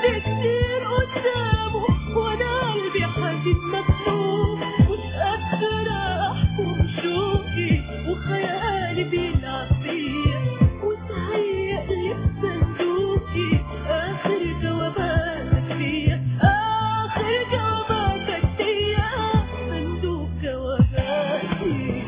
كتير قدامه وانا قلبي حزين مكتوب مش قادرة احكم شوقي وخيالي بيلعب بيا وتهيألي بصندوقي اخر جواباتك ليا اخر جواباتك ليا صندوق جواباتي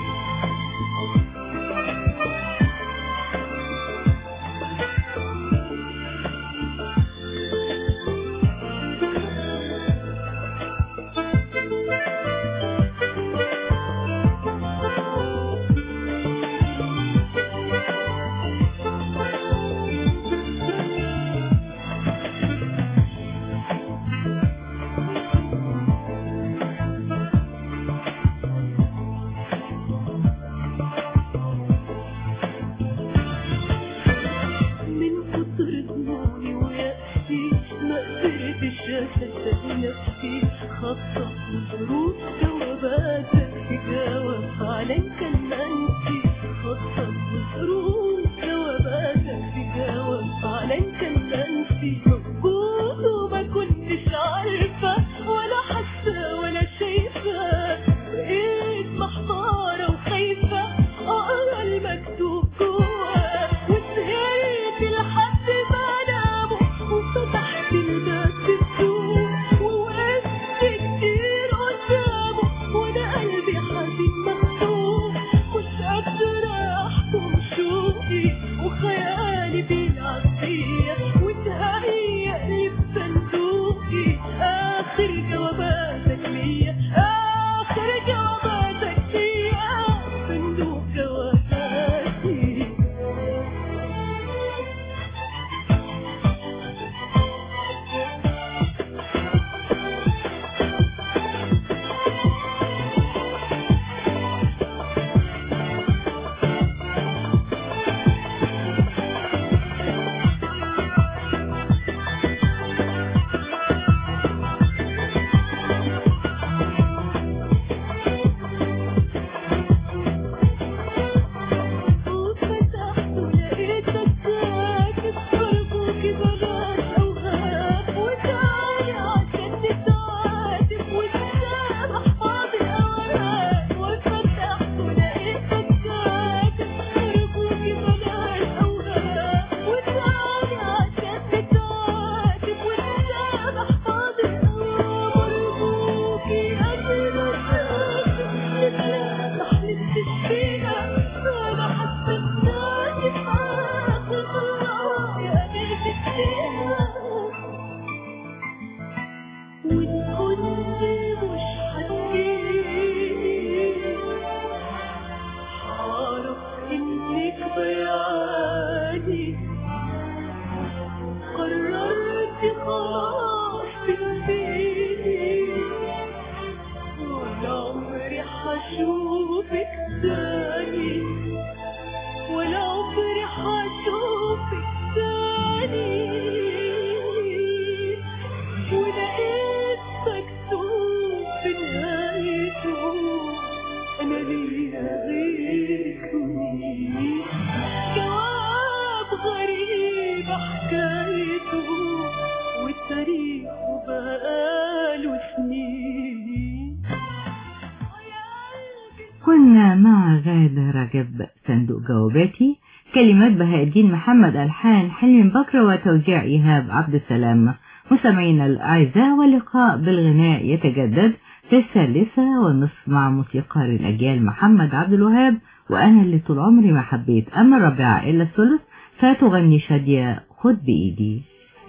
من كتر دموعي ويأسي ما قدرتش أصدق نفسي خطط وظروف جواباتك تجاوب على كلماتي خطط وظروف جواباتك تجاوب على كلماتي موجود وما كنتش عارفة ولا حاسة ولا شايفة بقيت محتارة وخايفة أقرا المكتوب جوا وسهرت لحد ما ناموا وفتحت الباب بالسوق ووقفت كتير قدامه وانا قلبي حزين مكتوب مش قادرة احكم شوقي وخيالي بيلعب بيا وتهيألي بصندوقي اخر جواباتك ليا اخر جواباتك ليا صندوق جواباتي وفتحت ولقيتك ساكت أرجوك بلاش أوهام وتعالي عشان نتعاتب ونسامح بعض الأوهام وفتحت ولقيتك ساكت أرجوك بلاش أوهام وتعالي عشان نتعاتب ونسامح بعض الأوهام أرجوكي قبل ما أسافر نتلاقى ما حلمتش فيها أنا حاسة إني في آخر مرة يا قلبي فيها وإن كنت مش هتجيلي هعرف إنك بيعاني قررت خلاص تنسيني ولا عمري هشوفك تاني ولا عمري هشوفك تاني ولقيت مكتوب في نهايته أنا ليا غيرك مين جواب غريب حكايته والتاريخ بقاله سنين كنا مع غادة رجب صندوق جواباتي كلمات بهاء الدين محمد ألحان حلمي بكر وتوزيع إيهاب عبد السلام مستمعينا الأعزاء واللقاء بالغناء يتجدد في الثالثة والنصف مع موسيقار الأجيال محمد عبد الوهاب وأنا اللي طول عمري ما حبيت أما الرابعة إلا الثلث فتغني شادية خد بإيدي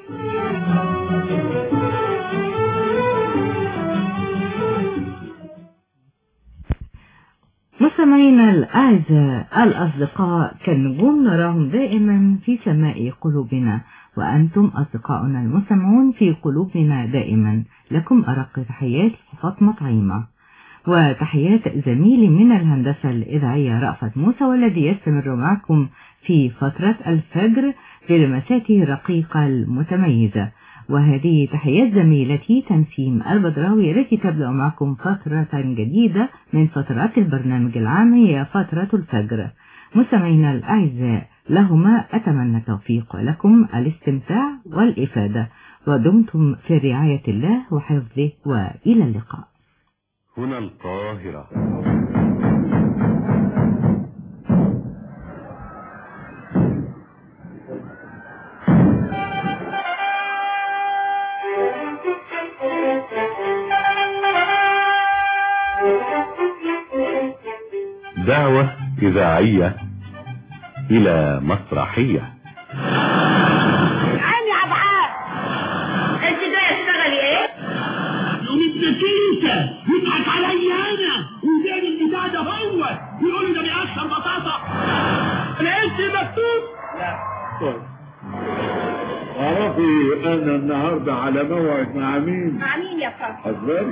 مستمعينا الأعزاء الأصدقاء كالنجوم نراهم دائما في سماء قلوبنا وأنتم أصدقاؤنا المستمعون في قلوبنا دائما لكم أرق تحياتي فاطمة عيمة وتحيات زميلي من الهندسة الإذاعية رأفت موسى والذي يستمر معكم في فترة الفجر بلمساته الرقيقة المتميزة وهذه تحيات زميلتي تنسيم البدراوي التي تبدأ معكم فترة جديدة من فترات البرنامج العام هي فترة الفجر مستمعينا الأعزاء لهما أتمنى التوفيق ولكم الاستمتاع والإفادة ودمتم في رعاية الله وحفظه وإلى اللقاء هنا القاهرة دعوة إذاعية إلى مسرحية عيني يا ابعاد انت جاي تشتغلي ايه؟ يوم ابنك انت يضحك عليا انا ويداني البتاع ده هو ويقول لي ده بيقشر بطاطا انا اسمي مكتوب اعرفي انا النهارده على موعد مع مين مع مين يا فندم؟ حذري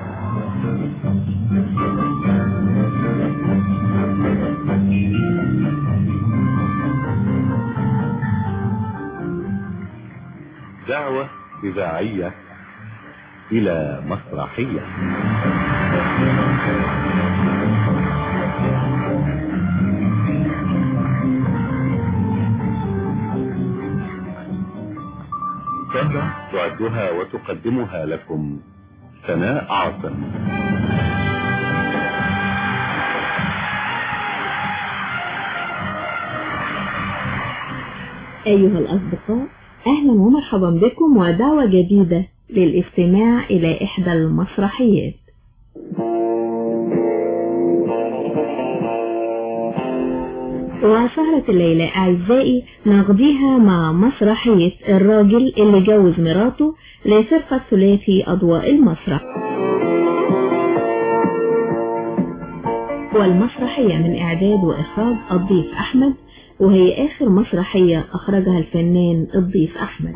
دعوة إذاعية إلى مسرحية سهرة تعدها وتقدمها لكم سناء عاصم أيها الأصدقاء أهلا ومرحبا بكم ودعوة جديدة للاستماع إلى إحدى المسرحيات وسهرة الليلة أعزائي نقضيها مع مسرحية الراجل اللي جوز مراته لفرقة ثلاثي أضواء المسرح والمسرحية من إعداد وإخراج الضيف أحمد وهي آخر مسرحية أخرجها الفنان الضيف أحمد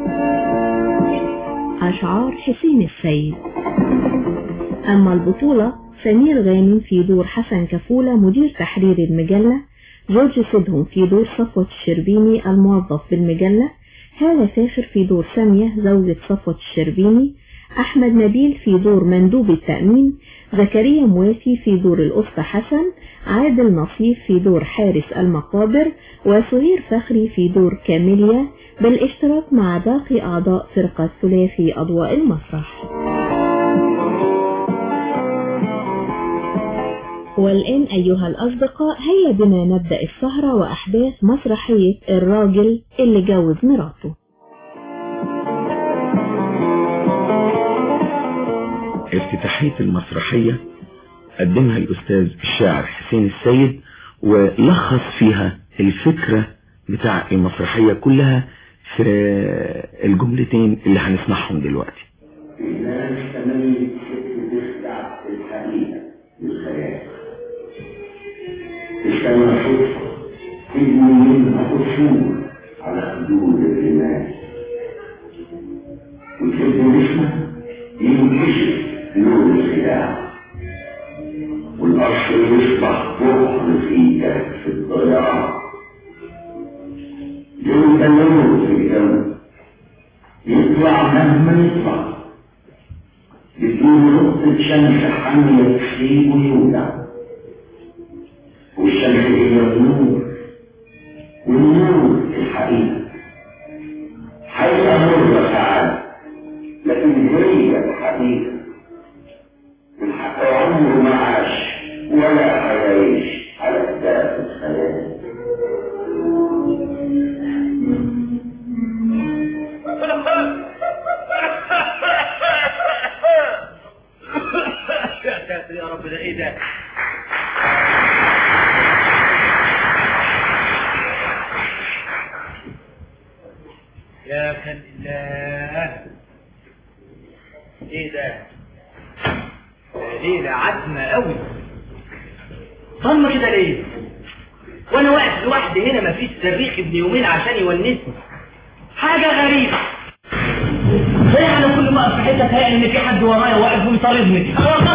أشعار حسين السيد أما البطولة سمير غانم في دور حسن كفولة مدير تحرير المجلة جورج سيدهم في دور صفوة الشربيني الموظف بالمجلة هالة فاخر في دور سامية زوجة صفوة الشربيني أحمد نبيل في دور مندوب التأمين زكريا موافي في دور الأسطى حسن عادل نصيف في دور حارس المقابر وسهير فخري في دور كاميليا بالاشتراك مع باقي أعضاء فرقة ثلاثي أضواء المسرح والآن أيها الأصدقاء هيا بنا نبدأ السهرة وأحداث مسرحية الراجل اللي جوز مراته افتتاحية المسرحية قدمها الأستاذ الشاعر حسين السيد ولخص فيها الفكرة بتاع المسرحية كلها في الجملتين اللي هنسمعهم دلوقتي الناس تملي تخدع الحقيقة بالخيال السماء صدفة تبني منها قصور على حدود الرمال وتبني اسمها ينكشف نور الخداع والأصل يصبح بحر في كهف الضياع يوم النور في الجو يطلع مهما يطلع بدون نقطة شمس حامية تصيب ويولع والشمس هي النور والنور الحقيقة حقيقة مرة ساعات لكن هي الحقيقة الحق عمره ما عاش ولا هيعيش على كتاف الخيال يا ساتر يا رب ده ايه ده يا كان الله ايه ده ده ليلة عتمة قوي ضلمة كده ليه وانا واقف لوحدي هنا مفيش صريخ ابن يومين عشان يونسني حاجة غريبة زي انا كل ما اقف في حته تلاقي ان في حد ورايا واقف ومطاردني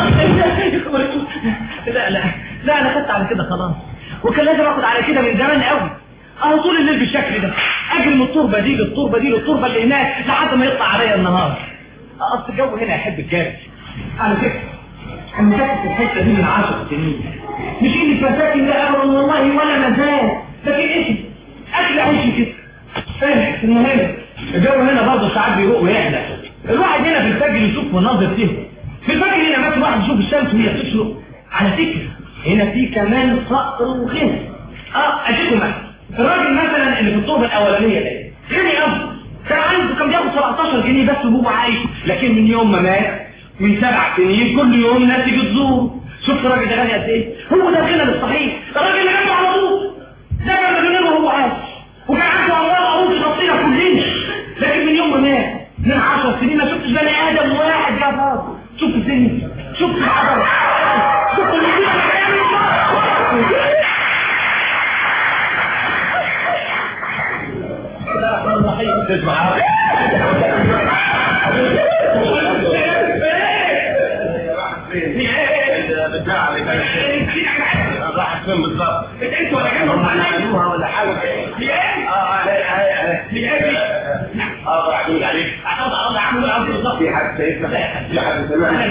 لا لا لا انا خدت على كده خلاص وكان لازم اخد على كده من زمان قوي انا طول الليل بالشكل ده اجري من التربه دي للتربه دي للتربه اللي هناك لحد ما يطلع عليا النهار اصل الجو هنا يحب الجري على فكره انا ساكن في الحته دي من 10 سنين مش اني فساكن ده ابدا والله ولا مزاج لكن اسمي اكل عيشي كده فاهم المهم الجو هنا برضه ساعات بيروق ويحلى الواحد هنا في الفجر يشوف مناظر فيه في الفجر هنا مثلا الواحد يشوف الشمس وهي بتشرق على فكره هنا في كمان فقر وغنى اه اديكم مثلا الراجل مثلا اللي في الطوبه الاولانيه دي غني قوي كان عنده كان بياخد 17 جنيه بس وهو عايش لكن من يوم ما مات من سبع سنين كل يوم ناس تيجي تزور شفت الراجل ده غني قد ايه هو ده الغنى الصحيح الراجل اللي جنبه على طول ده كان مليونير وهو عايش وكان عنده اموال عروض شخصيه كلنا لكن من يوم ما مات من 10 سنين ما شفتش بني ادم واحد جه فاضي شوف الدنيا شوف العبر شوف اللي تسمع راحت فين بالظبط؟ انت ولا كانوا عملوها ولا حاجه؟ اه اه راح عليك في حد شايفنا في حد سمعنا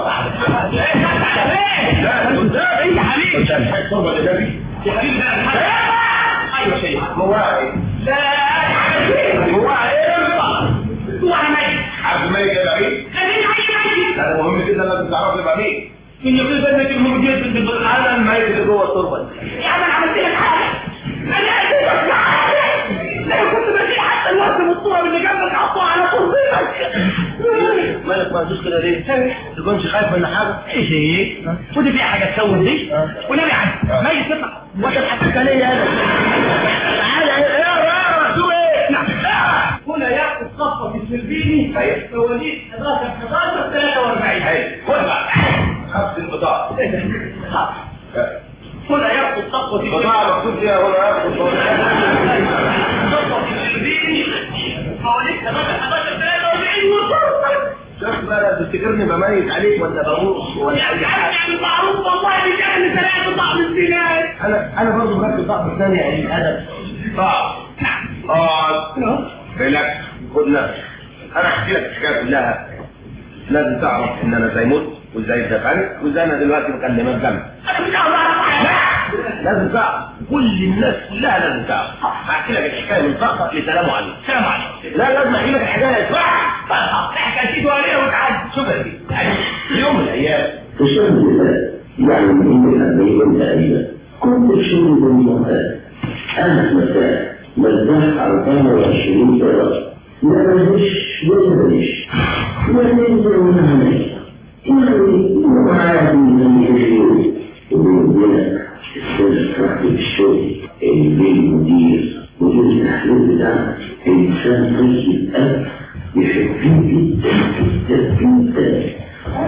لا ايه يا حبيبي انت الحاج صوبه اللي جابي يا حبيبي لا الحاجة ايوه شيء مواعي لا يا حبيبي مواعي هو عملي عبد الملك يا بعيد خليني عايز لا مهم جدا لازم تعرف يبقى مين من يقول بنك الموجود في انا الميت اللي جوه التربه يا عم انا عملت لك حاجه انا اديتك حاجه لا كنت بشيل حتى الوقت من الصوره اللي جنبك حطوها على تربتك مالك ما تدوس كده ليه؟ تكونش خايف من حاجه؟ ايش هيك ودي فيها حاجه تسوي دي ونبي عنك ما يستطيع وتضحك عليا انا تعالى اقرا اقرا شو ايه؟ نعم هنا ياخذ صفه في السلبيني مواليد 11 11 43 خد بقى خدت البضاعه هنا ياخذ صفه في البضاعه مكتوب فيها هنا ياخد صفه في السلبيني مواليد 11 11 43 وصفه شفت بقى لا تفتكرني بميت عليك ولا بموت ولا اي حاجه يعني معروف والله مش اهل ثلاثه طعم الزناد انا انا برضه مركز ضعف الثاني يعني الادب صعب اقعد ريلاكس خد نفس انا احكي لك الحكايه كلها لازم تعرف ان انا ازاي مت وازاي دفنت وازاي انا دلوقتي بكلمك جنب انا مش عاوز اعرف حاجه لازم تعرف كل الناس كلها لازم تعرف هحكي لك الحكايه من فقط لسلام عليكم سلام عليكم لا لازم احكي لك الحكايه صح احكي اكيد وعليها وتعدي شوف يا سيدي في يوم من الايام في الشهر اللي يعني من الأربعين تقريبا كنت في شغل بالمعتاد أنا مساء مزاح 24 سنة ما بلش ولا بلش ولا ينزل ولا عمل يعني هو عادي من الشغل وبيقول السر صاحب الشغل اللي المدير مدير التحليل بتاعك إنسان طيب أب يحبني جدا جدا جدا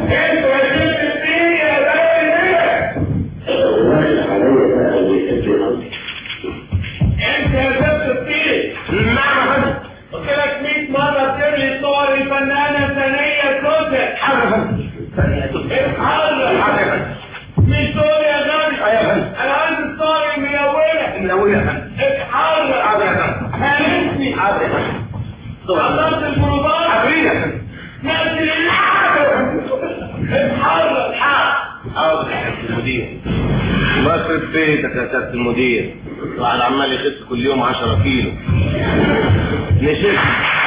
واحد عليا بقى ويحبني انت يا ست الطير نعم يا فندم قلت لك 100 مره ترلي صور الفنانه ثانيه كوزه حاضر يا فندم ثانية تبقى حاضر حاضر يا فندم مش صور يا غالي أيوة يا فندم انا عايز الصور الملونه الملونة يا فندم حاضر حاضر يا فندم هانسني حاضر يا فندم خلصت البروفات حاضرين يا فندم نزل الحاضر اتحرك حاضر يا سيادة المدير بصرف بيتك يا سيادة المدير الواحد عمال يخس كل يوم 10 كيلو نشف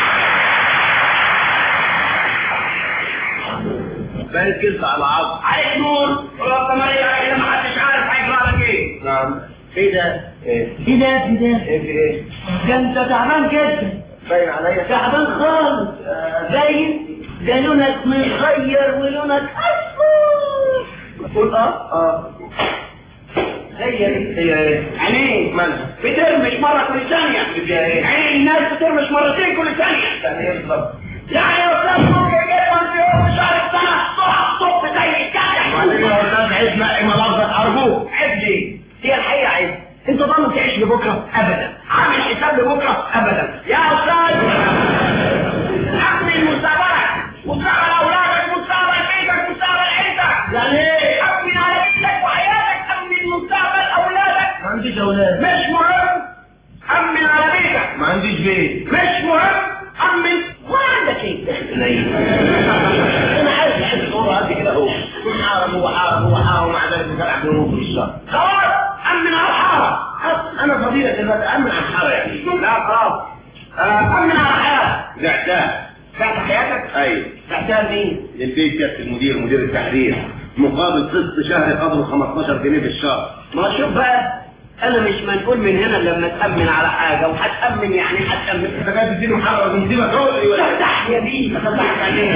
بقيت كلت على عظم عليك نور ورقم اذا ما حدش عارف هيجرى لك ايه نعم ايه ده؟ ايه؟ ايه ده ايه ده ايه في ايه؟ ده انت تعبان جدا باين عليا تعبان خالص باين ده لونك مغير ولونك اصفر قول اه اه هي ايه هي ايه؟ عينيه مالها؟ بترمش مرة كل ثانية فيها ايه؟ عين الناس بترمش مرتين كل ثانية يعني ايه بالظبط؟ يعني يا استاذ ممكن جدا في يوم شهر السنة تقع الصبح زي الكلب وبعدين يا استاذ عيد نقي ملفظك ارجوك عيب ليه؟ هي الحقيقة عيب انت ضامن تعيش لبكرة ابدا عامل حساب لبكرة ابدا يا استاذ امن مستقبلك مستقبل اولادك مستقبل بيتك مستقبل عيلتك يعني ايه؟ امن على بيتك وحياتك امن مستقبل اولادك ما عنديش اولاد مش مهم امن على بيتك ما عنديش بيت مش مهم امن ولا عندك ايه نايم انا عايز احس صوره قد كده اهو كل حارم هو حارم هو حارم ومع ذلك بتلعب بنوم في الشهر خلاص امن على الحاره انا فضيلة دلوقتي امن على الحاره يعني لا خلاص آه، امن على الحياه بعتها بعت حياتك ايوه بعتها لمين؟ للبيت سياده المدير مدير التحرير مقابل قسط شهري قدره 15 جنيه في الشهر ما شوف بقى انا مش منقول من هنا لما تامن على حاجه وهتامن يعني هتامن انت جاي تديله محرر من سيبك هو تفتح يا بيه تفتح عليه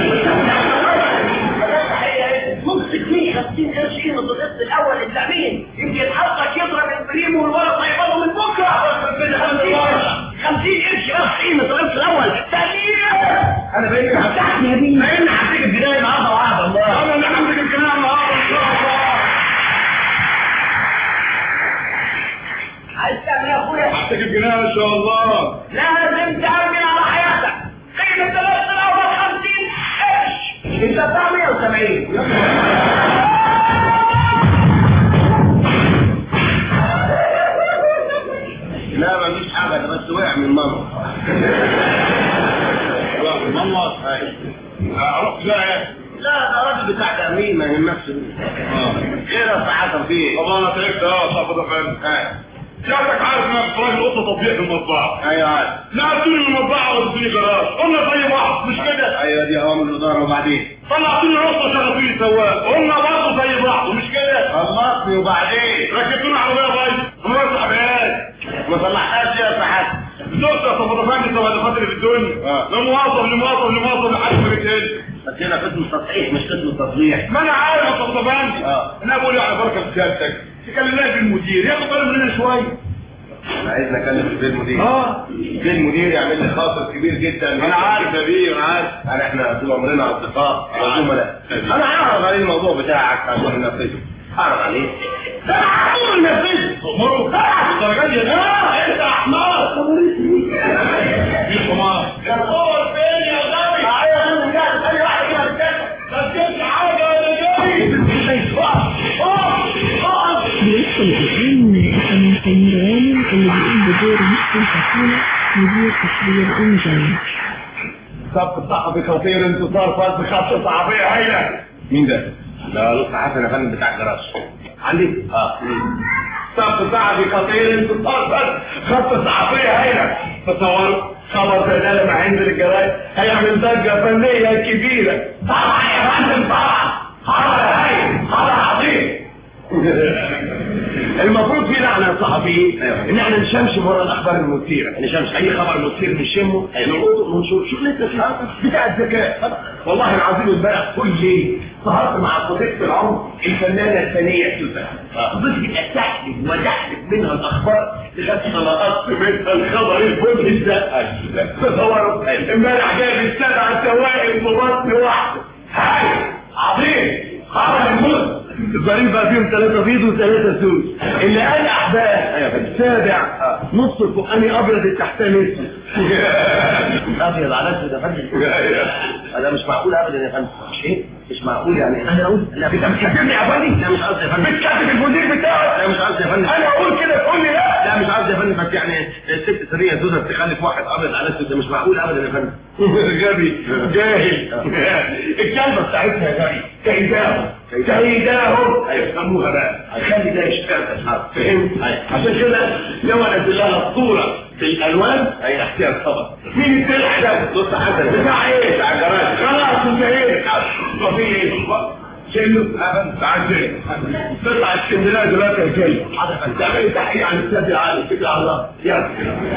ممسك 150 قرش قيمة القسط الأول التأمين يمكن حظك يضرب البريم والورق هيقبضوا من بكرة 50 قرش بس قيمة القسط الأول تأمين انا باين فتحني يا بيه باين هديك البدايه النهارده وعد الله انا اللي همسك الكلام النهارده ان شاء الله عايز تعمل يا أخويا همسك الجنيه ان شاء الله لازم تأمن على حياتك قيمة القسط الأول 50 قرش أنت بتاع 170 لا ما فيش حاجه ده بس وقع من ماما ماما اروح لا لا ده راجل بتاع تأمين ما يهمكش ايه يا سعادة فيه؟ والله انا تعبت اه صاحب ده فاهم سيادتك عارف ان انا راجل قطه تطبيق في المطبعه ايوه عارف نقلتوني من المطبعه ودوني جراج قلنا زي بعض مش كده ايوه دي اوامر الاداره وبعدين طلعتوني رصه شغلتوني سواق قلنا برضه زي بعض مش كده خلصني وبعدين ركبتوني عربيه بايظه ما صاحبهاش ما صلحتهاش يا سعادة زوجتي يا صاحب الفندم التوالفات اللي في الدنيا آه. لمواظب لمواظب لمواظب لحد ما بتقل بس هنا قسم التصحيح مش قسم التصليح ما انا عارف يا صاحب الفندم آه. انا بقول يعني بركه في سيادتك تكلمنا بالمدير ياخد باله مننا شويه انا عايز اكلم البيه المدير اه البيه المدير يعمل لي خاطر كبير جدا انا عارف يا بيه انا عارف انا احنا طول عمرنا اصدقاء وزملاء آه. انا هعرض عليه الموضوع بتاعك عشان ننفذه هعرض عليه ده انا هعرض ننفذه تأمره الدرجات دي اه انت حمار مين حمار الصور فين يا غبي؟ ايوه انا جاهز اي واحد كده بتكلم ما تجيبش حاجه يا جاي بيدخل الآن الفنان سمير غانم اللي بيقوم بدور مسلم كفولة مدير تحرير المجلة صف الصحفي خطير انتصار فاز بخط صحفيه هايله مين ده؟ ده لطفي حسن يا فندم بتاع الجراج عندي؟ اه صف صحفي خطير انتصار فاز خط صحفيه هايله تصور خبر زي ده لما هينزل الجراج هيعمل ضجه فنيه كبيره طبعا يا فندم طبعا خبر هايل خبر عظيم المفروض فينا احنا الصحفيين ان احنا نشمشم ورا الاخبار المثيره نشمش اي خبر مثير نشمه نلقطه وننشر شغلتنا فيه بتاع الذكاء والله العظيم امبارح كل ليل سهرت مع صديقتي العمر الفنانه الثانيه سوزان فضلت اتحلف وتحلف منها الاخبار لغايه ما لقطت منها الخبر المدهش ده تصوروا امبارح جايب السبع سوائل ببطن واحده هاي عظيم خبر المدهش الظريف بقى فيهم ثلاثة بيض وثلاثة سود اللي قال أحباب السابع نص الفوقاني أبيض التحتاني اسود أبيض على أسود يا فندم هذا مش معقول أبدا يا فندم مش إيه؟ مش معقول يعني أنا أقول لا أنت بتكلمني يا فندم لا مش قصدي يا فندم بتكلم المدير بتاعك لا مش قصدي يا فندم أنا أقول كده تقول لي لا لا مش قصدي يا فندم بس يعني الست سرية زوزة تخلف واحد أبيض على أسود ده مش معقول أبدا يا فندم غبي جاهل الكلمة بتاعتها يا غبي كيداهم كيداهم هيفهموها بقى خلي ده يشتغل أصحاب فهمت عشان كده لو انزل لها الصورة بالالوان هي احتياج طبعا مين الدلع ده بص حسن بتاع ايه بتاع الجراج خلاص انت ايه وفي ايه شيلو تعال شيل تطلع اسكندريه دلوقتي يا شيل حضرتك تعمل تحقيق عن السد العالي اتكل على الله يلا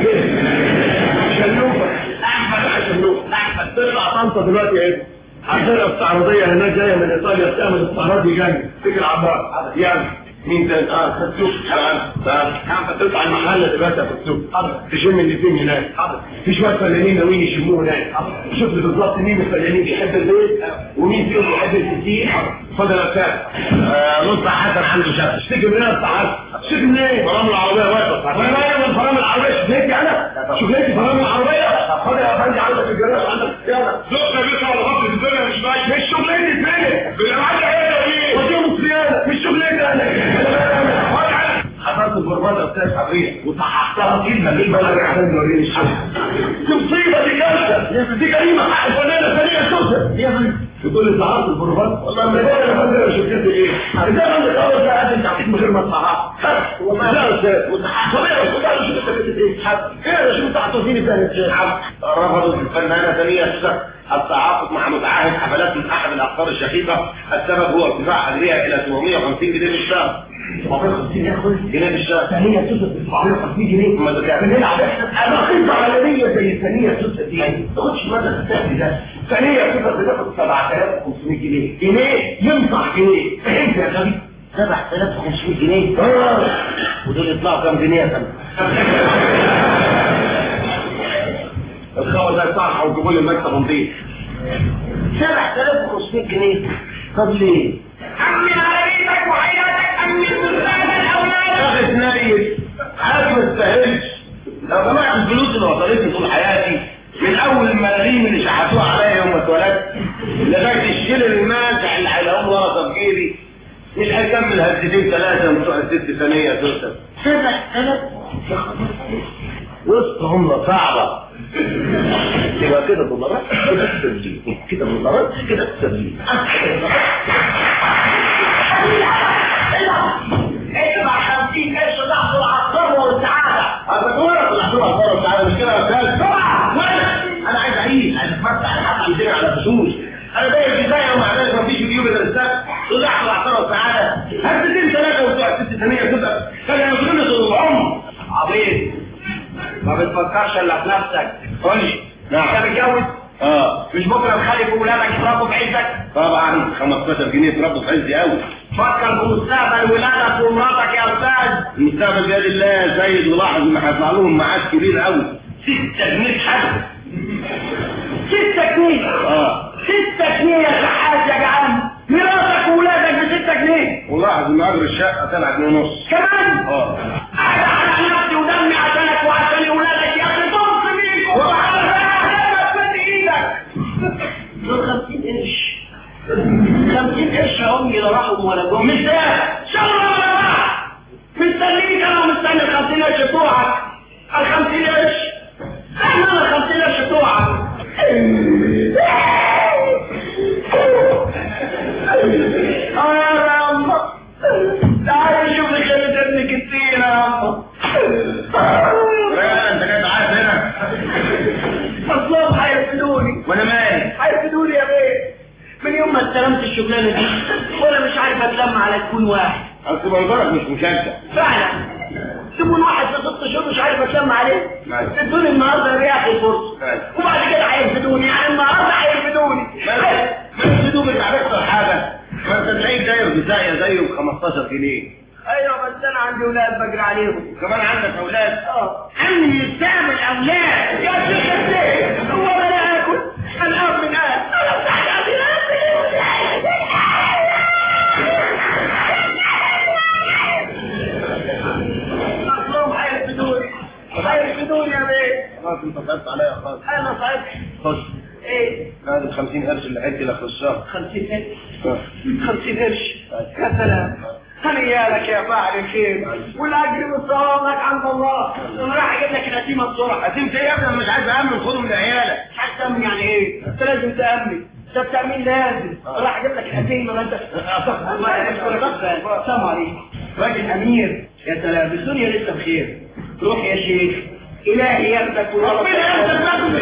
شلوفه احمد يا شلوفه احمد تطلع طنطا دلوقتي يا ابني عندنا استعراضيه هناك جايه من ايطاليا بتعمل استعراض جامد اتكل على الله يلا مين ده؟ اه فتوك تمام تمام تطلع المحل دلوقتي يا فتوك تشم اللي فين هناك في شويه فنانين ناويين يشموه هناك شوف لي بالظبط مين من الفنانين بيحب البيت ومين فيهم بيحب الكتير اتفضل يا استاذ نص حسن عنده شك اشتكي من ايه يا حسن اشتكي من ايه؟ فرامل العربيه واقفه وانا مالي من فرامل العربيه شغلتي انا شغلتي فرامل العربيه خد يا فندم عندك الجراج عندك يلا زوجنا بيطلع على غطر الدنيا مش باين مش شغلتي فين؟ بالعاده ايه يا بيه وديهم صيانه مش شغلتي انا حضرت البرمجه بتاعت حضرتك وصححتها كلمه كلمه انا عشان توريني الشغل دي مصيبه دي كارثه دي جريمه حق الفنانه ثانيه سوسه يا فندم بتقول لي صححت البرمجه والله ما انا يا فندم شفت ايه ازاي عندك اول ساعه انت عطيت من غير ما تصحح والله لا يا استاذ وصححت طب ايه شوف انت كتبت ايه ايه شوف انت هتوديني فين رفضت الفنانه ثانيه سوسه التعاقد مع متعهد حفلات من احد الاقطار الشقيقه السبب هو ارتفاع اجرها الى 750 جنيه في الشهر 750 جنيه جنيه في الشهر ثانيه سوسه 750 جنيه ما ده من هنا على انا خطه عالميه زي الثانيه سوسه دي ما تاخدش مدى الثاني ده ثانيه سوسه بتاخد 7500 جنيه جنيه ينفع جنيه فهمت يا غبي 7500 جنيه اه ودول يطلعوا كام جنيه يا فندم الخبر ده صح وجيبوا لي المكتب نضيف 7500 جنيه طب ليه؟ أمن عليك وحياتك أمن مستقبل أولادك يا اخي نايف حاجه ما تستاهلش لو جمعت الفلوس اللي وصلتني طول حياتي من اول الملاليم اللي شحتوها عليا يوم ما اتولدت لغايه الشيل الماسح اللي هيلاقوه ورا في جيبي مش هيكمل هزتين ثلاثه بتوع الست ثانيه دول سبع ثلاث وسط عمله صعبه يبقى كده دولارات كده تسجيل كده دولارات كده تسجيل ادفع 50 قرش تحصل على الثروة والسعادة هذا دورك اللي هتبقى الثروه والسعاده مش كده يا استاذ انا عايز اعيش عايز اتمتع الحق عندنا على فلوس انا بايع بدايه ومع ذلك ما فيش جيوب الا السقف تضحك على الثروه والسعاده هزتين ثلاثه وبتوع الست ثانيه تبقى كان يمكنني طول العمر عبيط ما بتفكرش الا في نفسك قول لي نعم انت متجوز اه مش بكره مخلف ولادك يتربوا في عزك طبعا 15 جنيه تربوا في عزي قوي فكر بمستقبل ولادك ومراتك يا استاذ المستقبل بيد الله يا سيد ولاحظ ان هيطلع لهم معاش كبير قوي 6 جنيه حد 6 جنيه اه 6 جنيه يا شحات يا جعان مراتك وولادك ب 6 جنيه ولاحظ ان اجر الشقه طلع جنيه ونص كمان اه انا على نفسي ودمي عشانك وعشان ولادك يا اخي طمس بيك وعلى مد ايدك دول 50 قرش 50 قرش يا امي لا راحوا ولا جم مش ده شغل ولا راح مستنيك انا ومستني ال 50 قرش بتوعك ال 50 قرش احنا ال 50 قرش بتوعك اه يا الله تعالي شوف لي خلة ابنك كتير يا الله لا انت جاي عارف هنا اصلهم هيرفدوني وانا مالي هيرفدوني يا بيه من يوم ما استلمت الشغلانه دي وانا مش عارف اتلم على تكون واحد اصل منظرك مش مشجع فعلا تكون واحد في ست شهور مش عارف اتلم عليه ماشي. ادوني النهارده رياح الفرصه ماشي. وبعد كده هيرفدوني يعني النهارده هيرفدوني ما تدوبك على اكتر حاجه ما انت تلاقيك داير بزايه زيه ب 15 جنيه ايوه بس انا عندي ولاد بجري عليهم كمان عندك اولاد اه عمي يستعمل اولاد يا شيخ الشيخ هو انا اكل انا اب من اب انا بتاعت اصلهم هيرفدوني هيرفدوني يا بيه خلاص انت صعبت عليا خالص انا صعبت خش ايه هذه ال 50 قرش اللي عدت لك في الشهر 50 قرش آه. 50 قرش يا سلام هنيالك يا فاعل الخير والاجر والثواب لك عند الله انا راح اجيب لك القسيمه بسرعه هتمشي ايه يا ابني أنا مش عايز امن خده من عيالك مش عايز تأمن يعني ايه؟ انت لازم تأمن ده التأمين لازم راح اجيب لك القسيمه ما انت الله يشكرك السلام عليكم راجل امير يا سلام الدنيا لسه بخير روح يا شيخ الهي ياخدك ربنا ياخدك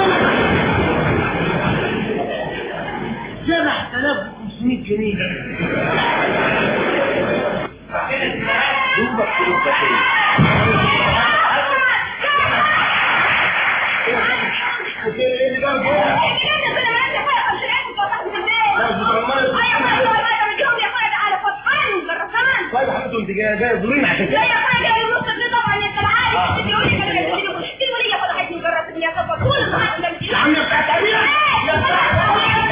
7500 جنيه دوبك فلوس بخير ايه اللي جاب كده؟ طيب يا حبيبتي انت جايه جايه ظلمين عشان كده يا عم يا بتاعت أميرة.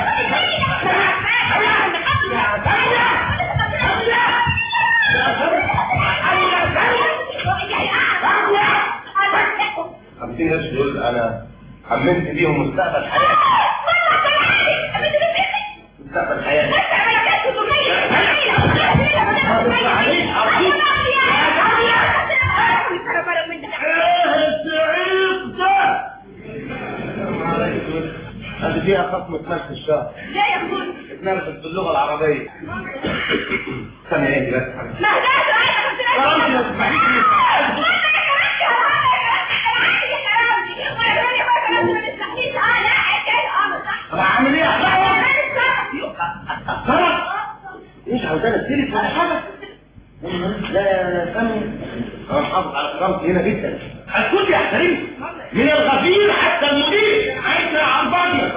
خمسين قرش دول انا حملت بيهم مستقبل حياتي مستقبل حياتي معلش أرجوك ليا خصم في نفس الشهر لا يا اخويا اتنرفز باللغه العربيه استنى ايه بس ما هداش رايك خلاص ما تسمعيش طب اعمل ايه يا فرق مش عاوزانا تسيرك ولا حاجه لا لا فهمي انا محافظ على كرامتي هنا جدا هتكون يحترمني من الغفير حتى المدير عايز عن بعضي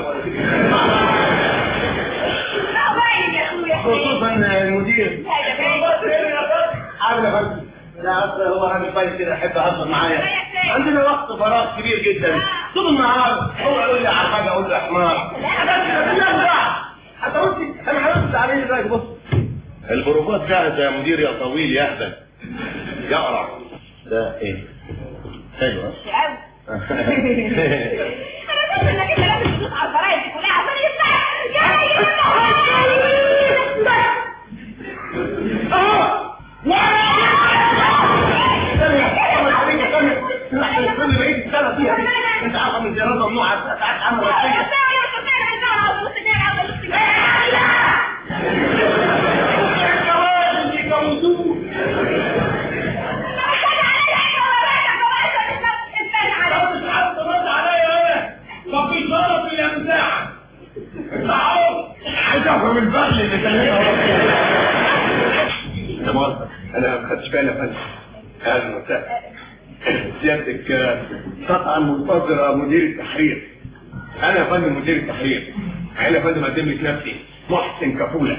خصوصا المدير عامل يا فندم لا اصل هو راجل طيب كده يحب اهزر معايا عندنا وقت فراغ كبير جدا طول النهار هو يقول لي على حاجه اقول له يا حمار حتى قلت انا هرد عليه دلوقتي بص البروفات جاهزه يا مدير يا طويل يا اهبل يقرا ده ايه حلو ها؟ اه كل بعيد السنه فيها دي. انت عارفه من زيارات ممنوعه ساعات عمل رسميه عايز افهم البغل اللي كان هنا مؤاخذة انا ما خدتش بالي يا فندم اهلا وسهلا سيادتك آه، قطعا منتظرة مدير التحرير انا يا فندم مدير التحرير انا يا فندم اقدم لك نفسي محسن كفولة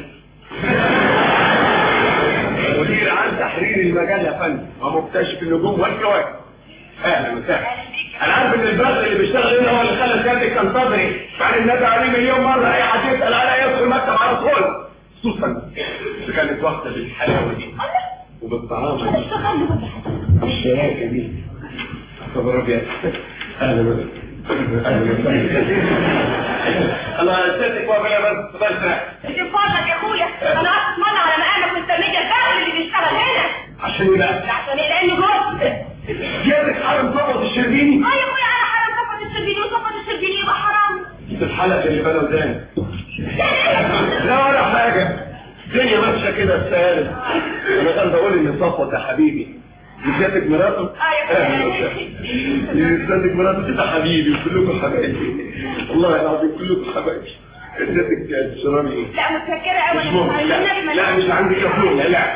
مدير عن تحرير المجال يا فندم ومكتشف النجوم والكواكب اهلا وسهلا انا عارف ان البغل اللي بيشتغل هنا هو اللي خلى سيادتك تنتظري بعد النبي عليه مليون مره اي حد يسال عليا يدخل المكتب على طول خصوصا اذا كانت واخده بالحلاوه دي وبالطعامه دي الشراكه دي خبر ابيض اهلا وسهلا اهلا وسهلا الله سيادتك واقفه يا بس بس فضلك يا اخويا انا قعدت اتمنى على مقامك مستنيه الفهل اللي بيشتغل هنا عشان ايه بقى؟ عشان ايه لانه جوز سيادتك حرم ضبط الشربيني اه يا اخويا انا حرام صفة الشربيني وصفة الشربيني يبقى حرام في الحلقه اللي بلا ودان لا ولا حاجه الدنيا ماشيه كده السهاله انا كان بقول ان صفوت يا حبيبي سيادتك مراته آه يا اهلا وسهلا سيادتك مراته كده حبيبي وكلكم حبايبي والله العظيم كلكم حبايبي سيادتك تشربي ايه؟ لا متفكرة قوي مش ممكن لا, لا مش عندي كافيين لا لا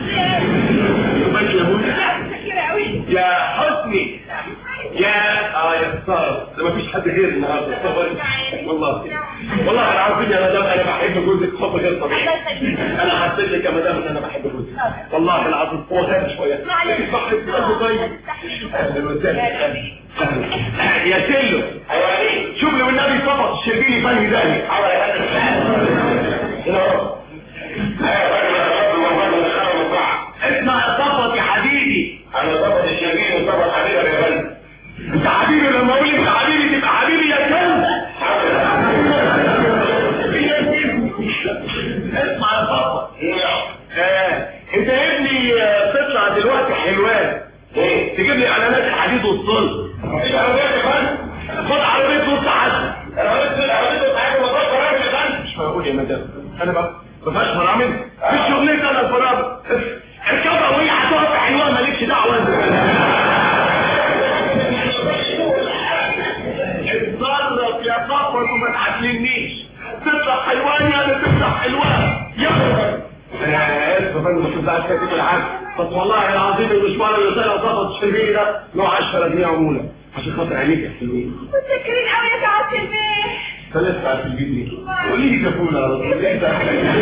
بس يا ابويا لا متفكرة قوي يا حسني يا اه يا ستار ده مفيش حد غير النهارده صبري والله والله العظيم يا مدام انا بحب جوزك حب غير طبيعي انا حسيت لك يا مدام ان انا بحب جوزك والله العظيم هو غاب شويه لكن صح بجد طيب اهلا وسهلا أهلا. يا سلو شوف لي والنبي صبر الشربيني فني داني اسمع يا صفوت يا حبيبي انا صفوت الشربيني وصفوت حبيبك يا فندم انت حبيبي لما اقول انت حبيبي تبقى حبيبي يا كلب اسمع يا بابا آه. انت يا ابني آه، تطلع دلوقتي حلوان تجيب لي اعلانات الحديد والصلب ايش عربيات يا فندم خد عربيه نص حد عربيه عربيه نص حد ما بقدر اعمل يا فندم مش معقول يا مدام انا ما ما فيهاش فرامل مش شغلتي انا الفرامل اركبها وهي هتقف في حلوان مالكش دعوه انت اتصرف يا صفوت وما تعلمنيش تطلع حلوان يعني تطلع حلوان يلا انا اسف يا فندم ما تزعلش كاتب العام بس والله العظيم المشوار اللي طلع صفوت الشربيني ده له 10 جنيه عموله عشان خاطر عينيك يا حلوين متفكرين قوي يا سعادة البيت ثلاث ساعات في البيت ليه؟ قولي لي كفوله على طول ليه ده؟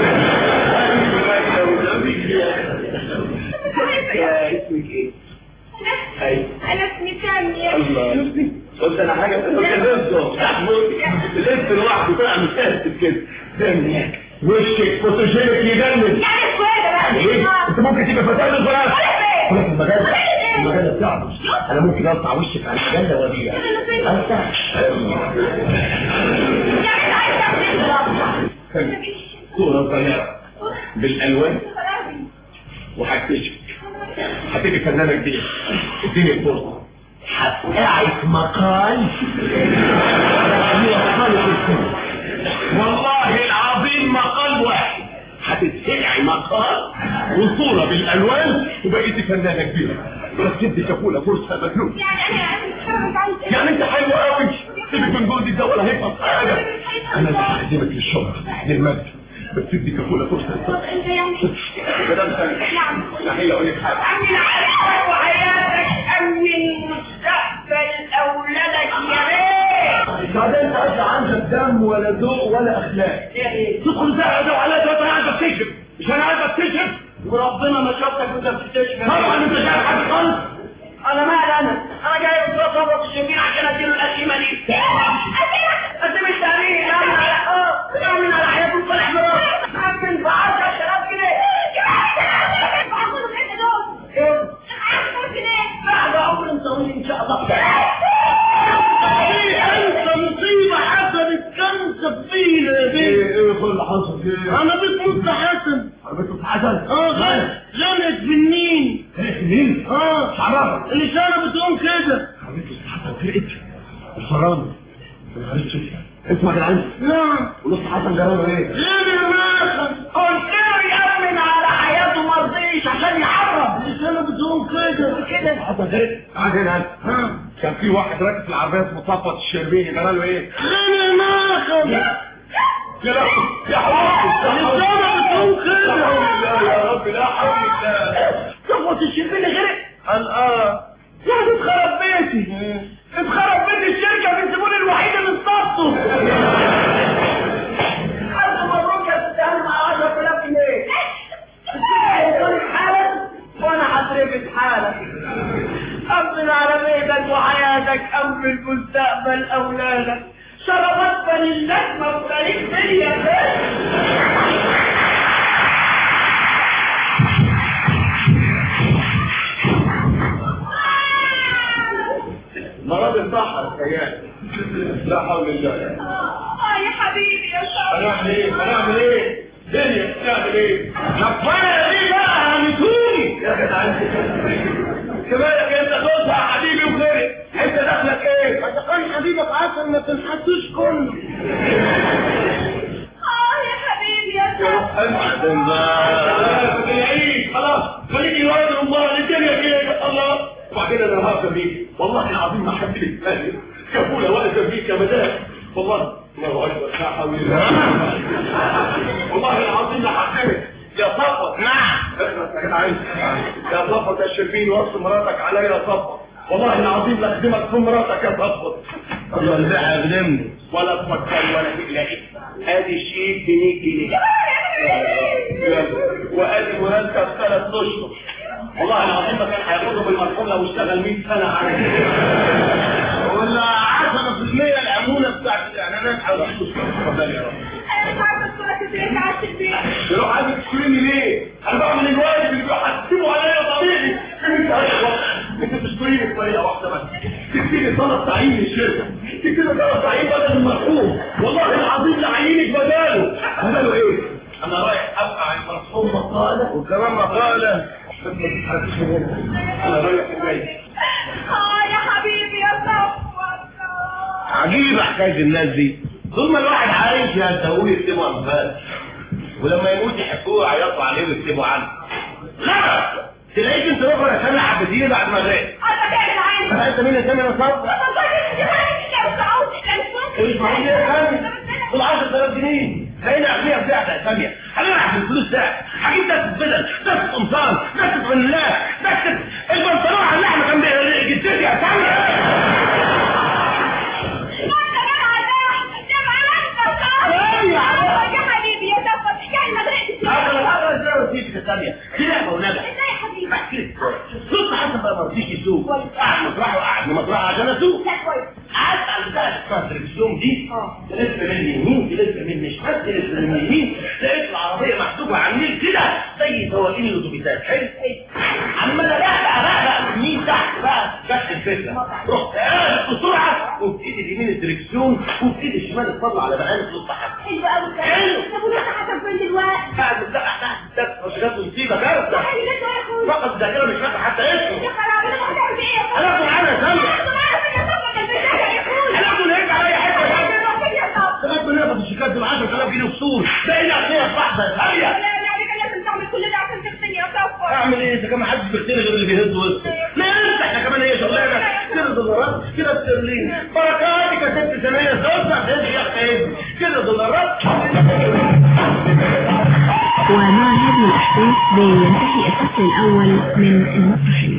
يا اسمك ايه؟ ايوه انا اسمي سامية الله قلت انا حاجه قلت لسه لسه لوحده بقى متأسف كده دمك وشك فوتوجينيك يجنن يعني كويسة بقى ايه انت ممكن تبقى فتاة الفراغ خلاص المجال المجال بتاعه انا ممكن اقطع وشك على المجله وابيع اقطع يعني عايز تعمل صورة صغيرة بالالوان وهكتشف هتبقي فنانة كبيرة اديني الفرصة هتقعد مقال يوصلك السنة فاضل مقال واحد هتتقلعي مقال وصورة بالالوان وبقيتي فنانة كبيرة بس انت كفولة فرصة مجنون يعني انا مش عايزه يعني انت حلوة قوي سيبك من جوزك ده ولا هيفهم حاجة انا اللي هخدمك للشغل للمجد بس انت كفولة فرصة طب انت يعني مدام سامي نعم هي اقول لك حاجة امن عليك وحياتك امن مستقبل اولادك يا بيه بعدين انت اصلا عندك دم ولا ذوق ولا اخلاق تدخل زي ده وعلى ده انا عايز اكتشف مش انا عايز اكتشف وربنا ما شفتك وانت بتكتشف طبعا انت شايف حاجه خالص انا مال انا انا جاي من صفوة الشمين عشان اديله القسيمه دي قسيمه التأمين امن على اه امن على حياته وصالح مراته امن ب 10000 جنيه بعد عمر طويل ان شاء الله في انت مصيبه حصلت كم فينا يا بيه ايه كل اللي حصل ايه انا بنت حسن عربيته حسن اه غلط غلط بالنين مين اه شعرها اللسانه بتقوم كده عربيته حسن فرقت الفرامل معلش اسمع يا عم نعم ونص حسن جراله ايه غير الماخذ قلت له يأمن على حياته مرضيش عشان يعرف اللسانه بتقوم كده كده حسن فرقت تعال هنا ها كان في واحد راكب في العربيه اسمه صفوت الشربيني جراله ايه غير الماخذ يا رب يا حول اللسانه بتقوم لا حول كده الله يا رب لا حول الله صفوة الشربيني غرق قال اه يعني اتخرب بيتي اتخرب بيت الشركة بالزبون الوحيد اللي اصطادته ألف مبروك يا ست هانم على 10000 جنيه هيوصلك حالك وانا هتربط حالك أمن على بيتك وحياتك أمن مستقبل أولادك شربت بني اللحمة وخليك فيا مرض البحر خيال لا حول الله اه يا حبيبي يا صاحبي هنعمل ايه هنعمل ايه دنيا بتعمل ايه نفرة دي بقى هنسوني يا جدع انت كمالك انت جوزها يا حبيبي وغيرك انت دخلك ايه ما تكون حبيبك عسل ما تنحسوش كله اه يا حبيبي يا صاحبي ما تلاقيش خلاص خليكي ولد امال الدنيا كده الله وبعدين انا هاخد بيك والله العظيم ما حد يتفاهم كفوله واقفه بيك يا مدام والله الله اكبر لا حول ولا قوة. والله العظيم لا حكمك يا صفوت نعم اخلص يا جدع انت يا صفوت يا شربين وصل مراتك عليا يا صفوت والله العظيم لا اخدمك في مراتك يا صفوت الله اللي هيخدمني ولا تفكر ولا تقلقي ادي شيك ب 100 جنيه وادي مرتب ثلاث اشهر والله العظيم ما كان هياخدهم المرحوم لو اشتغل 100 سنه عليه ولا 10% العموله بتاعت الاعلانات حوالي اتفضل يا رب انا مش عارفه ادخلك ازاي تعبت البيت يروح عايز تشتريني ليه؟ انا بعمل الواجب اللي بيحسبوا عليا طبيعي انت انت تشتريني بطريقه واحده بس تكتبي طلب تعيين للشركه تكتبي طلب تعيين بدل المرحوم والله العظيم لعينك بداله بداله ايه؟ انا رايح ابقى عن المرحوم مقاله وكمان مقاله بس ما تتحركش من هنا انا رايح البيت اه يا حبيبي يا صفوت عجيبة حكاية الناس دي طول ما الواحد عايش يهدهوه يكتبوا أنفاس ولما يموت يحكوه يعيطوا عليه ويكتبوا عنه لا تلاقيك انت بكره يا سامي حبتيني بعد ما غير انا كده عايز انت مين يا سامي انا صبر ايش معقول يا سامي دول 10000 جنيه خلينا اغنياء في يا سامية هنلعب في الفلوس ده هجيب دكة بدل دكة قمصان دكة فنلات دكة البنطلون على اللحمة كان جدتي يا سامية يا حبيبي يا صفوت يعني ما غرقتش هذا هذا ازاي وسيلة الثانية دي لعبة ونبع ازاي يا حبيبي بحكي صوت حسب ما مرضيش يسوق قاعد مطرحه وقاعد مطرحه عشان اسوق لا كويس قعدت على بتاع بتاع التلفزيون دي تلف من يمين تلف من شمال تلف من يمين لقيت العربية محسوبة على النيل كده زي سواقين الاتوبيسات حلو عمال الاقي بقى يمين تحت بقى جت الفكرة رحت قاعد بسرعة وبايدي اليمين الدركسيون وبايدي الشمال اطلع على مقام صوت تحت حلو قوي حلو. طب ولسه حسب فين دلوقتي قاعد بتزقع تحت الدرس مش جات مصيبة كارثة يعني لسه يا اخويا فقط الذاكرة مش فاكر حتى اسمه يا خرابي انا هتعمل ايه يا هناخده معانا يا سامي صفوت يا صفوت البدايه يا اخويا هناخده نرجع على اي حتة يا سامي يا صفوت سمعت من نقطة تقدم 10000 جنيه فصول بقينا اغنياء في لحظه يا ساميه لا يعني كان لازم تعمل كل ده عشان تغسلني يا صفر اعمل ايه اذا كان ما حدش بيغسلني غير اللي بيهز وسطه لا انت احنا كمان هي شغلانه كده دولارات كده استرلين بركاتك يا ست سنيه توسع تهز يا اخي كده دولارات ومع هذه الأحداث بينتهي الفصل الأول من المسرحية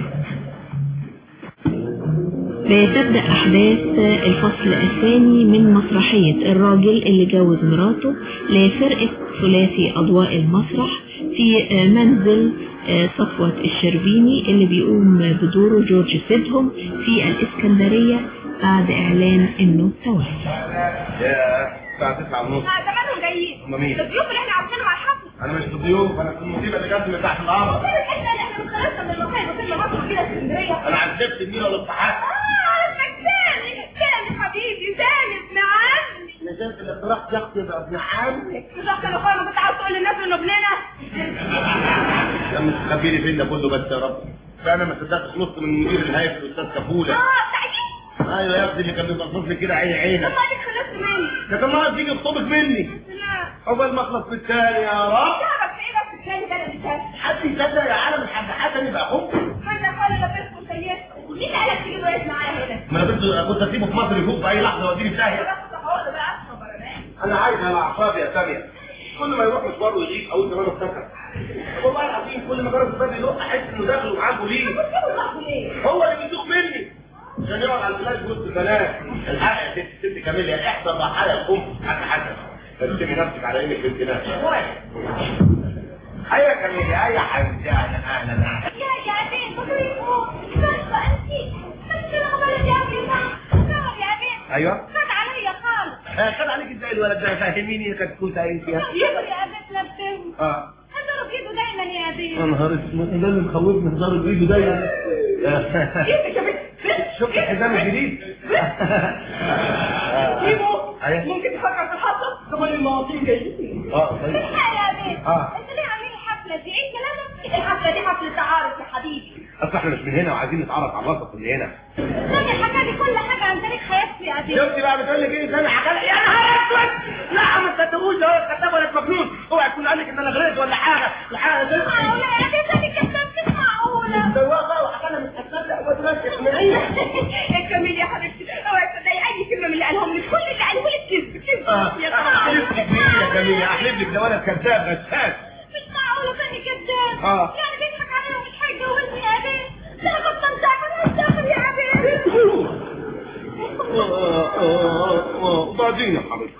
بتبدأ أحداث الفصل الثاني من مسرحية الراجل اللي جوز مراته لفرقة ثلاثي أضواء المسرح في منزل صفوة الشربيني اللي بيقوم بدوره جورج سيدهم في الإسكندرية بعد إعلان إنه توفى يا الساعه 9 ونص زمانهم جايين هما مين؟ الضيوف اللي احنا عارفينهم على الحفل انا مش في ضيوف انا في المصيبه اللي جت من تحت الارض فين الحته اللي احنا متخلصنا من المصايب وكل مصر كده اسكندريه انا عذبت النيل والاتحاد اه اسمك سامي سامي حبيبي سامي ابن عمي نزلت الاقتراح ياخد يبقى ابن عمي بالظبط يا اخويا ما كنت عاوز تقول للناس انه ابننا يا مش خبيري فين ده كله بس يا رب فانا ما صدقتش نص من مدير الهيئه الاستاذ كفوله اه تعجيب ايوه يا ابني اللي كان بيبصص لي كده عيني عينك والله ديك خلصت مني ده كان ناقص يجي يخطبك مني لا عقبال ما اخلص في الثاني يا رب تعرف ايه بس الثاني ده اللي بتاعي حد يصدق يا عالم الحاج حسن يبقى اخوك حاجه قال لبسته وسيسته مين اللي قالك تجيب رئيس معايا هنا ما انا كنت كنت اسيبه في مصر يفوق في اي لحظه واديني في داهيه بس هقول له بقى اسمه برنامج انا عايز على اعصابي يا ساميه كل ما يروح مشوار ويغيب اول زمان افتكر والله العظيم كل ما جرب الباب يلق احس انه داخل ومعاه ليه هو اللي بيسوق مني عشان يقعد على الفلاش وسط البنات الحق يا ست ست كاميليا احضر ضحايا الام حاج حسن تسمي نفسك على انك بنت ناس ايوه يا كاميليا ايوه حبيبتي اهلا اهلا اهلا يا يا بنت بطريقه بس انت بس انا خبرت يا بنت يا بنت ايوه خد عليا خالص آه، خد عليك ازاي الولد ده فهميني كتكوت عين فيها يقول يا بنت لبسه اه هضرب ايده دايما يا يا بنت نهار اسود ده اللي مخوفني هزار بايده دايما ايدك يا بنت شفت الحزام الجديد سيبه أيوة. ممكن تفكر في الحصه كمان المواطنين جايين اه طيب الحقيقة يا بنت آه. انت ليه عاملين الحفله دي ايه كلامك الحفله دي حفله تعارف يا حبيبي اصل احنا مش من هنا وعايزين نتعرف على الوسط اللي هنا سامي حكى لي كل حاجه عن تاريخ حياتي يا بنت شفتي بقى بتقول لك ايه سامي حكى يا نهار اسود لا ما تصدقوش ده هو كذاب ولا مجنون اوعى يكون قال لك ان انا غرقت ولا حاجه الحاجه دي معقولة يا بنت انت كذاب مش معقولة الدواء وحكى لنا مش هتصدق هو دلوقتي من ايه كملي يا حبيبتي اوعي تصدقي اي كلمه من اللي قالهم لك كل اللي قاله لك كذب كذب اه يا احلف لك بيه يا طبعا جميل احلف لك ده ولد كذاب غشاش مش معقولة تاني كذاب آه. يعني بيضحك عليا ومش هيتجوزني يا بنت لا كنت مستعمل الداخل يا بنت وبعدين يا حبيبتي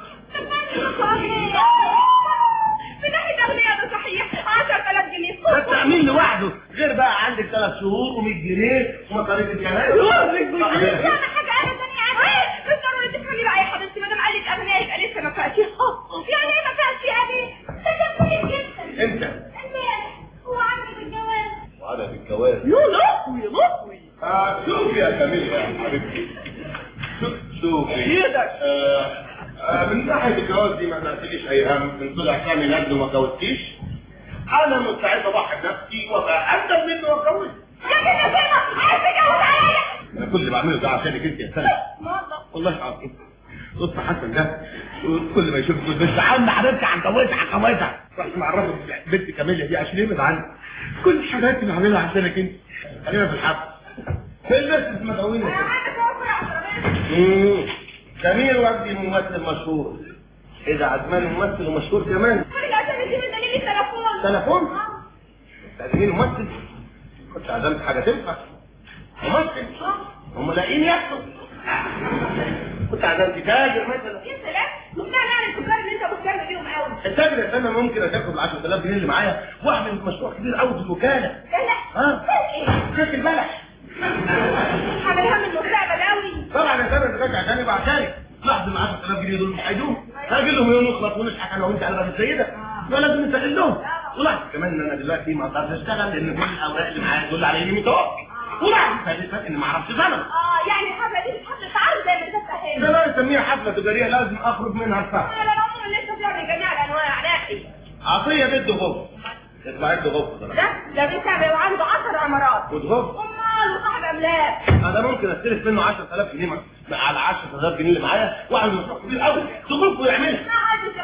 من ناحية أغنياء ده صحيح 10000 جنيه ده التأمين لوحده غير بقى عندك ثلاث شهور و100 جنيه ومصاريف الجهاز لا أنا حاجة أبدا يا بنت مش ضروري تفهمي بقى يا حبيبتي ما دام قال لك أغنياء يبقى لسه ما فاتش يعني إيه ما فاتش يا بنت؟ ده كان كويس جدا انت امبارح هو عامل بالجواز وعلى الجواز يا لهوي يا لهوي آه، شوفي يا كميل يا حبيبتي شوف شوفي ايدك آه، آه، من ناحية الجواز دي ما تعطيليش أي هم من طلع سامي نجد وما جوزتيش أنا مستعد أضحي بنفسي وأبقى أقدم منه وأتجوز يا بنت يا بنت عايز تتجوز عليا أنا كل اللي بعمله ده عشانك أنت يا سامي والله والله العظيم بص حسن ده كل ما يشوفك يقول بس عم حبيبتي هتجوزها هتجوزها رحت معرفه بنت كاميليا دي عشان يبعد عني كل الحاجات اللي بعملها عشانك انت خلينا في الحفل في الناس مدعوين أنا عايزة أتوفر على جميل وجدي ممثل مشهور اذا عزمان ممثل ومشهور كمان كل الأسامي دي من دليل التليفون تليفون تعزمين ممثل كنت عزمت حاجه تنفع ممثل هم لاقيين ياكلوا كنت عزمت تاجر مثلا يا سلام مقتنع يعني التجار اللي انت بتكلم بيهم قوي التاجر يا سنه ممكن اتاخد ال 10000 جنيه اللي معايا واعمل مشروع كبير قوي في الوكاله لا لا ها كيك البلح عاملها من المستقبل قوي طبعا يا سنه انت فاكر عشان يبقى عشانك لحظه ال 10000 جنيه دول مش هيدوم هاجي لهم يوم نخلص ونضحك انا وانت على باب السيده ولازم نستغلهم ولاحظ كمان ان انا دلوقتي ما اقدرش اشتغل لان كل الاوراق اللي معايا تدل على اني متوفي ولاحظ ثالثا اني ما اعرفش زمن اه يعني الحفله دي مش حفله تعارف زي ما انت فاهم ده لا نسميها حفله تجاريه لازم اخرج منها الفهم انا العمر اللي انت بتعمل جميع الانواع ناحي عطيه بده غف يطلع له غف ده ده ده بيتابع وعنده 10 عمارات وتغف امال وصاحب املاك انا ممكن استلف منه 10000 جنيه مع- على 10000 جنيه اللي معايا واعمل مشروع كبير قوي تغف ويعملها ما عايز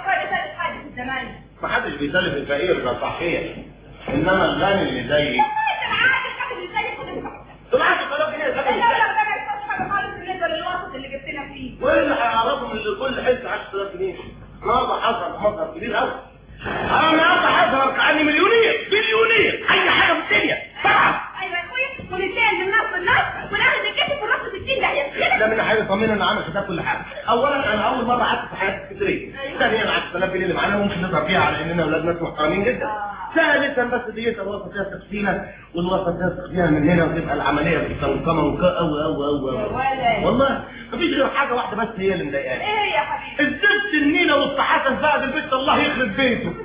محدش بيسلف الفقير ده صحيح انما الغني اللي زيي انت معاك الكاتب اللي زي خد البحث. دول 10000 جنيه لا سكن لا ازاي؟ لا ده ما يحصلش حاجه خالص بالنسبه للوسط اللي جبتنا فيه وايه اللي هيعرفهم ان كل حته 10000 جنيه؟ النهارده حصل مصرف كبير قوي انا النهارده هظهر كاني مليونير مليونير اي حاجه في الدنيا طبعا ايوه يا اخويا ونتنقل من نص النص وناخد الكاتب في النص 60 داهيه ده من حاجه طمنا ان عامل حساب كل حاجه اولا انا اول مره قعدت في حياتي اسكندريه ثانيا 10000 جنيه اللي معانا ممكن نظهر فيها على اننا اولاد ناس محترمين جدا ثالثا بس دي الوسط فيها تفصيله والوسط فيها تخفيها من هنا وتبقى العمليه مستنقمه وك قوي قوي قوي ولد. والله مفيش غير حاجه واحده بس هي اللي مضايقاني ايه يا حبيبي الزفت النيله والطحاسه فقد البيت الله يخرب بيته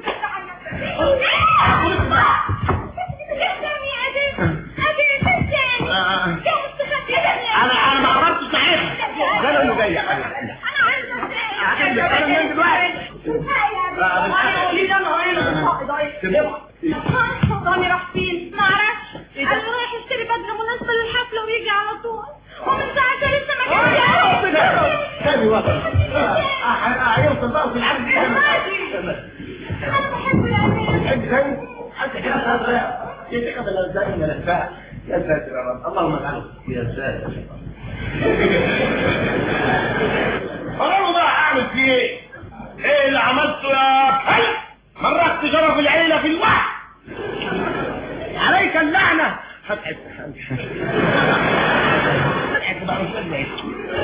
انا انا ما عرفتش ساعتها ده انا اللي جاي يا حبيبي هجيب لك انا من دلوقتي رامي راح فين؟ ما اعرفش قال له رايح يشتري بدله مناسبه للحفله ويجي على طول ومن ساعتها لسه ما جاش ثاني واحد هيوصل بقى في العالم انا بحبه يا امين تحب ثاني حتى كده خلاص يتخذ الازاي من الاسباب يا ساتر يا رب اللهم اجعله يا ساتر قرروا بقى اعمل فيه ايه ايه اللي عملته يا كلب مرقت شرف العيله في الوحد عليك اللعنه فتحت فتحت بقى مش قادر أعيش.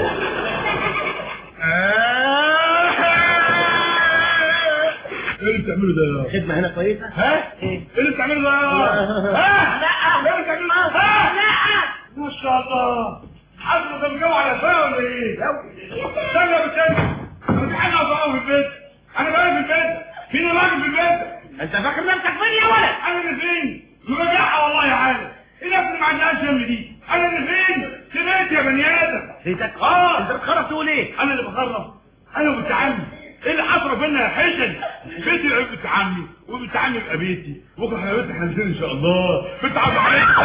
ايه اللي بتعمله ده يا خدمه هنا كويسه ها؟ ايه اللي بتعمله ده يا ها؟ لا ايه اللي بتعمله ده؟ ها؟ لا ما شاء الله حضرتك ده مجوع على فيها ولا ايه؟ استنى يا بتاني انا مش حاجه اقف في البيت انا بقى في البيت فين الراجل في البيت؟ انت فاكر نفسك فين يا ولد انا اللي فين؟ مبجعها والله يا عالم ايه الناس اللي ما عندهاش هم دي؟ انا اللي فين؟ في بيتي يا بني ادم بيتك اه انت بتخرف تقول ايه انا اللي بخرف انا وبنت عمي ايه اللي حصل بينا يا حسن بيتي يبقى بنت عمي وبنت عمي يبقى بيتي بكره احنا بيتي هنزل ان شاء الله بنت عمي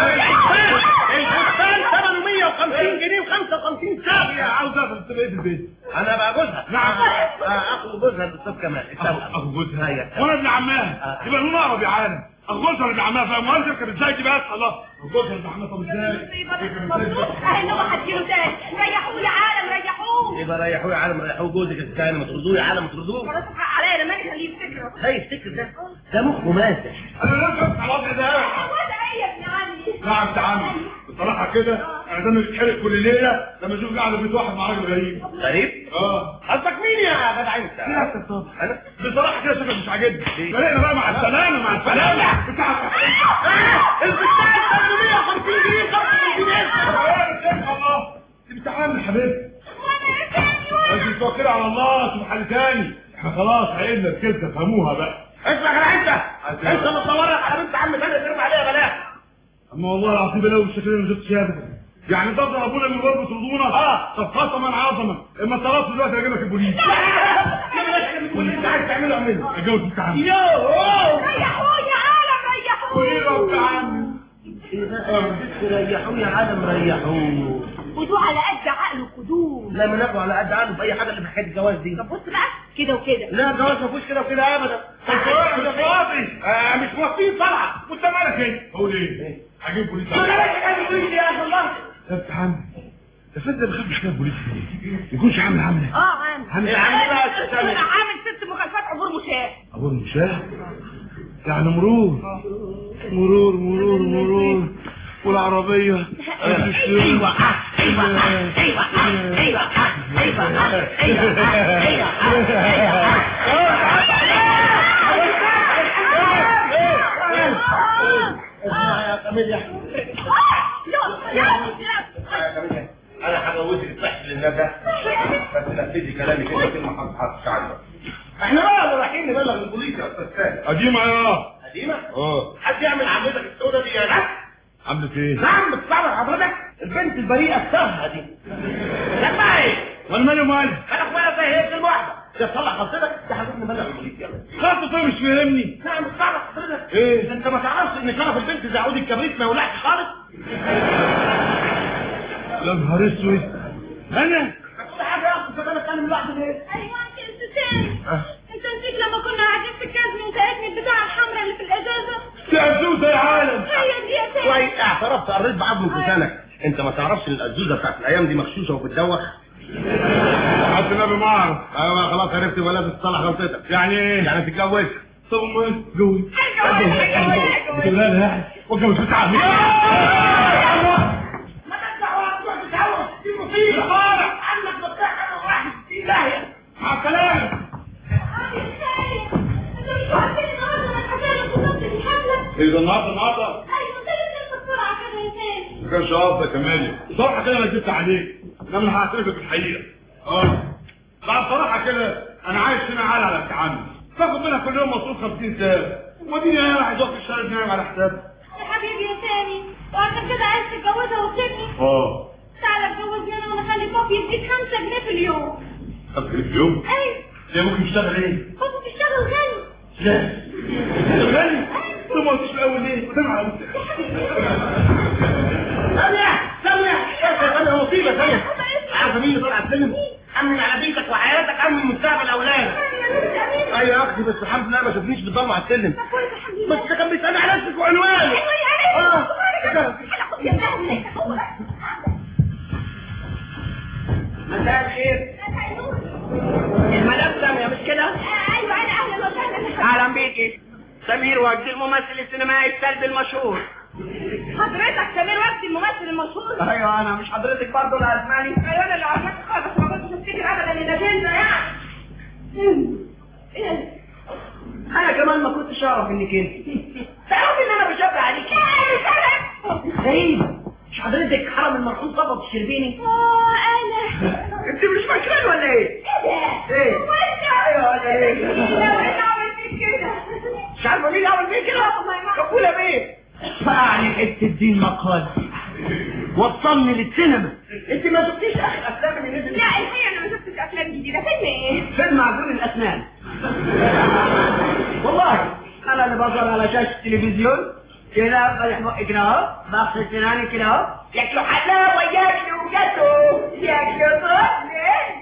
الفستان ثمنه 150 جنيه و55 ساعه يا عاوز افهم تبقى ايه في البيت انا بقى جوزها نعم. آه، اخو جوزها الاستاذ كمال التوأم. اخو جوزها هيا. وانا ابن عمها يبقى لون اقرب يا عالم اخو جوزها ولا ابن عمها فاهم تركب ازاي دي بس الله اخو جوزها ولا ابن عمها طب ازاي مبروك اهي هو هتجيله تاني ريحوه يا عالم ريحوه يبقى ريحوه يا عالم ريحوه جوزك الثاني ما تردوه يا عالم ما تردوه خلاص حق عليا انا مالي خليه يفتكر لا يفتكر ده ده مخه ماسح انا لازم على الوضع ده هو ده ايه يا ابن عمي نعم يا عمي بصراحه كده انا دمي بيتحرق كل ليله لما اشوف قاعده بيت واحد مع راجل غريب غريب اه قصدك مين يا جدع انت نفسك طبعا انا بصراحه كده شكلك مش عاجبني فرقنا بقى مع السلامه مع السلامه بتاع الفستان ثمنه 150 جنيه 55 قرش الله انت عامل حبيبي انت توكل على الله شوف حل تاني احنا خلاص عقلنا الكلمه فهموها بقى اسمع يا انت انت اللي تدورك على بنت عم ثانيه ترمي عليها بلاها اما والله العظيم لو بالشكل ده ما شفتش ابدا يعني ده ابونا من غرب ترضونا اه طب قسما عظما اما طلبت دلوقتي اجيبك البوليس واللي انت عايز تعمله اعمله اتجوز بنت عمي يوه ريحوه يا عالم قولي له ريحوه بنت عمي ريحوه يا عالم ريحوه خدوه على قد عقله خدوه لا منافع على قد عنه في اي حاجه اللي في حكايه الجواز دي طب بص بقى كده وكده لا الجواز ما فيهوش كده وكده ابدا الجواز مش فاضي آه مش موافقين طبعا وانت مالك ايه؟ قول ايه؟ هجيب بوليس ما بلاش حكايه البوليس يا اخي الله يا بنت عمي يا فندم ما بخافش كده بوليس ليه؟ يكونش عامل عامل ايه؟ اه عامل عامل عامل بقى يا أستاذ سامي. عامل ست مخالفات عبور مشاه ابو المشاه يعني مرور مرور مرور مرور والعربية ايوه ايوه ايوه ايوه ايوه اسمع يا كاميليا يا كاميليا انا هجوزك الصحي للندى بس نفذي كلامي كده كلمه ما حصلتش عنها احنا بقى اللي رايحين نبلغ البوليس يا استاذ سامي قديمة يا قديمه اه حد يعمل عملتك السوداء دي يا ناس عملت ايه؟ نعم بتصور حضرتك البنت البريئه السهله دي لما ايه وانا مالي ومالي؟ انا اخويا زي هي كلمه واحده يا تصلح خطتك يا حبيبي نبلغ البوليس يلا خلاص طيب مش فاهمني نعم بتصور حضرتك ايه؟ انت ما تعرفش ان شرف البنت زي عود الكبريت ما يولعش خالص يا نهار اسود انا كل حاجه يا اخي انا اتكلم لوحدي ليه ايوه انت انت تاني انت نسيت لما كنا قاعدين في الكاز وسالتني العزوزه يا عالم هي دي يا سيدي كويس اعترفت قريت بعض في لسانك انت ما تعرفش ان العزوزه بتاعت الايام دي مغشوشه وبتدوخ حتى النبي ما اعرف ايوه خلاص عرفت يبقى لازم تصلح غلطتك يعني ايه؟ يعني تتجوز طب امال اتجوز بتقولها لها يعني واتجوز بتاع مين؟ ما تدعوا تروح تتجوز دي مصيبه خالص عنك بتضحك واحد في داهيه مع السلامه يا سيدي انت مش عارفين النهارده انا حكيت لك بالظبط الحفله اذا النهارده النهارده ايوه زي ما انت بسرعه كده يا سيدي ما كانش قصدك يا مالي بصراحه كده انا كدبت عليك انما انا هعترف لك بالحقيقه اه بعد بصراحه كده انا عايش هنا عالي على التعامل باخد منها كل يوم مصروف 50 سنه وديني انا واحد واقف في الشارع نايم على حسابي يا حبيبي يا سامي وعشان كده عايز تتجوزها وتسيبني اه تعالى اتجوزني انا وانا اخلي بابي يديك 5 جنيه في اليوم طب في اليوم ايوه هي ممكن تشتغل ايه؟ كنت بتشتغل غني لا غني طب ما قلتش في الاول ليه؟ وده على ثانيه ثانيه ثانيه مصيبه ثانيه عارفه مين اللي طلع السلم؟ امن على بيتك وحياتك امن مستقبل اولادك ايوه يا اختي بس الحمد لله ما شافنيش بتضلم على السلم بس ده كان بيسالني على نفسك وعنوانك اه مساء الخير المدام سامية مش كده؟ ايوه انا اهلا وسهلا اهلا بيكي سمير وجدي الممثل السينمائي السلبي المشهور حضرتك سمير وجدي الممثل المشهور ايوه انا مش حضرتك برضه الاسماني ايوه انا اللي عارفك خالص ما كنتش افتكر ابدا ان ده جنة يعني ايه انا كمان ما كنتش اعرف انك انت تعرفي ان انا بشبه عليك غريب مش حضرتك حرم المرحوم صفوت الشربيني اه انا انت مش فاكراني ولا ايه؟ ايه ايه؟ ايوه انا ايه؟ لو انا عملت كده مش عارفه مين اللي عمل فيه كده؟ كفوله بيه فعني حته الدين مقال وصلني للسينما انت ما شفتيش اخر افلام اللي نزلت لا الحقيقه انا ما شفتش افلام جديده فيلم ايه فيلم معجون الاسنان والله انا اللي بظهر على شاشه التلفزيون كده فاتح بقي كده اهو بغسل سناني كده اهو ياكلوا حلاوه ياكلوا جاتو ياكلوا طفل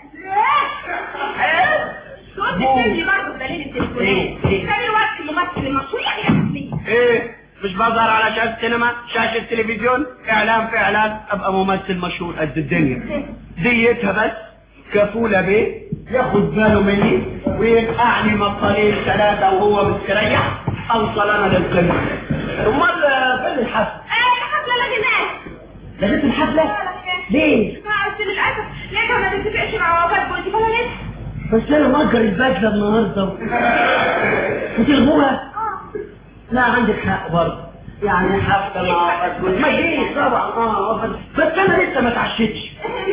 صوت الفيلم برضه بدليل التليفونات سمير وجدي الممثل المشهور يعني اسمي ايه مش بظهر على شاشة سينما شاشة تلفزيون اعلان في اعلان ابقى ممثل مشهور قد الدنيا ديتها بس كفولة بيه ياخد باله مني وينقعني مقالين ثلاثة وهو مستريح اوصل انا للقمة امال فين الحفلة؟ ايه الحفله اللي هناك لقيت الحفلة؟ ليه؟ ما قلت للاسف لقيتها ما تتفقش مع وفاه قلت فانا لسه بس انا مأجر البدلة النهاردة وتلغوها؟ اه لا عندك حق برضه يعني حفلة مع رجل ما جيش طبعا اه بس انا لسه ما اتعشتش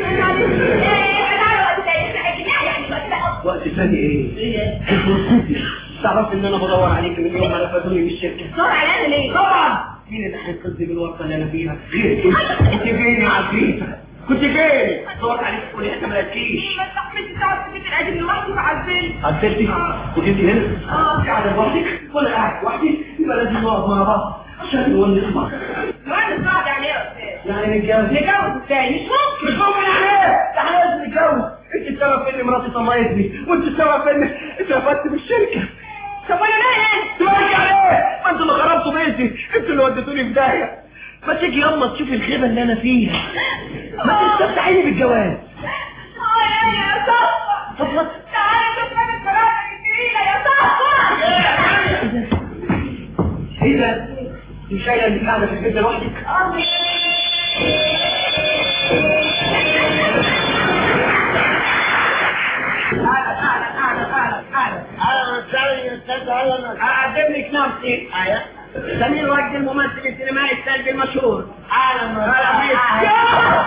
وقت ثاني ايه؟ فرصتي تعرف ان انا بدور عليك من يوم ما رفضوني من الشركة دور على انا ليه؟ طبعا مين اللي هينقذني من الورطة اللي انا فيها؟ غيرك انت كنت فين يا عفريتة؟ كنت فين؟ دورت عليك في كل حتة ما لقيتكيش ما استحملتش تقعد في البيت القديم لوحدي فعزلت عدلتي وجيتي هنا اه قاعدة لوحدك وانا قاعد لوحدي يبقى لازم نقعد مع بعض عشان نونس بعض الواد صعب يعني ايه يا استاذ؟ يعني نتجوز نتجوز التاني مش ممكن مش ممكن يعني ايه؟ احنا لازم نتجوز انت السبب في ان مراتي طلقتني وانت السبب في ان اترفدت من الشركه طب وانا ليه؟ تبارك عليه ما انتوا اللي خربتوا بيتي انتوا اللي وديتوني في داهيه ما تيجي يلا تشوفي الخيبه اللي انا فيها ما تستمتعيني بالجواز اه يا يا صفا صفوت تعالى شوف راجل فراشة الجميلة يا صفا ايه ده؟ انت شايله انك قاعده في البيت لوحدك؟ تعالى تعالى تعالى تعالى تعالى انا مستني يا استاذ انا اقدم لك نفسي ايوه سمير وجدي الممثل السينمائي السلبي المشهور اهلا اهلا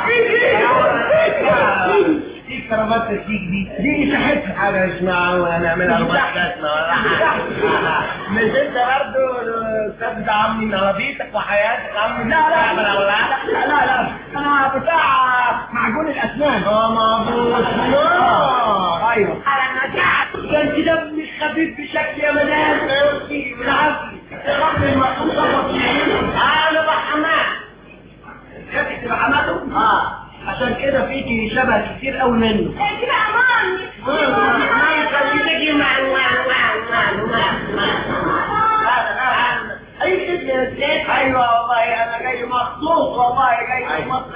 بيك دي كرامات الشيك دي دي صحتها حاجه اسمها ونعملها رومانسية مش انت برضه الاستاذ بتاع عمي نرابيتك وحياتك عمي لا لا لا لا لا لا انا بتاع معجون الاسنان اه معبود اه ايوه ده انت دمك خفيف بشكل يا مدام بالعافيه رب المحمود صفت انا بحماه كيف تبقى حماته؟ اه عشان كده فيكي شبه كتير قوي منه انت بقى مامي اي خدمه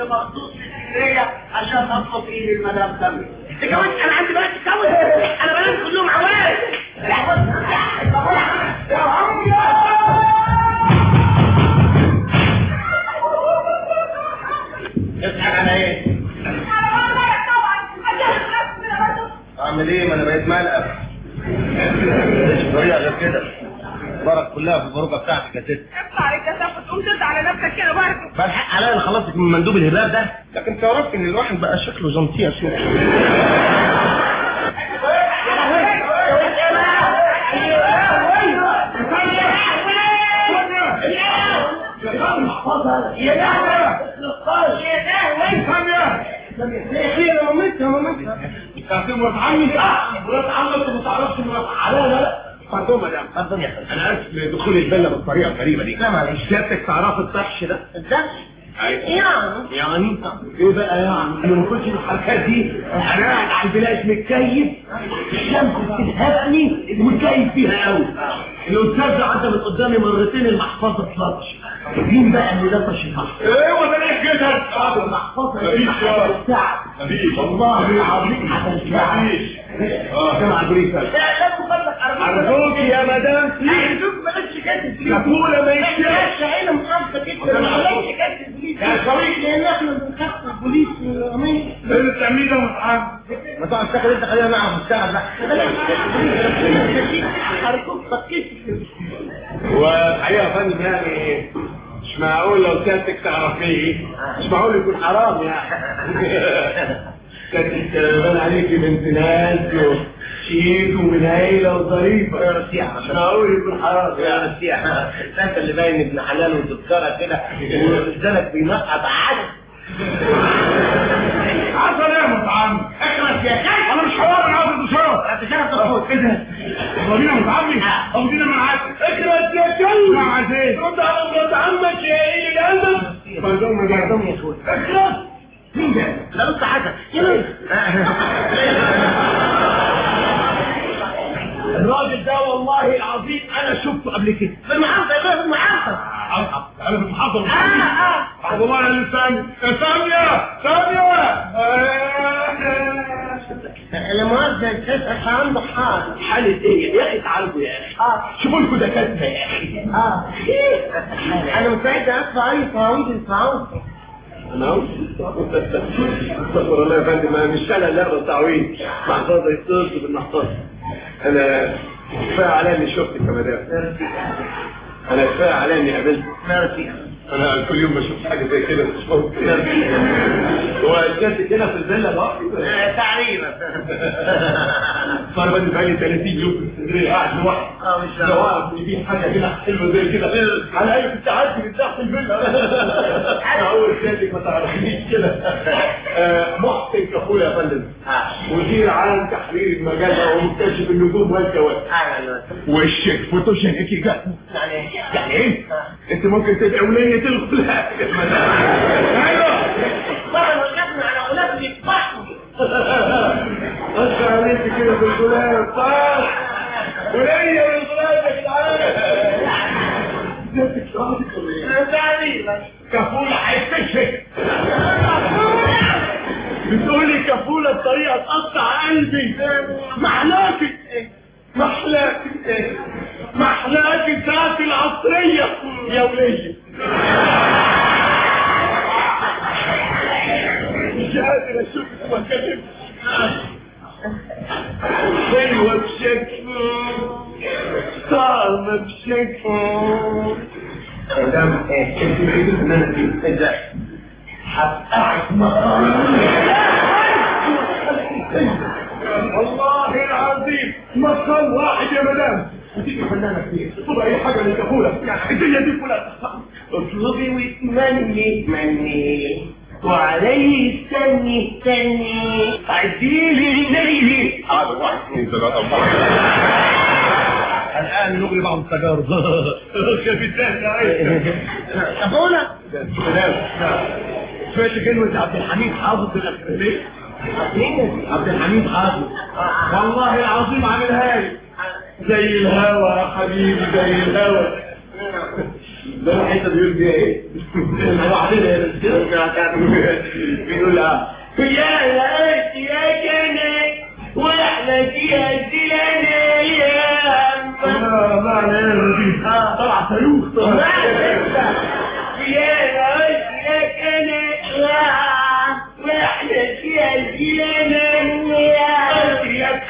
رحت مخصوص لاسكندريه عشان اطلب ايه المدام سامي اتجوزت انا عندي بنات تتجوز انا بنات كلهم عوارض اضحك على ايه؟ على والدك طبعا هتجوز نفسي كده برضه اعمل ايه ما انا بقيت ملقف مش طريقه غير كده البرك كلها في البروجه بتاعتك يا ست اطلع عليك يا سافة تقوم ترد على نفسك كده برضه فالحق عليا انا خلصتك من مندوب الهباب ده لكن تعرفت ان الواحد بقى شكله جنطيه سوق فاطمه ده اتفضل يا فندم انا اسف لدخول الفيلا بالطريقه الغريبه دي لا معلش سيادتك تعرف الطحش ده الدخل أيوة. يعني يعني ايه بقى يعني انا ما كنتش الحركات دي انا قاعد على البلاش متكيف الشمس بتلهبني ومتكيف فيها قوي الاستاذ ده عدى من قدامي مرتين المحفظه اتلطش مين بقى اللي لطش المحفظه؟ ايه وده ليه كده؟ المحفظه مفيش يا رب. بتاعك مفيش. والله العظيم عملتها مفيش. اه سمع بريكا لا لا تفضلك ارجوك يا مدام ارجوك بلاش كده كفوله ما يشتريش بلاش هنا محافظه كده بلاش كده يا شريك لان احنا بنخاف من البوليس والامين ايه اللي بتعمليه ده متعب ما تقعد تاخد انت خلينا نعرف نشتغل بقى ارجوك فكيت والحقيقه يا فندم يعني مش معقول لو سيادتك تعرفيه مش معقول يكون حرام يعني سيادتك بان عليكي بنت ناس وشيك ومن عيله وظريفه يا رسيح مش معقول يكون حرام يا يعني رسيح انت اللي باين ابن حلال وتذكره كده ولسانك بينقط عدد عسل يا متعمد اخلص يا خالد انا مش حرام انا عاوز اتشرف انت شرف تفوت ايه ده؟ ورينا متعمد قصدينا معاك اكرس يا كلب مع عزيز رد على مرات عمك يا ايه القلب مردوم ده مردوم يا اخويا اكرس مين ده؟ لا لسه حاجه يلا الراجل ده والله العظيم انا شفته قبل كده في المحافظه يا في المحافظه انا في المحافظه اه اه عبد الله يا ثانية يا ثانية ثانية لا مؤاخذه يا استاذ عنده حال حالة ايه يا اخي تعالوا يا اخي اه شوفوا لكم دكاترة يا اخي اه انا مستعد ادفع اي تعويض يدفعوه انا استغفر الله يا فندم انا مش انا اللي اخد تعويض محفظة يتصل بالمحفظة انا كفاية عليا اني شفتك يا مدام انا كفاية عليا اني قابلتك ميرسي انا كل يوم بشوف حاجة زي كده مش ممكن هو جاتك هنا في الفيلا بقى تقريبا صار بدي بقالي 30 يوم في اسكندريه قاعد لوحدي اه مش لو اعرف ان في حاجه كده حلوه زي كده على اي كنت عدي من تحت الفيلا انا اول سيادتك ما تعرفنيش كده آه، محسن كفول يا فندم مدير عام تحرير المجله ومكتشف النجوم والكواكب وشك فوتوشينيكي جات يعني يعني ايه؟ انت ممكن تبقى ولية الغلاف ايوه طبعا وجدنا على غلاف بيتبحوا بس عليك كده في الغلاف صح ولية الغلاف يا جدعان جاتك صادق ولا ايه؟ تقريبا كفولة هيفشك بتقولي كفولة بطريقة تقطع قلبي محلاكي محلاكي محلاكي بتاعت العصرية يا ولية مش قادر اشوفك واكلمك حلوة بشكل طعمة بشكل مدام انت بعيد ان انا فيه ازاي هفتحك والله العظيم مكان واحد يا مدام وتيجي فنانة كتير تطلب اي حاجة للكفولة يعني الدنيا دي كلها اطلبي واتمني مني وعليه استني استني عديلي ليلي حاضر واحد اثنين ثلاثة أربعة الآن نغري بعض التجارب كابتن يا كفولة مدام سمعت كلمة عبد الحميد حافظ الأخرانية عبد الحميد حافظ والله العظيم عاملها لي زي الهوا يا حبيبي زي الهوا ده الحته بيقول فيها ايه؟ وبعدين بيقول لها يا لقيت يا جنى واحنا فيها الدلانة يا أما طلع صاروخ يا لقيت يا جنى واحنا فيها الدلانة يا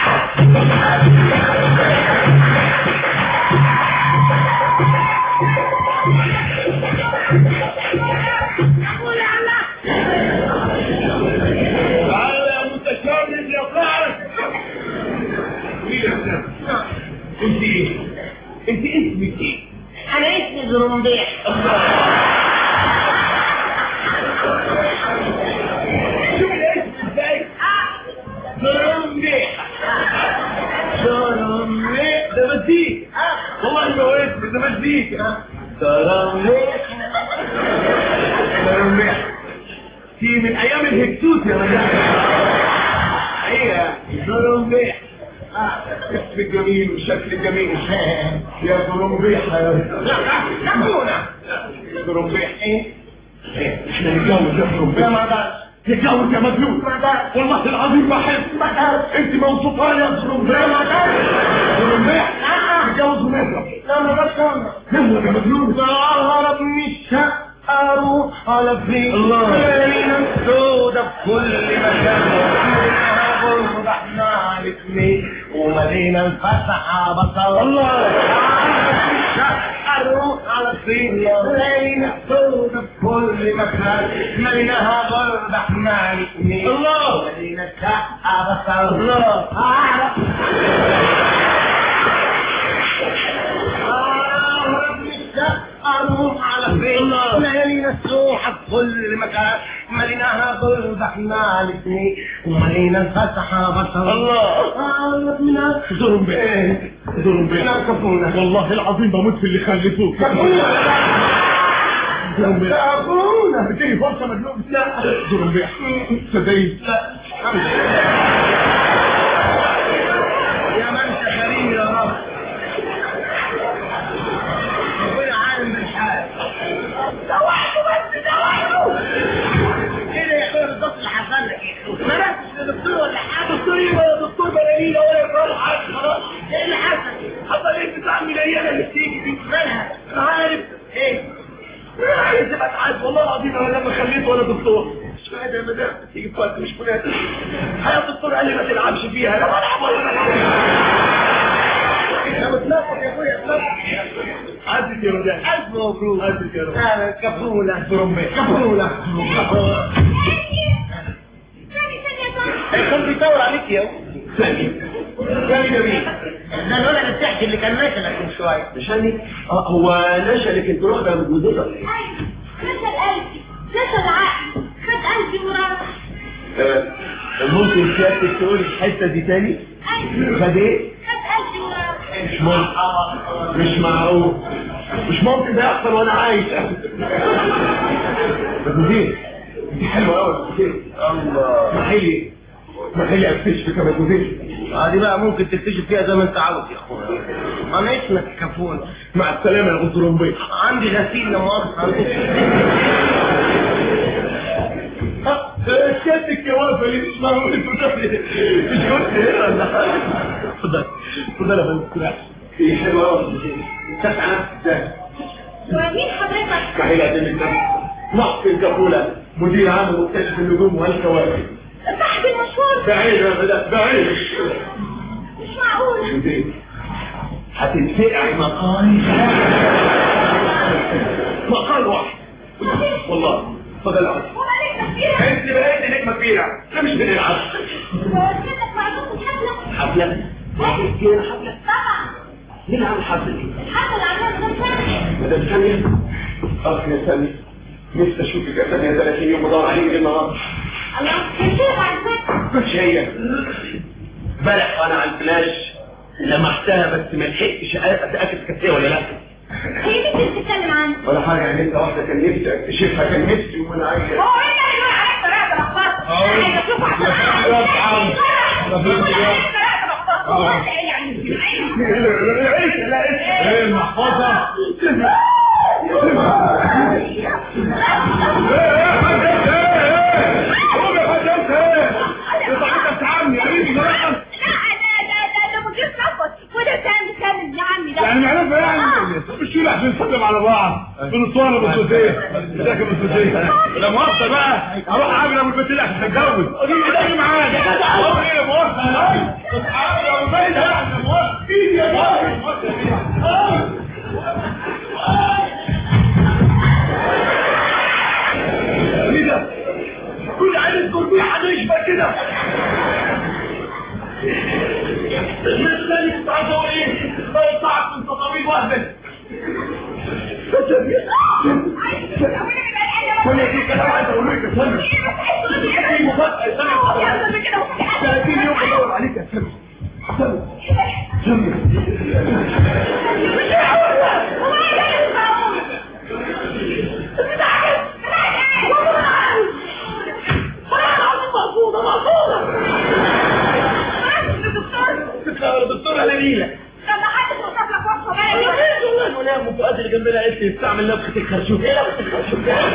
تعالى يا متشرد يا فارس انت ايه؟ انت اسمك ايه؟ انا اسمي زرنديح شوف الاسم ازاي؟ زرمبيح زرمبيح ده مزيك والله ما هو اسم ده مزيك زرمبيح زرمبيح دي من ايام الهكسوس يا مجال هي زرمبيح اسم جميل وشكل جميل يا زرمبيح يا زرمبيح ايه؟ احنا نتجوز يا زرمبيح ما اقدرش تتجوز يا مجنون والله العظيم بحب انت موصوفه يا زرمبيح زرمبيح تتجوز ونهرب لا ما اقدرش نهرب يا مجنون اهرب من الشقه اروح على فين الله. لينا سودة في كل مكان غربة احنا على الاثنين ومدينة الفتحة بطل الله. اروح على فين لينا سودة في كل مكان مدينة غربة احنا على الاثنين الله. مدينة الفتحة بطل الله. اعرف اهرب من الشقه اروح على فين ليالي مسروحه في كل مكان مليناها ضرب احنا على الاثنين وملينا الفتحه بصر الله. اهرب منها زرمبيح زرمبيح لا كفونا والله العظيم بموت في اللي خلفوك زرمبيح كفونا بتيجي فرصة مجنون لا زرمبيح صدقني يا من انت كريم يا رب ربنا عالم بالحال دوحته بس دوحته كده يا اخويا بالظبط اللي حصل لك يا اخويا ما رحتش لدكتور ولا حاجه دكتور ايه ولا دكتور بلالين ولا يفهم حاجه خلاص ايه اللي حصل؟ حصل ايه بتاع مليانه اللي بتيجي دي مالها؟ انا عارف ايه؟ انا عايز ابقى عارف والله العظيم انا لما خليت ولا دكتور مش فاهم يا مدام تيجي في وقت مش مناسب الحقيقه الدكتور قال لي ما تلعبش فيها لا بلعب ولا بلعب انا بتنفض يا اخويا اتنفض عزت يا مدام الف مبروك عزت يا رب انا كفوله زرمبيح كفوله ثاني ثانية كان بيدور عليك يا ثاني ثاني جميل ده الولد الضحك اللي كان ماشي لك من شويه مشاني اه هو نشا اللي كنت روحنا متجوزة ايوه نسى قلبي نسى العقل خد قلبي وراح ممكن سيادتك تقول الحتة دي تاني ايوه خد ايه خد قلبي وراح مش ممكن مش معقول مش ممكن ده يحصل وانا عايش مدوزين دي حلوه قوي مدوزين الله اسمحي لي اسمحي لي اكتشفك يا مدوزين اه دي بقى ممكن تكتشف فيها زي ما انت عاوز يا اخويا انا اسمك كفون مع السلامه يا غدر رمبي عندي غسيل لا مؤاخذه سيادتك يا وافا اللي مش معقول انتوا تاخدي مش كنت هنا ولا حاجه اتفضل اتفضل يا فندم استريح دي حلوه قوي مدوزين تسعى نفسك ازاي ومين حضرتك؟ اسمحي لي اقدم لك محسن كفوله مدير عام مكتشف النجوم والكواكب صاحبي المشهور بعيد يا مدام بعيد مش معقول مدير هتتفقعي مقال مقال واحد والله اتفضل يا عم. ومالك تفكيرك انت بقيت نجمه كبيره احنا مش بنلعب وكانك معزوم الحفلة حفله أيوة. كده حفله طبعا مين عامل حفله دي الحفلة اللي عملها مدام ثانية مدام ثانيه اه يا ثانيه نفسي اشوفك يا ثانيه 30 يوم بدور عليك النهارده الله كان شيء بعد ذلك مش هي امبارح وانا على الفلاش لمحتها بس ما لحقتش اتاكد كانت هي ولا لا هي مين اللي بتتكلم عنه؟ ولا حاجه يعني انت واحده كان نفسي اكتشفها كان نفسي وانا عايز هو ايه اللي يقول عليك طريقة الأخبار؟ أنا عايزة أشوفه عشان أعرف المحفظه لا لا لا لا ده مدير صفوت وده سامي سامي يا عمي ده يعني معرفة يعني مش كده عشان نسلم على بعض بنصوره بالسوسيه ازيك يا بالسوسيه لا مؤاخذة بقى اروح اعمل ابو البنت اللي عشان اتجوز اجي معاك هو ايه يا مؤاخذة اصحابي يا ابو البنت عشان مؤاخذة ايدي يا مؤاخذة ايه ده؟ كل عيل كل حد يشبه كده الناس تاني كنت عايز اقول ايه؟ ما يطلعك من تطابيق وهبل كل دي كلام عايز اقول لك يا سامي في مفاجأة يا سامي 30 يوم بدور عليك يا سامي سامي سامي دكتورة ليلى لما حد توصف لك وصفه بقى ولا المفاجأة اللي جنبنا قالت لي استعمل نفخة الخرشوف ايه نفخة الخرشوف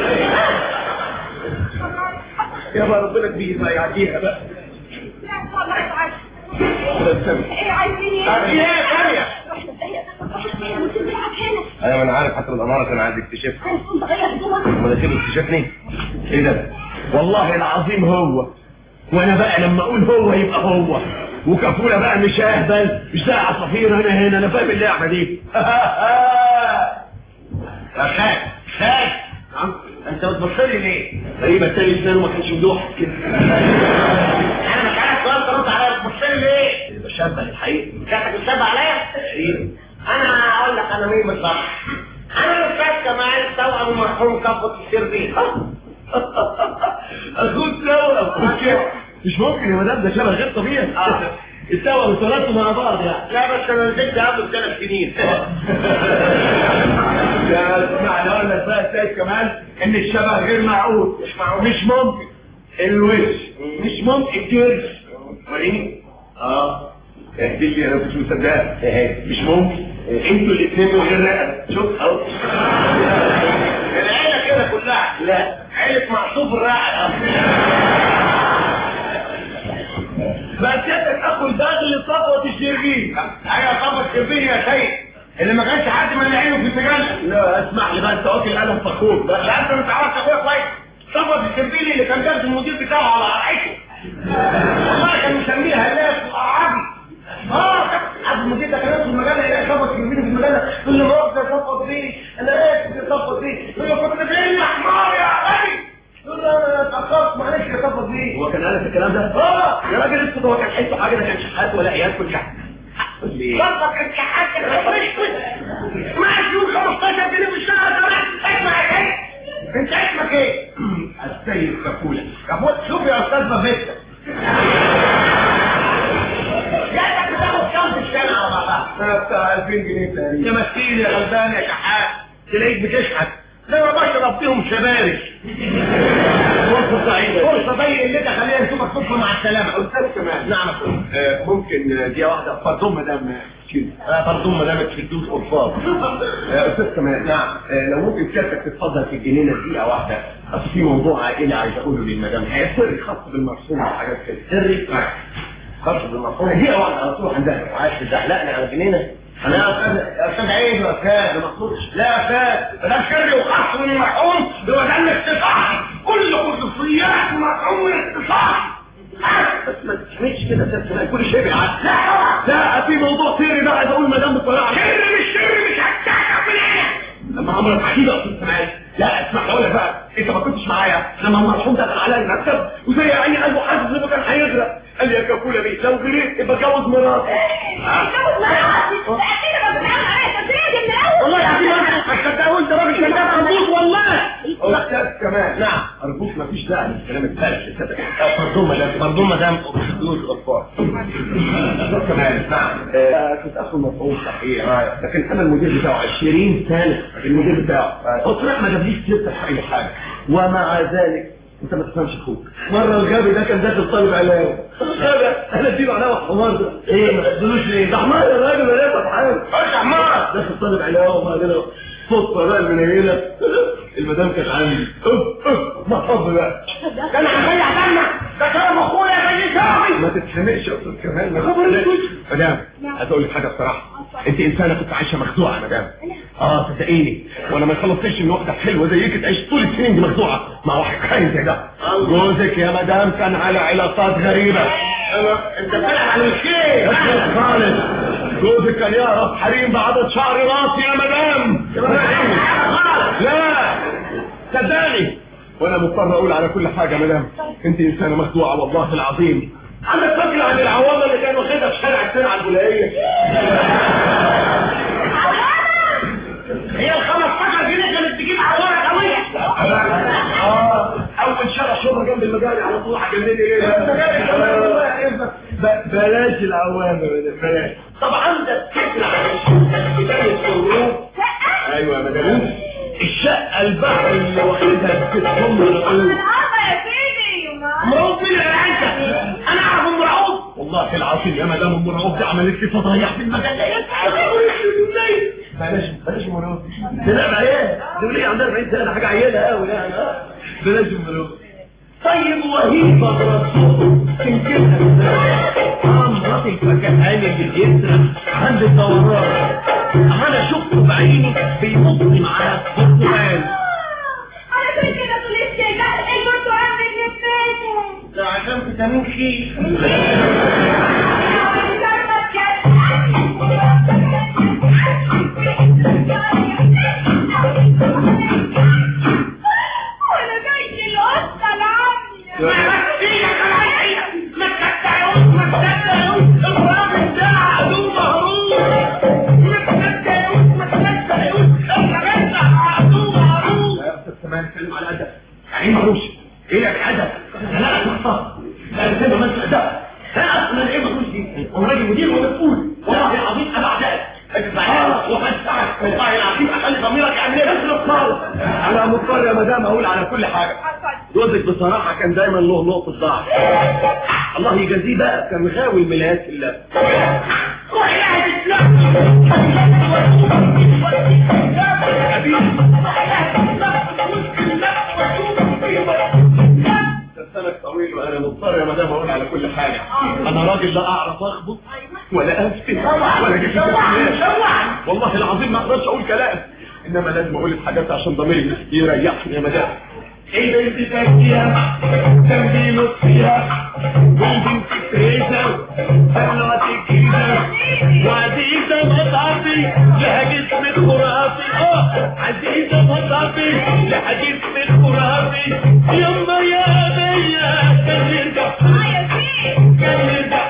يا بقى ربنا كبير بقى يعديها بقى لا والله عايز سامي ايه عايزين ايه؟ عايزين ايه يا سامية؟ روح نتضايق روح نتضايق وتنزل هنا ايوه انا عارف حتى الاماره كان عايز يكتشفها عايز تقوم تغير هدومك ولا كده اكتشفني ايه ده والله العظيم هو وانا بقى لما اقول هو يبقى هو وكفولة بقى مش اهبل مش زي عصافير انا هنا انا فاهم اللعبه دي يا خال خال انت بتبص لي ليه؟ تقريبا التاني اسنانه ما كانش مدوح كده انا مش عارف سؤال ترد عليا بتبص لي ليه؟ بشبه الحقيقه كانت بتشبه عليا؟ تقريبا انا هقول لك انا مين بالظبط انا الاستاذ كمال توأم المرحوم كفة الشربين اخوك توأم مش ممكن يا مدام ده شبه غير طبيعي التوأم اتولدتوا مع بعض يعني لا بس انا نزلت قبله بثلاث سنين يا اسمع انا اقول لك بقى سيد كمان ان الشبه غير معقول مش معقول. مش ممكن الوش مش ممكن كرش وريني اه اهدي لي انا كنت مصدقها مش ممكن انتوا الاثنين من غير رقبه شوف اهو العيلة كده كلها لا عيلة معصوف الراعي بس انت تاخد داخل صفوه الشربين ايوه صفة الشربين يا سيد اللي ما كانش حد من عينه في المجلة لا اسمح لي بقى انت واكل قلم فخور بقى لا انت مش عارف اخويا كويس صفة الشربيني اللي كان جاب المدير بتاعه على قرعته والله كان مسميها الناس العربي اه عبد المدير ده كان يدخل المجله يلاقي صفة الشربيني في المجله يقول له مؤاخذة يا صفة دي انا اسف يا صفة دي يقول له كنت فين يا حمار يا غبي يقول له انا اتاخرت معلش يا صفة دي هو كان قالك الكلام ده؟ اه يا راجل اسكت هو كان حيث حاجه ده كان شحات ولا عيال كل شحات ليه؟ صفة انت حاجة ماشي و 15 جنيه في الشهر كمان اسمع يا سيد انت اسمك ايه؟ السيد كفوله كفوت شوف يا استاذ بافيتا جاتك بتاخد كام في السنه على بعضها انا بتاع 2000 جنيه تقريبا يا مسكين يا غلبان يا شحات تلاقيك بتشحت ده انا بشرب فيهم شبارش فرصه سعيده فرصه بين اللي ده خلينا نشوفك صدفه مع السلامه استاذ كمان نعم يا أخويا. آه، ممكن آه، دقيقه واحده فرضون مدام كده اه برضه ما دامت في الدوس قرفان آه، استاذ كمان نعم آه، لو ممكن سيادتك تتفضل في الجنينه دقيقه واحده اصل في موضوع عائلي عايز اقوله للمدام هي سري خاص بالمرسوم وحاجات كده سري آه. خرج بالمفهوم دقيقه واحده على طول عندها عايز تزحلقني على الجنينه انا يا استاذ يا استاذ عيب يا استاذ ما تقولش لا يا استاذ ده سري وخاص من المرحوم هو ده الاختصاص كل خصوصيات المرحوم من الاختصاص بس ما تسمعش كده يا استاذ كل شيء بالعكس لا طبعا لا في موضوع سري بقى عايز اقول مدام بطريقه سر مش سر مش هتعرف من هنا لما عمرك حكيمه يا استاذ سماعي لا اسمع اقول لك بقى انت ما كنتش معايا لما المرحوم دخل عليا المكتب وزي عيني قلبه حاسس انه كان هيغرق قال لي يا كفوله بيه لو غرقت يبقى اتجوز مراتي اتجوز مراتي ده اكيد ما بتعمل عليا تدريج من الاول والله يا عزيز انا هتصدقوا انت راجل كذاب ارجوك والله استاذ كمان نعم ارجوك ما فيش داعي للكلام الفارغ يا استاذ برضه مدام برضه مدام فلوس اطفال استاذ كمان نعم آه، كنت اخو مفعول صحيح آه، لكن انا المدير بتاعه 20 سنه المدير بتاعه قلت ما جابليش سيرتك في اي حاجه ومع ذلك انت ما تفهمش اخوك مره الغبي ده كان داخل طالب علاوه غبي انا اديله علاوه حمار ده ايه ما تقولوش ليه ده حمار يا راجل ولا فرحان خش يا حمار داخل طالب علاوه وبعدين صدفه بقى المنيله المدام كانت عندي اوف اوف محفظ بقى ده انا هضيع دمك ده كلام اخويا زي شعبي ما تتخانقش يا استاذ كمال ما تتخانقش مدام عايز اقول لك حاجه بصراحه انت انسانه كنت عايشه مخدوعه يا مدام اه صدقيني وانا ما خلصتش ان واحده حلوه زيك تعيش طول السنين دي مخدوعه مع واحد خاين زي ده جوزك يا مدام كان على علاقات غريبه انت بتلعب على الشيء اسمع خالص جوزك كان يعرف حريم بعدد شعر راسي يا مدام لا صدقني وانا مضطر اقول على كل حاجه يا مدام انت انسانه مخدوعه والله العظيم عندك فكره عن العوامه اللي كان واخدها في شارع السنه البولائيه هي ال 15 جنيه كانت تجيب عوارة قوية اه اول شارع شهرة جنب المجاري على طول هجنني ليه ب- بلاش العوامه يا مدام بلاش طب عندك فكرة عن بداية الظروف ايوه يا مدام الشقه البحر اللي واخدها في الصم النهارده يا سيدي مرعوب مين يا انت انا اعرف ام مرعوب والله العظيم يا مدام ام رؤوف دي عملت لي فضايح في المجلات بلاش بلاش ام رؤوف دي لا عيال دي ليه عندها 40 سنه حاجه عياله قوي يعني آه. بلاش ام رؤوف طيب وهيبة رسول تنكرها ازاي اه مرات الفكهاني اللي بيسرق عند الدوران انا شفته بعيني بيبص معاه برتقال علشان كده طول الشيء ده البرتقال من نفسه ده عشان فيتامين سي وانا جاي القطه العمي ما بس ايدك على ايدك ما تكتعوش ما تكتعوش الراجل ده عدو مهروب ما تكتعوش ما تكتعوش الراجل ده عدو مهروب يا استاذ كمان اتكلم على ادب يعني ملوش ايه يا ادب لا لا تخطى لا كده ما ادب لا اصلا ايه ملوش دي هو راجل مدير ومسؤول والله العظيم انا اعدائك اه وقد ساعات والله العظيم اخلي ضميرك يعمل ايه اصرف خالص انا مضطر يا مدام اقول على كل حاجه جوزك بصراحه كان دايما له نقطه ضعف الله يجازيه بقى كان غاوي الملايات في الله روح يا الاسلام سنك طويل وانا مضطر يا مدام اقول على كل حاجه انا راجل لا اعرف اخبط ولا افتي ولا جيت والله العظيم ما اقدرش اقول كلام انما لازم اقول الحاجات عشان ضميري يريحني يا مدام البنت تاكيها تنبيل فيها والبنت كريزة طلعت الجيزة وعزيزة مطعبي لها جسم خرافي اه عزيزة مطعبي لها جسم خرافي يما يا بيا كان يرجع كان يرجع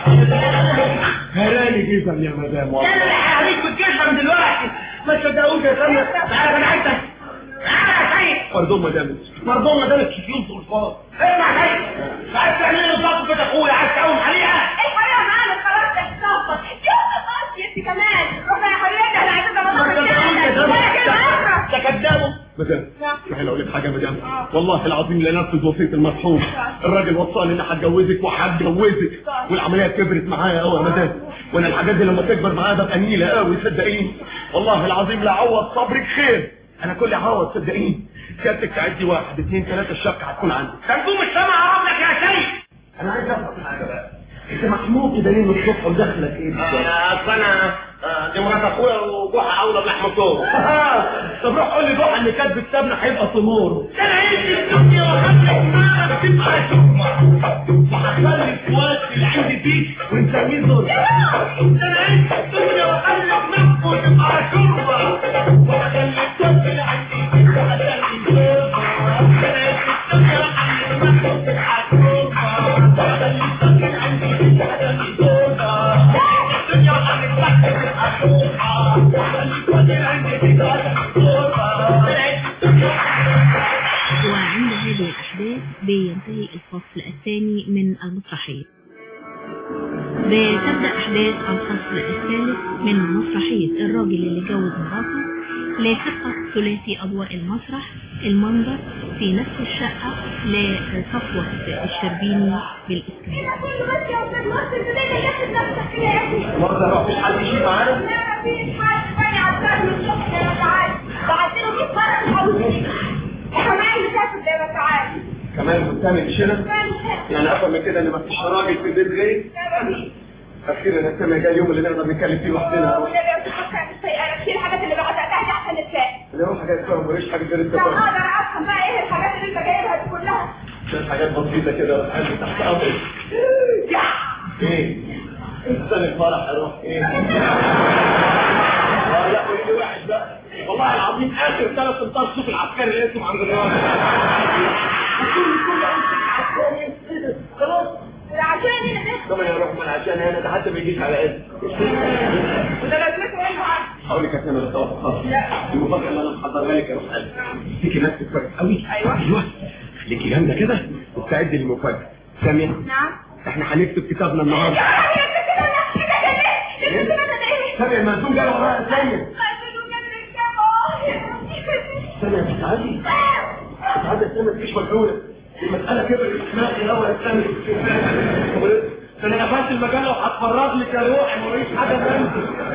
هراني جزم يا مدام والله انا اللي هعليك بالجزم دلوقتي ما تصدقوش يا سامي تعالى انا عايزك تعالى يا سيد مردوم مدام مرضون ما دامت كيوز والفاض اسمع يا سيد عايز تعمل له ضغط كده اخويا عايز تقوم عليها الحقيقة معانا خلاص تتصفى يا يا كمان روح يا حبيبتي انا عايزة ما مطلع تصدقوش يا سامي ده كدابه مدام اسمحي اقول لك حاجه يا مدام والله العظيم لا نفذ وصيه المرحوم الراجل وصاني ان هتجوزك وهتجوزك والعمليه كبرت معايا قوي يا مدام وانا الحاجات دي لما تكبر معايا ببقى نيله قوي صدقيني والله العظيم لا عوض صبرك خير انا كل عوض صدقيني سيادتك تعدي واحد اثنين ثلاثه الشبكه هتكون عندك تنجوم السما عرب لك يا سيد انا عايز افهم حاجه بقى انت محمود بدليل من الصبح ودخلك ايه بالظبط؟ اصل انا آه، دي مرات اخويا وجوحها اولى بلحم الطور طب روح قول لي جوه ان كاتب كتابنا هيبقى تمور انا عشت الدنيا وخلت دماغك تبقى شوفها وهخلي اخواتي اللي عندي فيك ونسميه زور انا عشت الدنيا وخلت نفسه تبقى شوربه وهخلي الدنيا اللي عندي فيك وهخلي شوربه انا عشت الدنيا وخلت نفسه تبقى شوربه وهخلي الدنيا اللي عندي فيك وهخلي شوربه الدنيا وخلت نفسه تبقى شوربه وهخلي الدنيا اللي عندي فيك وهخلي شوربه انا عشت وعند هذه الأحداث بينتهي الفصل الثاني من المسرحية بتبدأ أحداث الفصل الثالث من مسرحية الراجل اللي جوز مراته لفرقة ثلاثي أضواء المسرح المنظر في نفس الشقة لصفوة الشربيني بالإسكندرية كله بس يا استاذ مصر بدأت جت نفسك كده يا اخي مرة ما فيش حد يشيل معانا لا مفيش حد تاني على كمان قدامي الشنة يعني افهم من كده ان مفيش راجل في البيت غيري اخيرا يا سامي جاي اليوم اللي نقدر نتكلم فيه لوحدنا والنبي يا استاذ حسن السيئة كتير الحاجات اللي بعتها دي عشان نتفاهم اللي هو حاجات فاهم وليش حاجه غير لو التفاهم اقدر افهم بقى ايه الحاجات اللي انت جايبها دي كلها شوية حاجات بسيطه كده قلبي تحت امرك ايه استنى الفرح اروح ايه آه، لا قولي لي واحد بقى والله العظيم اخر ثلاث امتار صوف العسكري اللي اسمه عند الراجل كل كل عسكري خلاص عشان انا ده طبعا يا روح من عشان انا ده حتى ما يجيش على قد وده لازمته ايه معاك هقول لك عشان انا خلاص خلاص المفاجاه اللي انا محضرها لك يا روح قلبي فيكي ناس كويس قوي ايوه ايوه خليكي جامده كده واستعدي للمفاجاه ساميه نعم احنا هنكتب كتابنا النهارده يا راجل انت كده انا كده كده انت كده ده ايه ساميه المنسوب جاي ورايا ساميه قتلوا كده ساميه بتتعدي بتتعدي يا ساميه مفيش مجهوله المساله كبرت اسمها الاول يا ساميه انا قفلت المجله وهتفرغ لك يا روحي مفيش حاجه ثانيه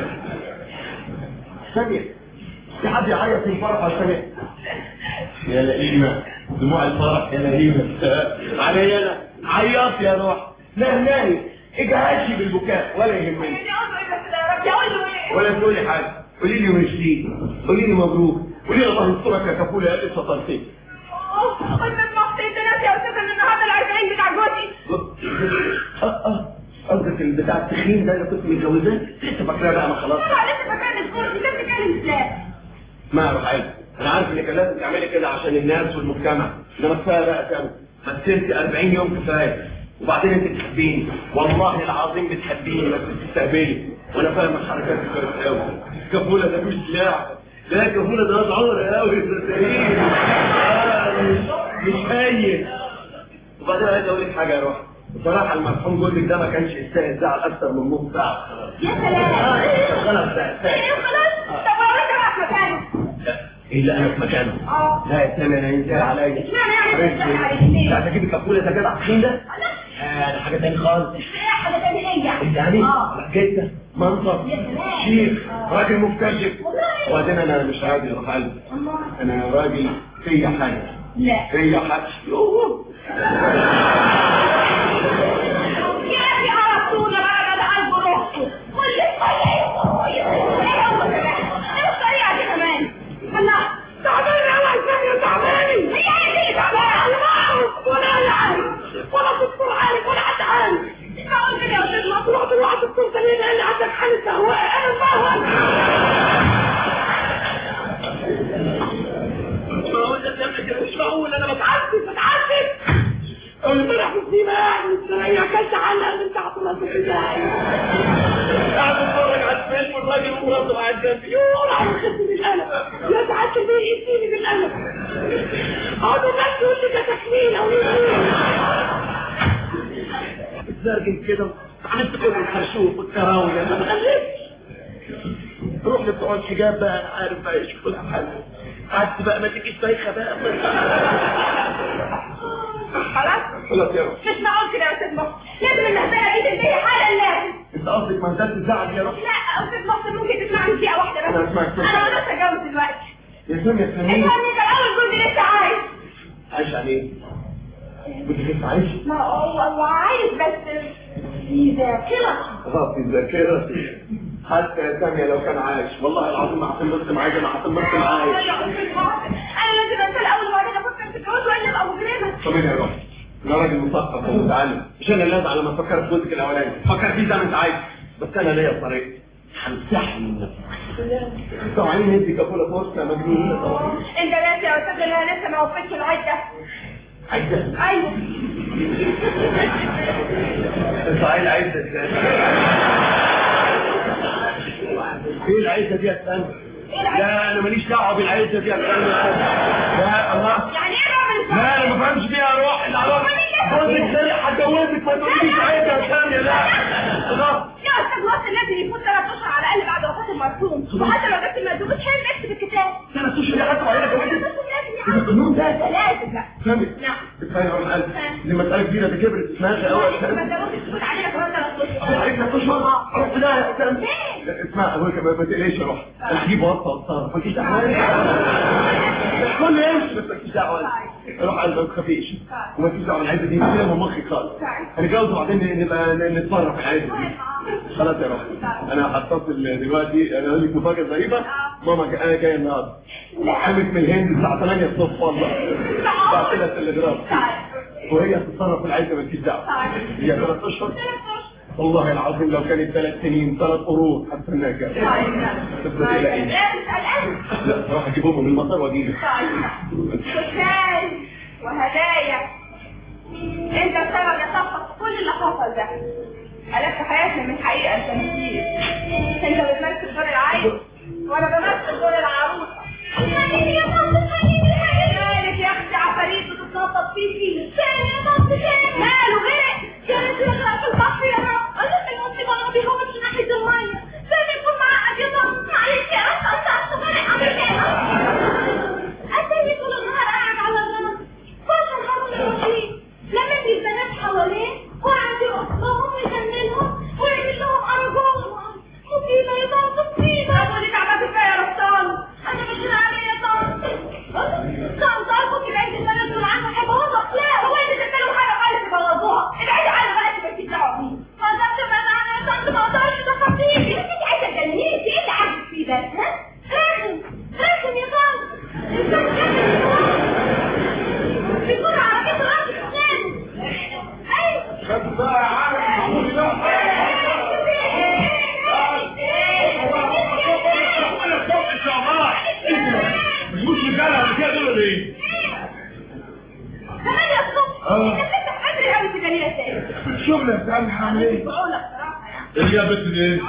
ساميه في حد يعيط في الفرح يا ساميه يا لئيمه دموع الفرح يا لئيمه علي انا عيط يا روح لا ناني اجهاشي بالبكاء ولا يهمني يعني اقول له ايه بس ده يا رب اقول له ايه ولا تقولي حاجه قولي لي ميرسي قولي لي مبروك قولي لي الله يسترك يا كفوله يا قصه طرفين اوه قلت المحطة انت ناسي يا استاذ ان النهارده العرسين بتاع جوزي اه اه قصدك البتاع التخين ده اللي كنت متجوزاه لسه فاكراه بقى ما خلاص طبعا لسه فاكر الاسبوع انت بتتكلم ازاي ما اعرف عادي انا عارف انك لازم تعملي كده عشان الناس والمجتمع انما كفايه بقى كام مثلتي 40 يوم كفايه وبعدين انت بتحبيني والله العظيم بتحبيني بس بتستهبلي وانا فاهم حركاتك كويس قوي كفوله ده مش لاعب لا كفوله ده شعور قوي صدقيني آه، مش مش هين وبعدين عايز اقول لك حاجه يا روح بصراحه المرحوم جوزك ده ما كانش يستاهل زعل اكتر من نص ساعه يا سلام اه خلاص بقى ايه خلاص طب ولو انت بقى في مكانه لا ايه اللي انا في مكانه اه لا يا سامي انا ينتهي عليا اشمعنى يعني بتضحك على الاثنين لا تجيب الكفوله ده كده عشان ده آه، ده حاجه تاني خالص ايه حاجه تانية ايه يعني انت يعني اه جدة منصب يا سلام. شيخ راجل مكتشف والله. وبعدين انا مش راجل يا روح قلبي الله انا راجل فيا حاجه لا فيا حاجه يوه. يا اخي عرفتونا بقى ده قلب روحه كل شويه يقول ايه هو كمان ايه الطريقه دي كمان الله تعبان يا وحشاني يا تعباني هي هي دي تعبانه الله ولا انا عارف ولا دكتور عارف ولا حد عارف انت قلت لي يا استاذ مطروح تروح دكتور سليم قال لي عندك حاله سهواء انا فاهم معقول ده تعمل كده مش معقول انا بتعذب بتعذب اول امبارح في السيما قاعد مستريح كلت علقه من تحت راس الحجاج قاعد بتفرج على الفيلم والراجل ومراته قاعد جنبي يوه راح يخدني بالقلم يا سعادة البيه يديني بالقلم اقعدوا بس يقول لي ده تكميل او اتزرجن كده عرفت كل الخرشوف والكراوي ما بخلفش روح لبتوع الحجاب بقى انا عارف بقى يشوفوا لها حل قعدت بقى ما تجيش بايخه بقى خلاص خلاص يا روح مش معقول كده يا استاذ مصر لازم المهزله دي تنتهي حالا لازم انت قصدك ما زالت تزعل يا روح لا استاذ مصر ممكن تسمعني دقيقه واحده بس أنا أسمعك. انا ما اتجوز دلوقتي يا سامي يا سامي افهمني ده الاول جوزي لسه عايش عايش عليه كنت لسه عايش ما هو هو عايش بس في ذاكره اه في ذاكرتي حتى يا سامية لو كان عايش والله العظيم ما هتنبسط معايا ما هتنبسط معايا يا استاذ مصر انا لازم انسى الاول وبعدين افكر في الجواز والا ابقى مجرمه طب يا روح انا راجل مثقف ومتعلم مش انا اللي ازعل لما افكر في جوزك الاولاني فكر فيه زي ما انت عايز بس انا ليا طريقتي همسحه من نفسي طبعا ندي كفوله فرصه مجنونه طبعا انت ناسي يا استاذ ان انا لسه ما وفيتش العده عايزة ايوه انت عايز عايزة ازاي ايه العزة دي يا سامي ايه العده لا انا ماليش دعوه بالعزة دي يا سامي لا الله يعني ايه بعمل لا انا ما فهمش فيها روح العروس جوزك سريع هتجوزك ما تقوليش عايزة يا سامية لا خلاص يا استاذ مصر لازم يكون ثلاث اشهر على الاقل بعد وفاه المرحوم وحتى لو جبت المندوب مش هينفع اكتب الكتاب ثلاث اشهر يا حاج وعيالك لازم جوزك لازم القانون ده لازم لا سامي نعم كفايه يا ولد قلبي دي مساله كبيره دي كبرت ماشي قوي ما انت ممكن تفوت علينا كمان ثلاث اشهر عليك ثلاث اشهر اروح في ده يا سلام اسمع ابوك ما ما تقلقش يا روح انا هجيب وصفه وصفه مالكيش دعوه كل ايش بس مالكيش دعوه روح قلبك ما تخافيش ومالكيش دعوه العزه دي كده من مخك خالص هنتجوز وبعدين نبقى نتفرج في العزه دي خلاص يا روح انا هتصل دلوقتي انا اقول لك مفاجاه ظريفه ماما جا- انا جاي النهارده قامت من الهند الساعه 8 الصبح والله بعت لها تليجرام وهي تتصرف في العزه مالكيش دعوه هي ثلاث اشهر والله العظيم لو كانت ثلاث سنين ثلاث قرون هستناك تبقى لا ايه مش قلقان لا راح اجيبهم من المطار واجيلك شكران وهدايا انت السبب يا صفا في كل اللي حصل ده قلبت حياتنا من حقيقة التمثيل انت بتمثل دور العين وانا بمثل دور العروسة حبيبي يا ماما حبيبي مالك يا اختي عفاريت بتتنطط فيكي ثاني يا ماما ثاني ماله غير كانت يغرق في البحر يا رب قلت المصيبة ما بيهوبش ناحية المية ثاني يكون معقد يا ماما معلش يا اخت انت هتغرق عليك يا أتاني طول النهار قاعد على الرمل فاش الحرم الرحيم لما في البنات حواليه وقعد يقصهم ويجننهم ويعمل لهم أرجوهم مصيبة يا طنط مصيبة أقول لك عملت فيا يا رسول أنا مش علي يا طنط طنط أرجوك ابعدي البنات دول عنها هيبوظها لا هو أنت تتكلم حاجة خالص يبوظوها ابعدي عنها بقى انت مالكيش دعوة بيه ما اقدرش ابعد عنها يا طنط ما اقدرش ده خطيبي انت عايزة تجنني ايه اللي عاجبك فيه ده ها؟ رخم رخم يا طنط بيكون عربية الأرض كمان أيوة خد بقى يا عم قولي مش رجاله قبل كده دول ولا ايه؟ كمان يا صبح آه. انت بتفتح بدري قوي في جميلة تاني الشغل يا بتاعي هعمل ايه؟ بقول لك صراحة ايه يا بنت دي؟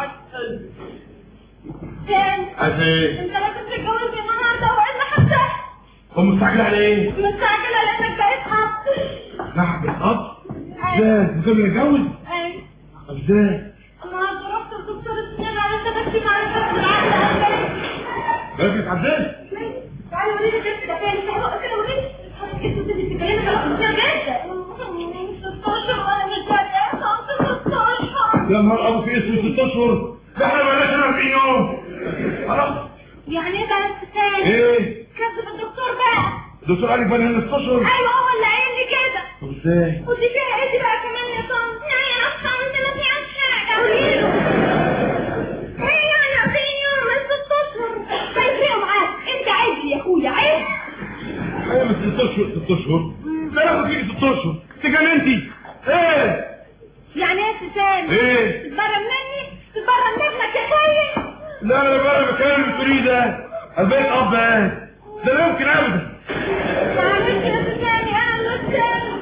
يعني عايز ايه؟ انت لازم تتجوزني النهارده والا حتى هو مستعجل على ايه؟ مستعجلة لانك بقيت حط نعم بالظبط ازاي؟ ممكن يتجوز؟ ايوه ازاي؟ النهارده رحت لدكتور السنان عملت بكتب على كتب العقل لازم يتعدل؟ تعالي وريني الجسم ده فين تعالي كده وريني الجسم ده بتتكلمي كلام كتير جدا 16 وانا مش قادرة 16 يا نهار ابو في اسمه ست اشهر ده احنا بقالنا 40 يوم خلاص يعني ايه بقى الثاني ايه؟ كذب الدكتور بقى الدكتور قال لك بقى ست اشهر ايوه هو اللي قايل لي كده طب ازاي؟ ودي فيها ايه دي بقى كمان يا طنط يعني يا اصلا انت ما فيهاش حاجه قولي له ايه يعني 40 يوم من ست اشهر فيفرقوا معاك انت عيب يا اخويا عيب ايوه بس ست اشهر ست اشهر ده انا فيك ست اشهر تجننتي ايه؟ يعني ايه تسامي ايه؟ تتبرى مني تتبرى من ابنك يا طيب لا انا بقى مكان الفري ده البيت اب ده ده لا يمكن ابدا معلش يا تسامي انا اللي الثاني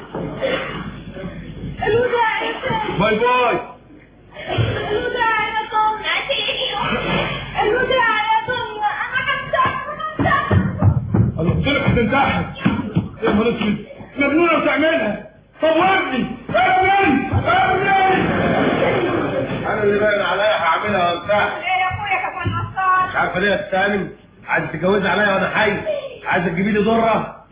الوداع يا سامي باي باي الوداع يا طن الوداع يا طن انا بنتحر بنتحر انا قلت لك هتنتحر يا نهار اسود مجنونه وتعملها طب وابني ابني ابني انا اللي باين عليا هعملها وانتحر ايه يا اخويا كمان نصار مش عارفه ليه يا سالم عايز تتجوزي عليا وانا حي عايز تجيبي لي ضره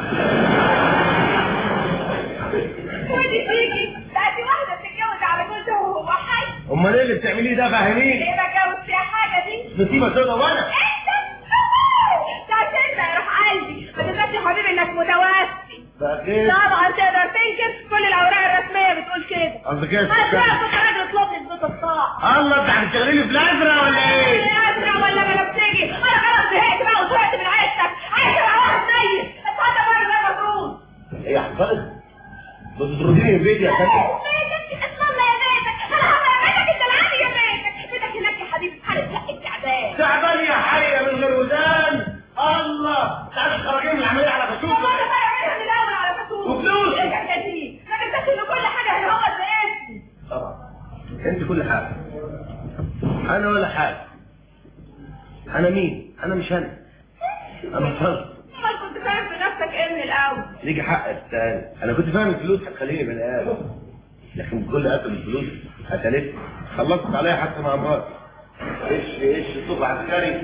ودي تيجي بقى واحدة بتتجوز على جوزها وهو حي امال ايه اللي بتعمليه ده فاهمين ليه بتجوز فيها حاجة دي؟ نسيبه سودا وانا انت ده كده يروح قلبي ما تنساش يا حبيبي انك متوفي ده ايه طبعا تقدر تنكر كل الاوراق الرسمية بتقول كده قصدك ايه انا السكر؟ كنت راجل اطلب لي زيت الطاعة الله انت هتشتغلي في الازرق ولا ايه ازرع ولا ما بتيجي انا خلاص زهقت بقى وزهقت من عيشتك عايش على واحد ميت انت حتى مرة غير مفروض ايه يا حفاظ بتطرديني من بيتي يا فندم بيتك اسم الله يا بيتك انا هبقى بيتك انت العادي يا بيتك بيتك هناك يا حبيبي في حالة شقة تعبان تعبان يا حية من غير ودان الله تعالى خرجين من العملية على طب فشوش انا بقى من الاول على فاتوره وفلوس. ايه يا كتير ما ننساش ان كل حاجة هنا هو باسمي طبعا انت كل حاجة انا ولا حاجة انا مين انا مش انا انا فاهم امال كنت فاهم في نفسك ايه من الاول ليكي حق استاذ انا كنت فاهم الفلوس هتخليني بني ادم لكن كل قتل الفلوس قتلتني خلصت عليها حتى مع مراتي ايش ايش صوت عسكري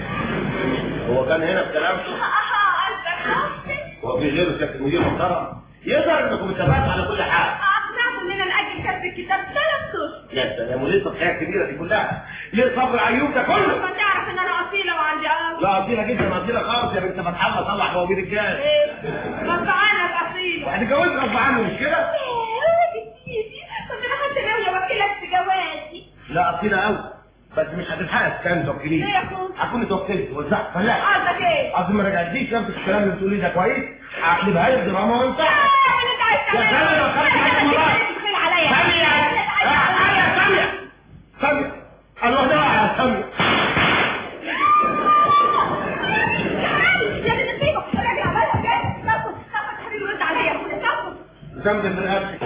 هو كان هنا في كلامته اه قصدك هو في غيره شكل مدير محترم يظهر انكم اتفقتوا على كل حاجه اقنعت اننا نأجل كتب الكتاب ثلاث اشهر يا سلام ولسه الحياه الكبيره دي كلها ليه صبر عيوب ده كله ما تعرف ان انا اصيله وعندي قلب لا اصيله جدا اصيله خالص يا بنت فتح الله صلح بوابير الجاز ايه غصب عنك اصيله وهتتجوزي غصب عنه مش كده؟ كنت انا خدت ناويه اوكلك في جوازي لا اصيله قوي بس مش هتلحقي كان توكليه ليه يا اخويا؟ هكون اتوكلت وزعت فلاح قصدك ايه؟ قصدي ما رجعتليش نفس الكلام اللي بتقوليه ده كويس هقلبها لك دراما وانت آه، اللي انت عايز يا تعمله. سامية، خلي معاك مرات. تدخل عليا سامية يا سامية سامية الوحدة يا سامية يا بنت سيبك الراجل عملها بجد تاخد تاخد حبيبي رد عليا يا اخويا تاخد زمزم من رقبتك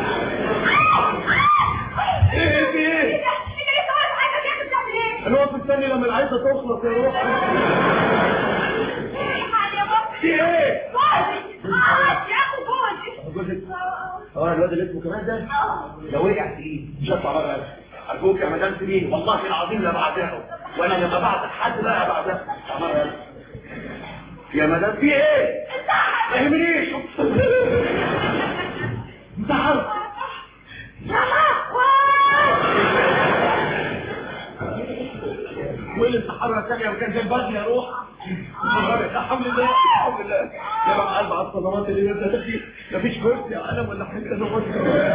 ايه في ايه؟ انت انت لسه واقف عايزك يا بتعمل ايه؟ الوقت الثاني لما العيشة تخلص يا روح الحق يا بابا في ايه؟ جوزي اه يا اخو جوزي جوزك هو الواد اللي اسمه كمان ده لو وقع تقيل مش هطلع بره ارجوك يا مدام سليم والله العظيم لا بعدها وانا لما بعد حد بقى بعدها مرة يا مدام في ايه؟ ما يهمنيش انت عارف وين الصحراء الثانية وكان زي البرد يا روح الحمد لله الحمد لله يا بقى قلب على الصدمات اللي انت تخي مفيش فرص يا قلم ولا حاجة انا قلت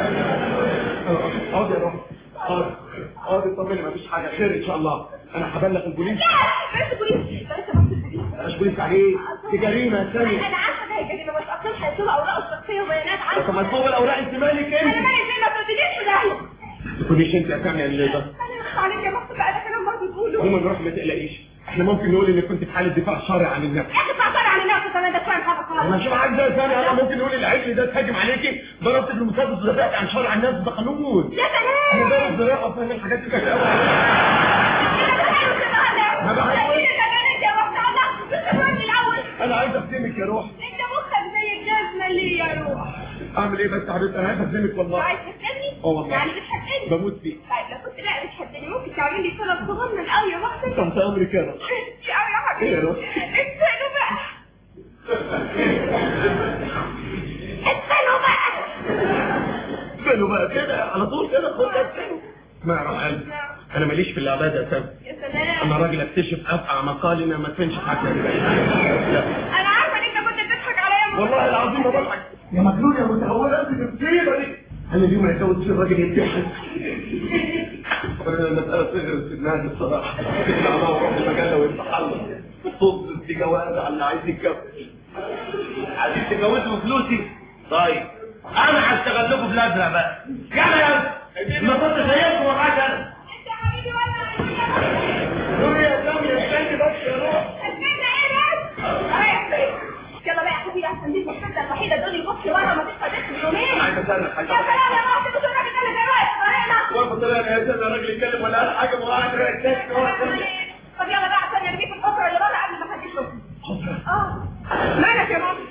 اقعد يا روح اقعد اقعد اطمني مفيش حاجة خير ان شاء الله انا هبلغ البوليس بس بوليس بس بس بوليس انا مش بوليس عليه دي جريمة يا سامي انا عارفه ده هي جريمه بس اصل هيطلعوا اوراق الشخصيه وبيانات عنك طب ما تفوق الاوراق انت مالك انا انت مالي زي ما تودينيش في داهيه تكونيش انت يا سامي اللي ده انا مخ عليك يا مخ بقى ده كلام برضه تقوله عموما روح ما تقلقيش احنا ممكن نقول انك كنت في حالة دفاع شرعي عن النفس يا اخي تعطل عن الناس كمان ده كلام حاجه خالص ماشي معاك ده ثاني انا ممكن نقول العجل ده اتهاجم عليكي ضربت بالمسدس ودافعت عن شرع الناس ده قانون يا انا سلام ضرب زراعه فاهم الحاجات دي كانت قوي ما بحبش. انا عايز اخدمك يا روح انت مخك زي الجزمه ليه يا روح اعمل ايه بس يا حبيبتي انا عايز اخدمك والله عايز تحبني اه والله. يعني بتحبني بموت فيك طيب لو كنت لا بتحبني ممكن تعمل لي طلب صغنن قوي يا مخ تحت امرك يا روح قوي يا ايه يا حبيبي روح استنوا بقى استنوا بقى استنوا بقى كده على طول كده خد استنوا ما يا روح قلبي انا ماليش في اللعبات يا سامي يا سلام انا راجل اكتشف افقع مقالنا ما تفنش حاجه انا عارفه ان انت كنت بتضحك عليا والله العظيم ما بضحك يا مجنون يا متهور انت المصيبه دي انا اليوم هيتجوز فيه الراجل يمتحن المسألة صغرت في النادي الصراحة تطلع معاه وروح المجلة ويتحلل طب في جواز على اللي عايز يتجوز عايزين تتجوزوا بفلوسي طيب انا هشتغل لكم في الازرق بقى يلا يلا ما كنت زيكم وراك انا انت يا حبيبي ولا قولي يا سامي استني بس يا روح استنى ايه بس رايح فين يلا بقى يا حبيبي عشان دي المشكله الوحيده دول يبص بره ما تبقى داخل يومين عايز اسالك حاجه يا سلام يا ماما تبص الراجل ده اللي جاي طريقنا وقفت طلع يا سامي الراجل يتكلم ولا قال حاجه ما هو قاعد يركز طب يلا بقى عشان نرميك في الحفره اللي بره قبل ما حد يشوفنا اه مالك يا ماما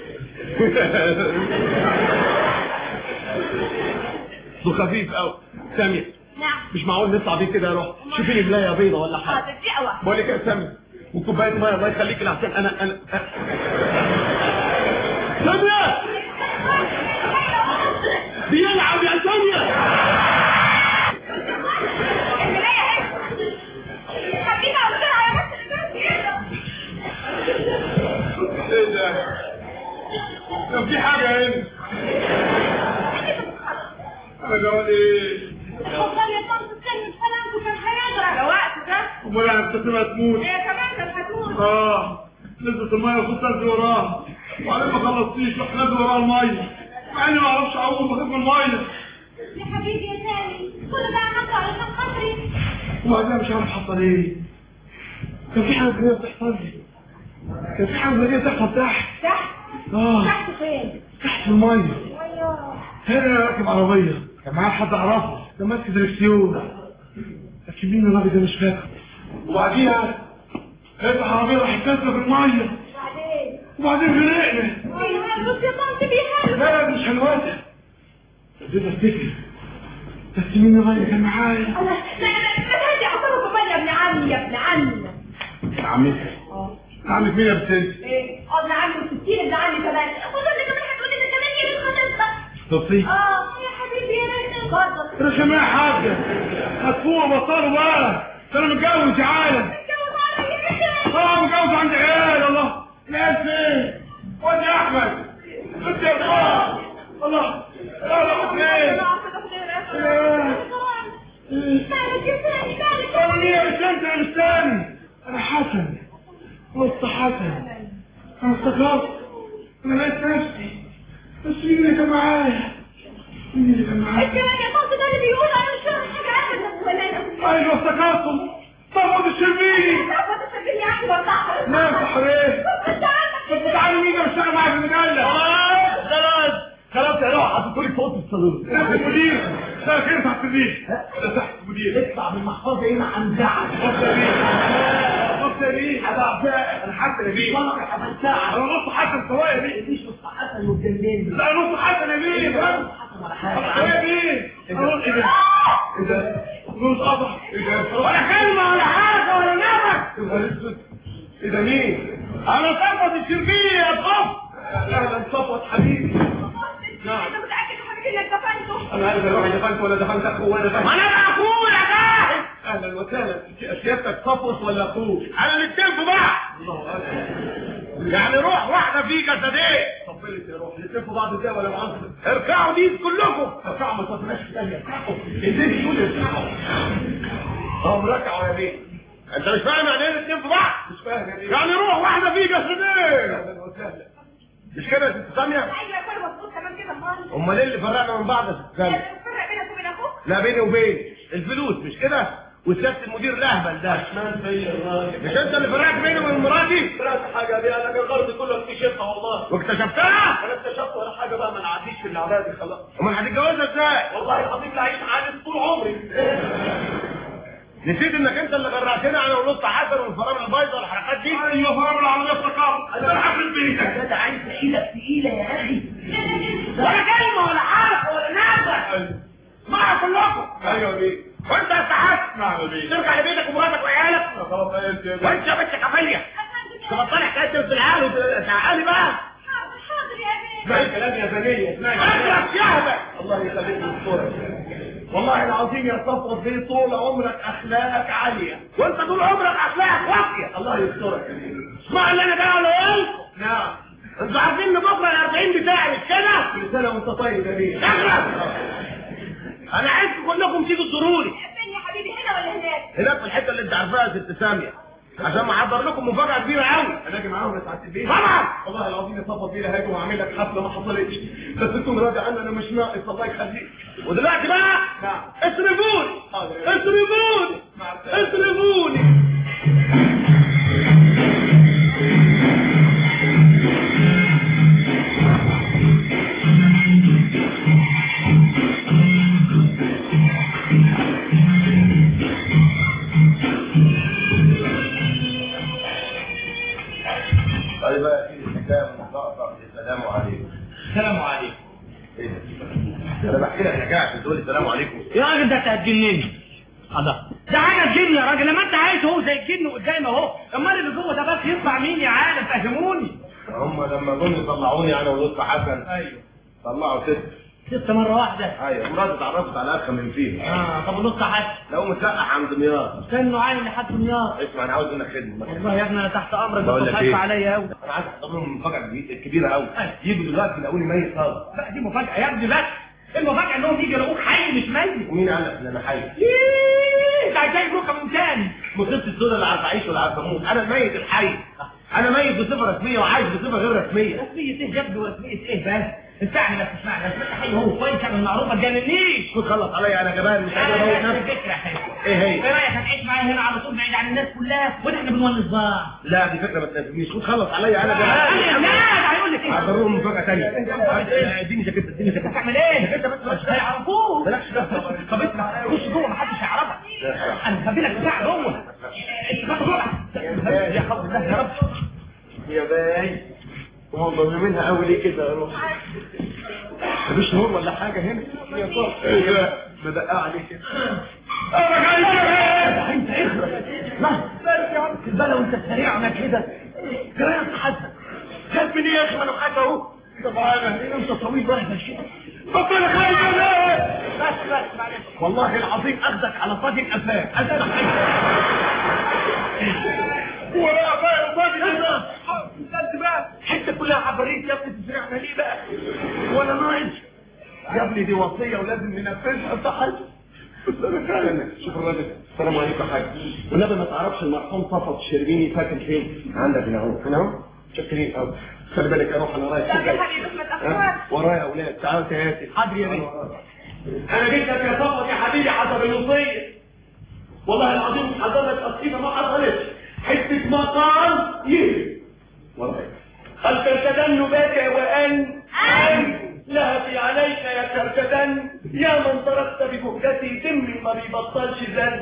ده خفيف قوي سامي نعم مش معقول نطلع بيه كده يا روح شوفي لي ملايه بيضه ولا حاجه حاضر دي قوى بقول لك يا سامي وكوبايه ميه الله يخليك لحسن انا انا سامية بيلعب يا سامية الملايه اهي خلينا بسرعه يا بس ايه ده كان في حاجه هنا انا جوال ايه وصل يا طنط استنى سلامته كان هيجرى على وقته ده امال انا بتسيبها تموت هي كمان كانت هتموت اه نزلت الميه وكنت انزل وراها وبعدين ما خلصتيش رحت نازل وراها الميه مع اني ما اعرفش اعوم بخاف من الميه يا حبيبي يا سامي كل ده عملته علشان خاطري وبعدين مش عارف حصل ايه كان في حاجه غريبه بتحصل لي كان في حاجه غريبه بتحصل تحت تحت اه تحت فين؟ تحت في الميه ايوه هنا انا راكب عربيه كان معايا حد اعرفه كان ماسك دركسيون لكن مين الراجل ده مش فاكر وبعديها لقيت العربيه راحت نازله في الميه بعدين وبعدين غرقنا ايوه بص يا طنط بيحل لا لا مش حلواتها ابتديت افتكر بس مين الراجل اللي كان معايا لا لا لا ما تهدي اعصابك امال يا ابن عمي يا ابن عمي عمتي عمك مين يا بنت ايه ابن عمي وستين ابن عمي كمان خصوصا ان كمان هتقولي ان كمان هي اللي خدت صوفي اه يا حبيبي يا ريت اتفضل رخم يا حاجة هتفوق بطلوا بقى ده انا متجوز يا عالم اتجوز عليا انت اه متجوز عند عيال الله لا فين واد يا احمد انت يا الله الله لا لا فين مالك يا ثاني مالك انا ليه مش انت يا مستاني انا حسن وسط حسن انا افتكرت انا لقيت نفسي بس مين اللي كان معايا مين اللي كان معايا الكلام يا طنط ده اللي بيقول انا مش فاهم حاجه ابدا ولا ايوه افتكرتم طب الشربيني تعرف تسجلني عندي ولا لا يا صحريه انت عندك طب تعالوا مين بيشتغل معايا في المجله خلاص خلاص خلاص يا روح هتدخلي صوت الصالون تحت المدير لا كده تحت الريح ده تحت المدير اطلع من المحفظه هنا عن زعل بص يا ريح بص يا ريح انا حسن يا ريح والله يا حسن ساعه انا نص حسن سواء يا ريح مفيش نص حسن واتجننت لا نص حسن يا ريح حسن ولا حاجه يا ريح اقول ايه ده ايه ده نص قطع ايه ده ولا كلمه ولا حاجه ولا نفس ايه ده مين انا صفوت الشربيني يا صف اهلا صفوت حبيبي انت متاكد يا حبيبي انك دفنته انا عايز اروح دفنت ولا دفنت اخوه ولا دفنت انا اخوه يا جاهز اهلا وسهلا سيادتك صفوت ولا اخوه انا الاثنين في بعض الله اكبر يعني روح واحده في جسدين طبلت يا روح الاثنين في بعض ازاي ولا معصب اركعوا دي كلكم اركعوا ما تطلعش في ثانيه اركعوا الدين يقول اركعوا هم ركعوا يا بيه انت مش فاهم يعني ايه الاثنين في بعض مش فاهم يعني يعني روح واحده في جسدين اهلا وسهلا مش كده يا ست ساميه ايوه كل مظبوط كمان كده خالص امال ايه اللي فرقنا من بعض يا ست ساميه فرق بينك وبين اخوك لا بيني وبين الفلوس مش كده وسياده المدير الاهبل ده اشمعنى فيا الراجل مش انت اللي فرقت بيني وبين مراتي فرقت حاجه دي انا الغرض كله اكتشفها والله واكتشفتها انا اكتشفت ولا حاجه بقى ما نعديش في العباده دي خلاص امال هتتجوزها ازاي والله العظيم لا اعيش عادي طول عمري نسيت انك انت اللي غرقتنا انا ونص حسن والفرامل البايظه والحركات دي ايوه فرامل العربيه افتكرت انا حفل بيتك ده عايز ايدك تقيله يا اخي ولا كلمه ولا حرف ولا نفس معا كلكم ايوه بيه وانت يا سعاد نعم بيه ترجع لبيتك ومراتك وعيالك خلاص وانت يا بنت كفايه تبطلي حكايه العيال وتعالي بقى حاضر حاضر يا بيه اسمعي كلام يا بنيه اسمعي اضرب يا الله يخليك الصوره والله العظيم يا صفوة في طول عمرك اخلاقك عاليه وانت طول عمرك اخلاقك واطيه الله يسترك اسمع اللي انا جاي اقوله لكم نعم انتوا عارفين ان بكره ال 40 بتاعي مش كده؟ كل سنه وانت طيب يا بيه انا عايزكم كلكم تيجوا تزوروني فين يا حبيبي هنا ولا هناك هناك في الحته اللي انت عارفاها يا ست ساميه عشان ما احضر لكم مفاجاه كبيره قوي انا اجي معاهم يا سعاده البيت طبعا والله العظيم يا صفوت بيه هاجي واعمل لك حفله ما حصلتش بس تكون راضي عني انا مش ناقص الله يخليك ودلوقتي بقى نعم اصرفوني اصرفوني اصرفوني طيب بقى يا سيدي الحكايه من ضعفك السلام عليكم السلام عليكم ايه ده؟ انا بحكي لك حكايه عشان تقول لي السلام عليكم يا راجل ده انت هتجنني الله ده حاجه تجن يا راجل لما انت عايز هو زي الجن قدامي اهو امال اللي جوه ده بس يطلع مين يا عالم فهموني هم لما جم يطلعوني انا ولطفي حسن ايوه طلعوا ست ست مره واحده ايوه مراتي اتعرفت على اخ من فيهم اه طب ونص حد لو متلقح عند دمياط استنوا عين لحد دمياط اسمع انا عاوز منك خدمه والله يا ابني انا تحت امرك بقول بس لك خايف ايه؟ عليا قوي انا عايز احضر لهم مفاجاه كبي- كبيره قوي يجوا دلوقتي يلاقوني ميت خالص لا دي مفاجاه يا ابني بس المفاجاه انهم يجي يلاقوك حي مش ميت ومين قال لك ان انا حي؟ ايه ده جاي رقم تاني مصيبه السودا اللي عارف اعيش ولا عارف اموت انا الميت الحي انا ميت بصفه رسميه وعايش بصفه غير رسميه رسمية ايه جد ورسمية ايه بس اسمعني بس اسمعني بس انت حي هو كويس انا المعروفه ما تجننيش خد خلص عليا انا جبان مش قادر اموت نفسي فكره حلوه ايه هي؟ ايه رايك هتعيش معايا هنا على طول بعيد عن الناس كلها ونحن بنونس بعض لا دي فكره ما تناسبنيش خد خلص عليا انا لا جبان لا هيقول لك ايه هحضر لهم مفاجاه ثانيه اديني جاكيت اديني جاكيت هتعمل ايه؟ جاكيت بس مش هيعرفوه مالكش دخل طب اسمع خش جوه محدش هيعرفك انا مخبي لك بتاع جوه انت خد جوه يا خبر الله يا رب يا باي هم ضامنينها قوي ليه كده يا روح مفيش نور ولا حاجه هنا يا طب ايه مدققه عليك كده انا جاي انت اخرج لا بس يا عم البلا وانت سريعنا كده جرايه حسن خاف من ايه يا اخي ما انا معاك اهو طب انا انت طويل واحد كده بطل خير بس بس معلش والله العظيم اخدك على طاجن قفاك اسمع ولا بقى طاجن كده انت بقى حته كلها عفاريت يا ابني تسرعنا ليه بقى ولا ناقص يا ابني دي وصيه ولازم ننفذها صح شوف الراجل السلام عليكم يا حاج والنبي ما تعرفش المرحوم صفوت الشربيني ساكن فين عندك هنا اهو هنا اهو شكرين قوي خلي بالك اروح انا رايح طب يا حبيبي ما تاخرش ورايا اولاد تعالوا تهاتي حاضر يا بيه انا جيت لك يا صفوت يا حبيبي حسب الوصيه والله العظيم حضرتك قصيده ما حصلتش حته مقام يهرب ورايا هل ترتدن بك وأن أن لهفي عليك يا كركدن يا من تركت ببهجتي دمي ما بيبطلش زن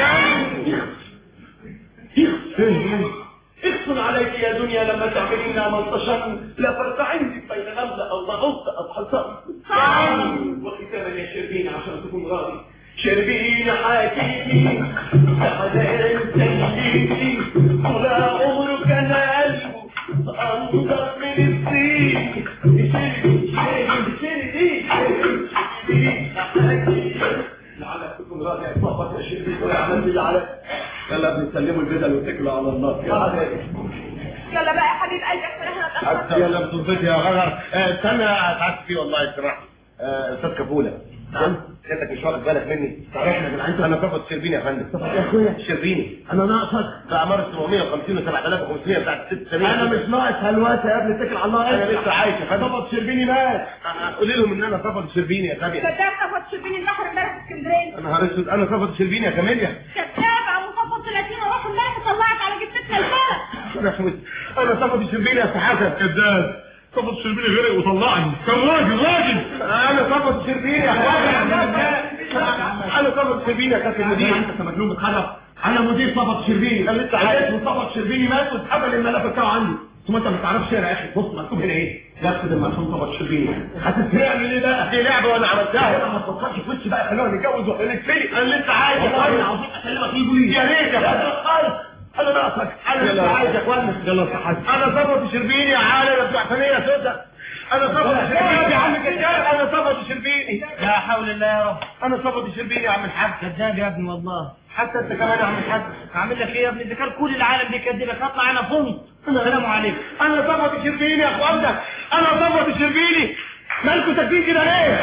اغصن عليك يا دنيا لما تعملين ملطشا لا فرق عندك بين غمزة أو ضغوط أو حصان وختاما يا شربين عشان تكون راضي شربين حكيمي سعدان سيدي طول عمرك انا قلبه انضف من الزين شربي شربي شربي شربي حكيمي لعلك تكون راضي يا صاحبك يا شربي ولا عملت اللي عليك يلا بنسلموا البدل واتكلوا على الله يلا يلا بقى يا حبيب قلبي احنا احنا اتاخرنا حتى يلا بتنطيتي يا غجر آه، استنى اتعبت فيه والله يسرح استاذ كفوله نعم انت مش واخد بالك مني صحيح يا جدعان انا صفت شربيني يا فندم صفت يا اخويا شربيني انا ناقصك باعمار 750 و 7500 بتاعت الست سنين انا مش ناقص هلوسه يا ابني اتكل على الله انا لسه عايش يا فندم صفت شربيني مات قولي لهم ان انا صفت شربيني يا غبي كذاب صفت شربيني البحر امبارح في اسكندريه انا نهار اسود انا صفت شربيني يا كاميليا كذاب عم صفت 30 اروح امبارح طلعت على جثتنا البلد انا حمد انا صفت شربيني يا سحاسه كذاب صفت شربيني غرق وطلعني كان راجل راجل انا صفت شربيني يا اخويا انا صفت شربيني يا كابتن مدير انت مجنون بتخرف انا مدير صفت شربيني انا لسه عايش وصفت شربيني مات واتقبل الملف بتاعه عندي ثم انت ما تعرفش يا اخي بص مكتوب هنا ايه يقصد المرحوم صفت شربيني هتتهيأ لي بقى دي لعبه وانا عملتها انا ما تفكرش في وشي بقى خلونا نتجوز ونتفلي انا لسه عايش والله العظيم اكلمك يجوا لي يا ريت يا فندم انا ناقصك انا لسه عايز اخوانك يلا صحتك انا صفت شربيني يا عالم بتاع ثانيه سودا انا صفت شربيني يا عم كتاب انا صفت شربيني لا حول الله يا رب انا صفت شربيني يا عم الحاج كذاب يا ابني والله حتى انت كمان يا عم الحاج اعمل لك ايه يا ابني اذا كان كل العالم بيكذبك هطلع انا فوق السلام عليكم انا صفت شربيني يا اخوانا انا صفت شربيني مالكوا ساكتين كده ليه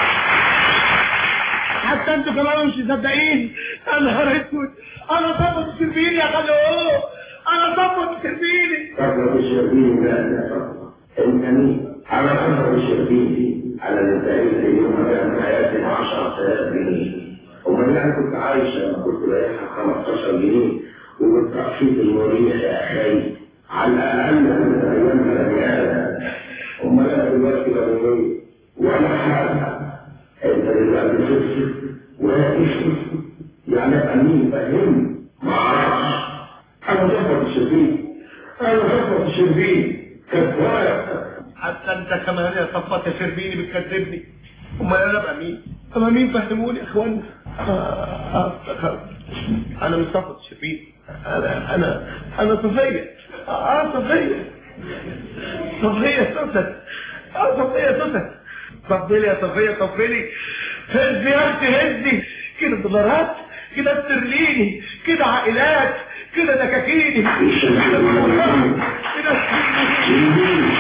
حتى انتوا كمان مش مصدقين يا نهار اسود انا صفت شربيني يا خلو انا صفت شربيني صفوة الشربيني لا لا صفوة انت مين؟ على صفوة الشربيني على الانتهاء اليوم بقى حياتي 10000 جنيه امال انا كنت عايشة لما كنت رايحة 15 جنيه وبالتخفيض المريح يا اخي على الاقل من ايام بني ادم امال انا دلوقتي بقول ولا حاجة انت دلوقتي صفر واقف يعني ابقى مين فاهم؟ ما اعرفش انا ظبط الشربين انا ظبط الشربين كذاب حتى انت كمان يا صفت يا شربيني بتكذبني امال انا ابقى مين انا مين فهموني يا اخوانا آه، آه، افتكرت انا مش صفت شربيني انا انا انا صفيه اه صفيه صفيه سوسن اه صفيه سوسن صفيلي يا صفيه صفيلي هزي يا اختي هزي كده دولارات كده استرليني كده عائلات كده دكاكيني كده دولارات، كده استرليني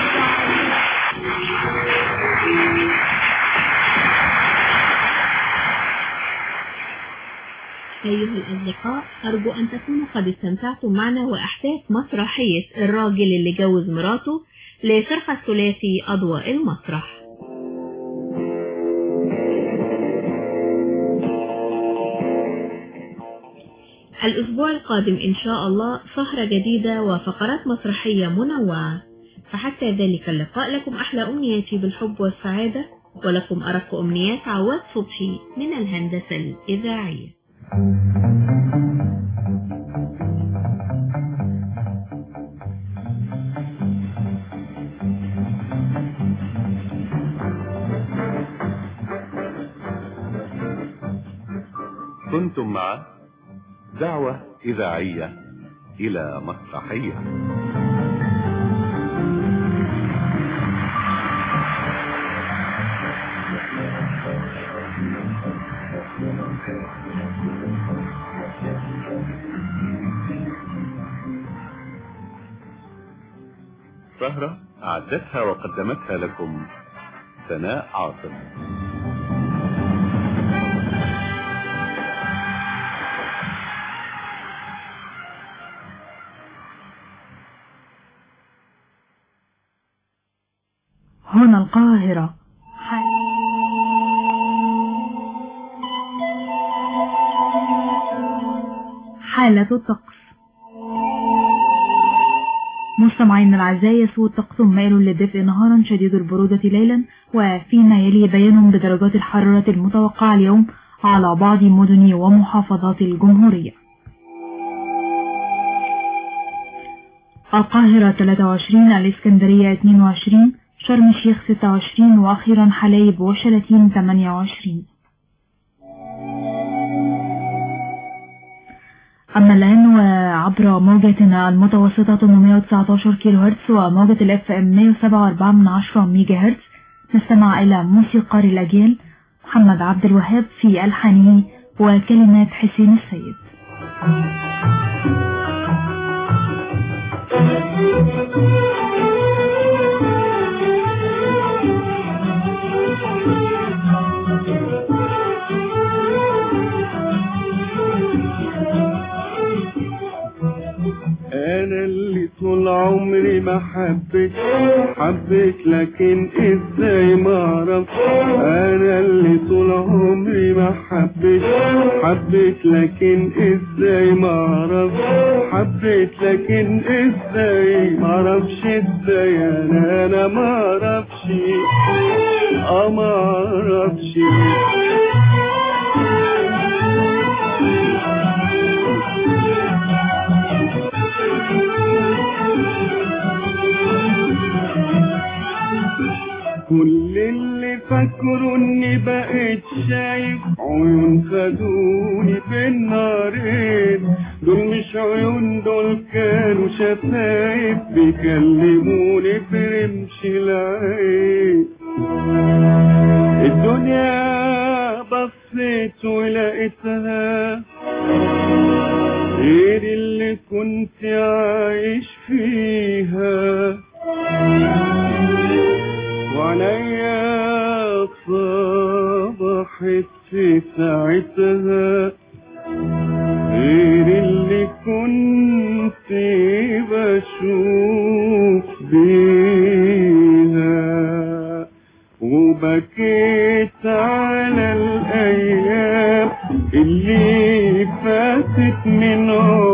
أيها الأصدقاء أرجو أن تكونوا قد استمتعتم معنا وأحداث مسرحية الراجل اللي جوز مراته لفرقة ثلاثي أضواء المسرح الأسبوع القادم إن شاء الله سهرة جديدة وفقرات مسرحية منوعة فحتى ذلك اللقاء لكم أحلى أمنياتي بالحب والسعادة ولكم أرق أمنيات عواد صبحي من الهندسة الإذاعية كنتم مع دعوة إذاعية إلى مسرحية السهرة أعدتها وقدمتها لكم سناء عاصم هنا القاهرة حالة الطقس مستمعين الأعزاء يسوء الطقس مائل للدفء نهارا شديد البرودة ليلا وفيما يلي بيان بدرجات الحرارة المتوقعة اليوم على بعض مدن ومحافظات الجمهورية القاهرة 23 الإسكندرية 22 شرم الشيخ 26 وأخيرا حلايب وشلاتين 28 أما الآن عبر موجتنا المتوسطة 819 كيلو هرتز وموجة الاف ام 107.4 من 10 ميجا هرتز نستمع إلى موسيقار الأجيال محمد عبد الوهاب في ألحانه وكلمات حسين السيد انا اللي طول عمري ما حبيت حبيت لكن ازاي ما اعرف انا اللي طول عمري ما حبيت حبيت لكن ازاي ما اعرف حبيت لكن ازاي ما اعرفش ازاي انا انا ما اعرفش اه ما اعرفش كل اللي فاكره اني بقيت شايف عيون خدوني في النارين دول مش عيون دول كانوا شفايف بيكلموني في رمش العين الدنيا بصيت ولقيتها غير اللي كنت عايش فيها وعليا صبحت في ساعتها غير اللي كنت بشوف بيها وبكيت على الأيام اللي فاتت من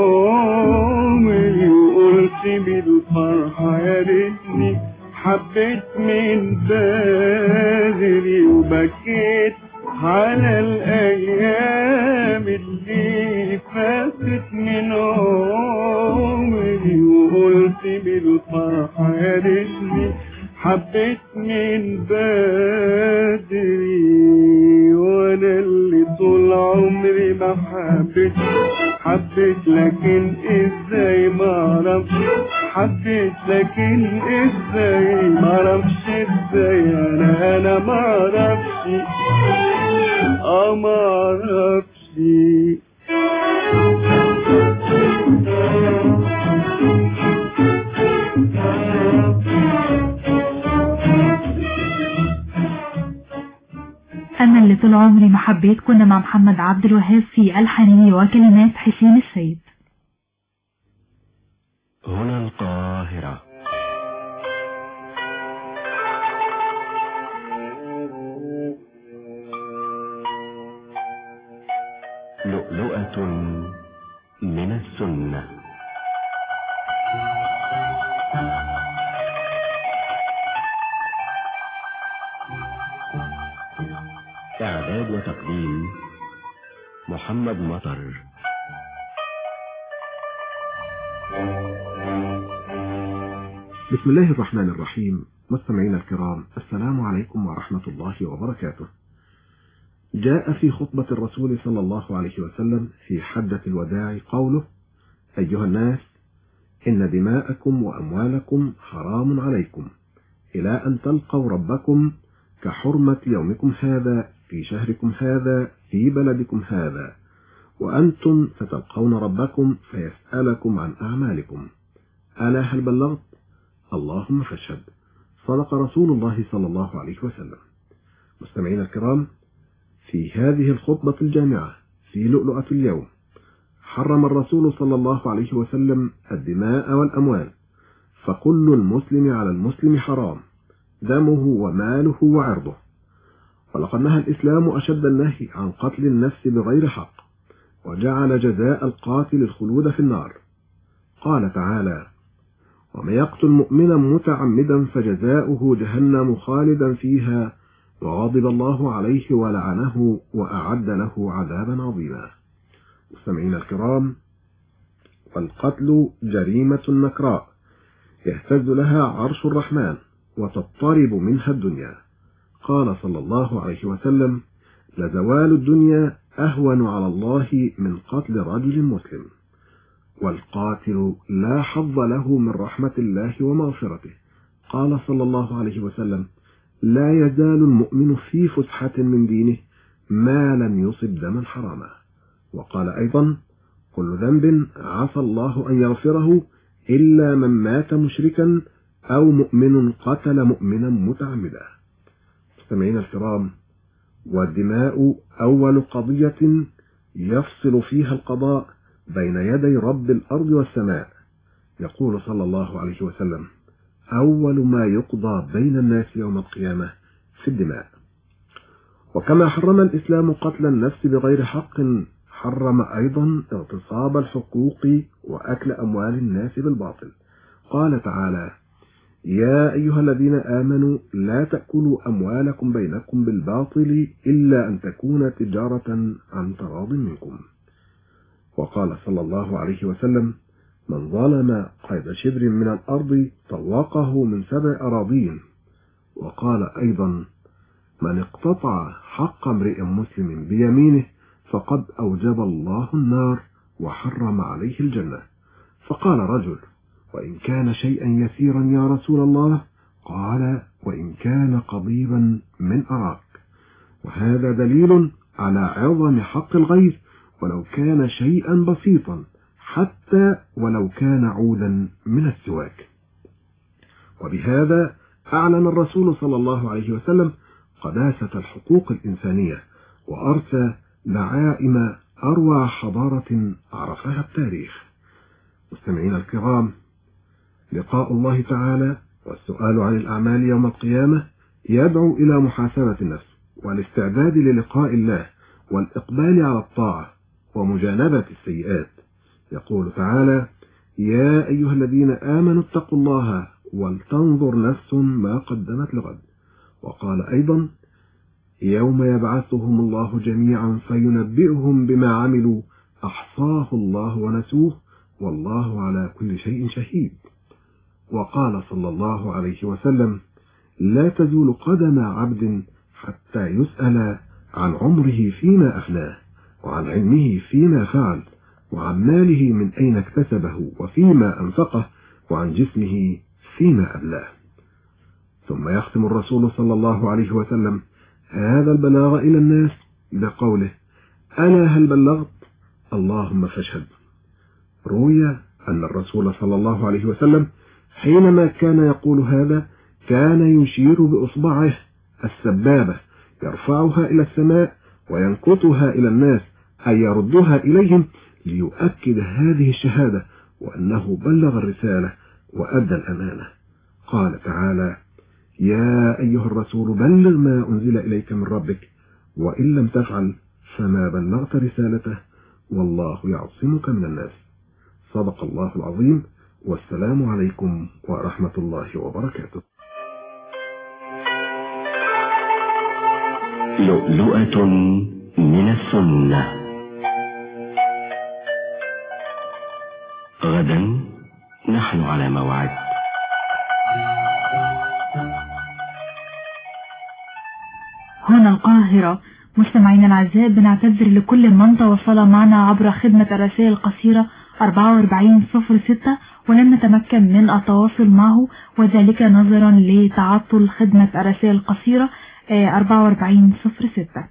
عمري وقلت بالفرحة يا ريتني حبيت من بدري وبكيت على الأيام اللي فاتت من عمري وقلت بالفرحة يا ريتني حبيت من بدري وانا اللي طول عمري ما حبيت حبيت لكن ازاي ما اعرفش حبيت لكن ازاي ما اعرفش ازاي انا انا ما اعرفش اه ما اعرفش أنا اللي طول عمري ما حبيت كنا مع محمد عبد الوهاب في ألحانه وكلمات حسين السيد هنا القاهرة لؤلؤة من السنة إعداد وتقديم محمد مطر بسم الله الرحمن الرحيم مستمعينا الكرام السلام عليكم ورحمة الله وبركاته جاء في خطبة الرسول صلى الله عليه وسلم في حدة الوداع قوله أيها الناس إن دماءكم وأموالكم حرام عليكم إلى أن تلقوا ربكم كحرمة يومكم هذا في شهركم هذا في بلدكم هذا وأنتم ستلقون ربكم فيسألكم عن أعمالكم ألا هل بلغت اللهم فاشهد صدق رسول الله صلى الله عليه وسلم مستمعينا الكرام في هذه الخطبة الجامعة في لؤلؤة اليوم حرم الرسول صلى الله عليه وسلم الدماء والأموال فكل المسلم على المسلم حرام دمه وماله وعرضه ولقد نهى الإسلام أشد النهي عن قتل النفس بغير حق وجعل جزاء القاتل الخلود في النار قال تعالى ومن يقتل مؤمنا متعمدا فجزاؤه جهنم خالدا فيها وغضب الله عليه ولعنه وأعد له عذابا عظيما مستمعينا الكرام والقتل جريمة نكراء يهتز لها عرش الرحمن وتضطرب منها الدنيا قال صلى الله عليه وسلم لزوال الدنيا أهون على الله من قتل رجل مسلم والقاتل لا حظ له من رحمة الله ومغفرته قال صلى الله عليه وسلم لا يزال المؤمن في فسحة من دينه ما لم يصب دما حراما وقال أيضا كل ذنب عسى الله أن يغفره إلا من مات مشركا أو مؤمن قتل مؤمنا متعمدا مستمعين الكرام والدماء أول قضية يفصل فيها القضاء بين يدي رب الأرض والسماء يقول صلى الله عليه وسلم أول ما يقضى بين الناس يوم القيامة في الدماء وكما حرم الإسلام قتل النفس بغير حق حرم أيضا اغتصاب الحقوق وأكل أموال الناس بالباطل قال تعالى يا أيها الذين آمنوا لا تأكلوا أموالكم بينكم بالباطل إلا أن تكون تجارة عن تراض منكم وقال صلى الله عليه وسلم من ظلم قيد شبر من الأرض طوقه من سبع أراضين وقال أيضا من اقتطع حق امرئ مسلم بيمينه فقد أوجب الله النار وحرم عليه الجنة فقال رجل وإن كان شيئا يسيرا يا رسول الله قال وإن كان قضيبا من أراك وهذا دليل على عظم حق الغير ولو كان شيئا بسيطا حتى ولو كان عودا من السواك وبهذا أعلن الرسول صلى الله عليه وسلم قداسة الحقوق الإنسانية وأرسى دعائم أروع حضارة عرفها التاريخ مستمعين الكرام لقاء الله تعالى والسؤال عن الأعمال يوم القيامة يدعو إلى محاسبة النفس والاستعداد للقاء الله والإقبال على الطاعة ومجانبة السيئات يقول تعالى يا أيها الذين آمنوا اتقوا الله ولتنظر نفس ما قدمت لغد وقال أيضا يوم يبعثهم الله جميعا فينبئهم بما عملوا أحصاه الله ونسوه والله على كل شيء شهيد وقال صلى الله عليه وسلم لا تزول قدم عبد حتى يسأل عن عمره فيما أفناه وعن علمه فيما فعل وعن ماله من أين اكتسبه وفيما أنفقه وعن جسمه فيما أبلاه ثم يختم الرسول صلى الله عليه وسلم هذا البلاغ إلى الناس بقوله ألا هل بلغت اللهم فاشهد روي أن الرسول صلى الله عليه وسلم حينما كان يقول هذا كان يشير بإصبعه السبابة يرفعها إلى السماء وينكتها إلى الناس أي يردها إليهم ليؤكد هذه الشهادة وأنه بلغ الرسالة وأدى الأمانة قال تعالى يا أيها الرسول بلغ ما أنزل إليك من ربك وإن لم تفعل فما بلغت رسالته والله يعصمك من الناس صدق الله العظيم والسلام عليكم ورحمة الله وبركاته لؤلؤة من السنة غدا نحن على موعد هنا القاهرة مستمعينا الأعزاء بنعتذر لكل من تواصل معنا عبر خدمة الرسائل القصيرة 4406 ولم نتمكن من التواصل معه وذلك نظرا لتعطل خدمة الرسائل القصيرة 4406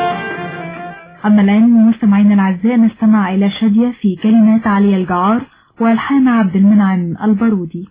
أما الآن مستمعينا الأعزاء نستمع إلى شادية في كلمات علي الجعار والحان عبد المنعم البارودي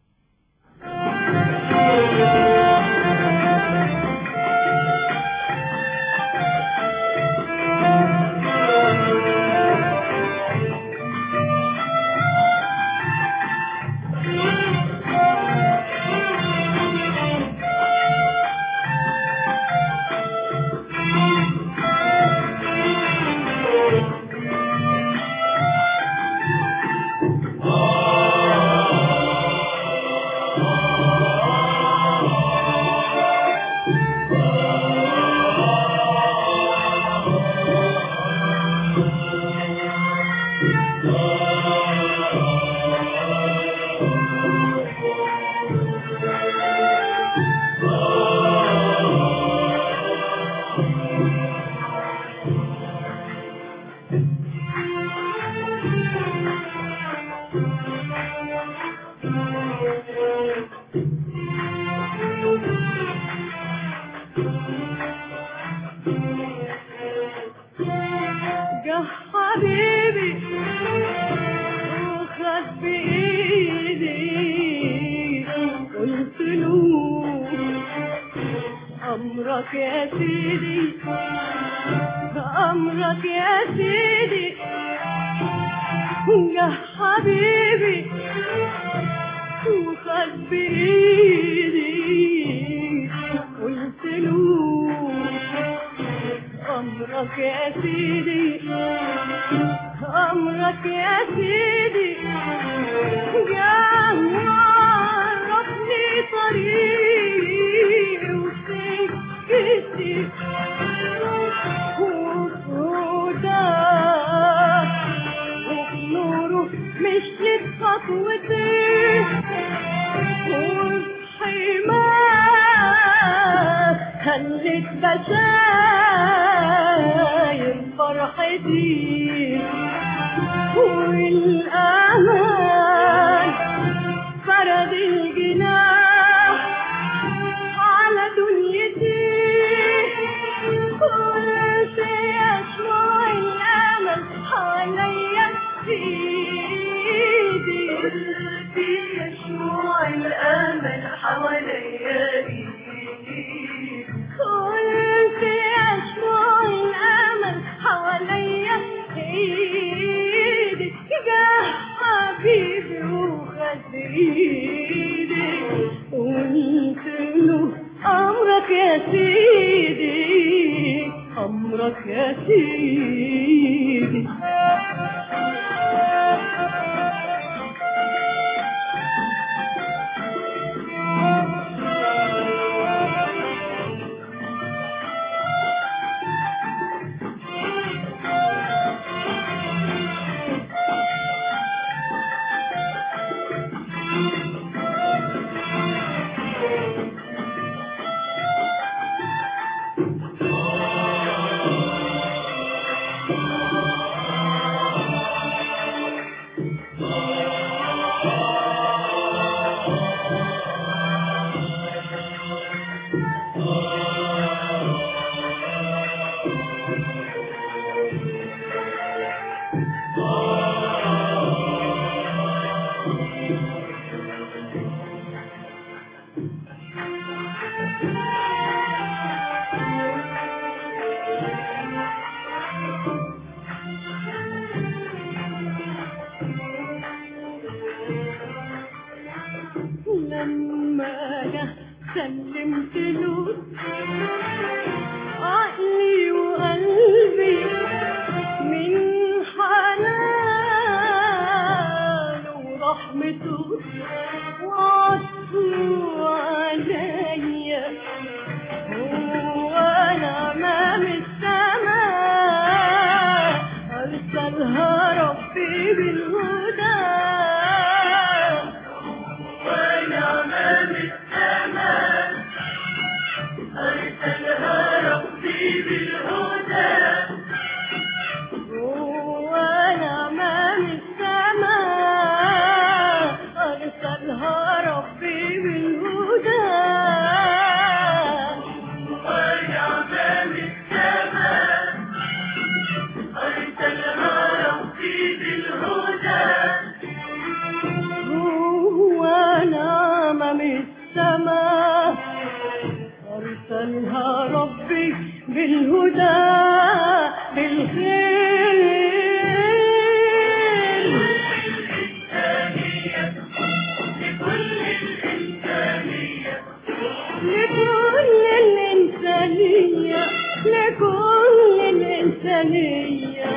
جه حبيبي وخد بإيدي قلت له أمرك يا سيدي أمرك يا سيدي جه حبيبي وخد بإيدي قلت له أمرك يا سيدي أمرك يا سيدي يا عرفني طريقي وسكتي وفودا وفي نوره مشيت خطوتي وفي حماه خلت بشاير فرحتي والأمان فرد الجناح على دنيتي قلت يشمع الأمل عليا ايدي قلت يشمع الأمل حواليا ايدي قلت يشمع الأمل حواليا ايدي جه حبيبي وخد ايدي قلت له أمرك يا سيدي أمرك يا سيدي لما انا سلمت له عقلي وقلبي من حنانه ورحمته وعطفه عليا وانا امام السماء ارسلها ربي بالهدى وانا امام السماء ارسلها ربي بالهدى وانا امام السماء ارسلها أرسلها ربي بالهدى بالخير لكل الإنسانية لكل الإنسانية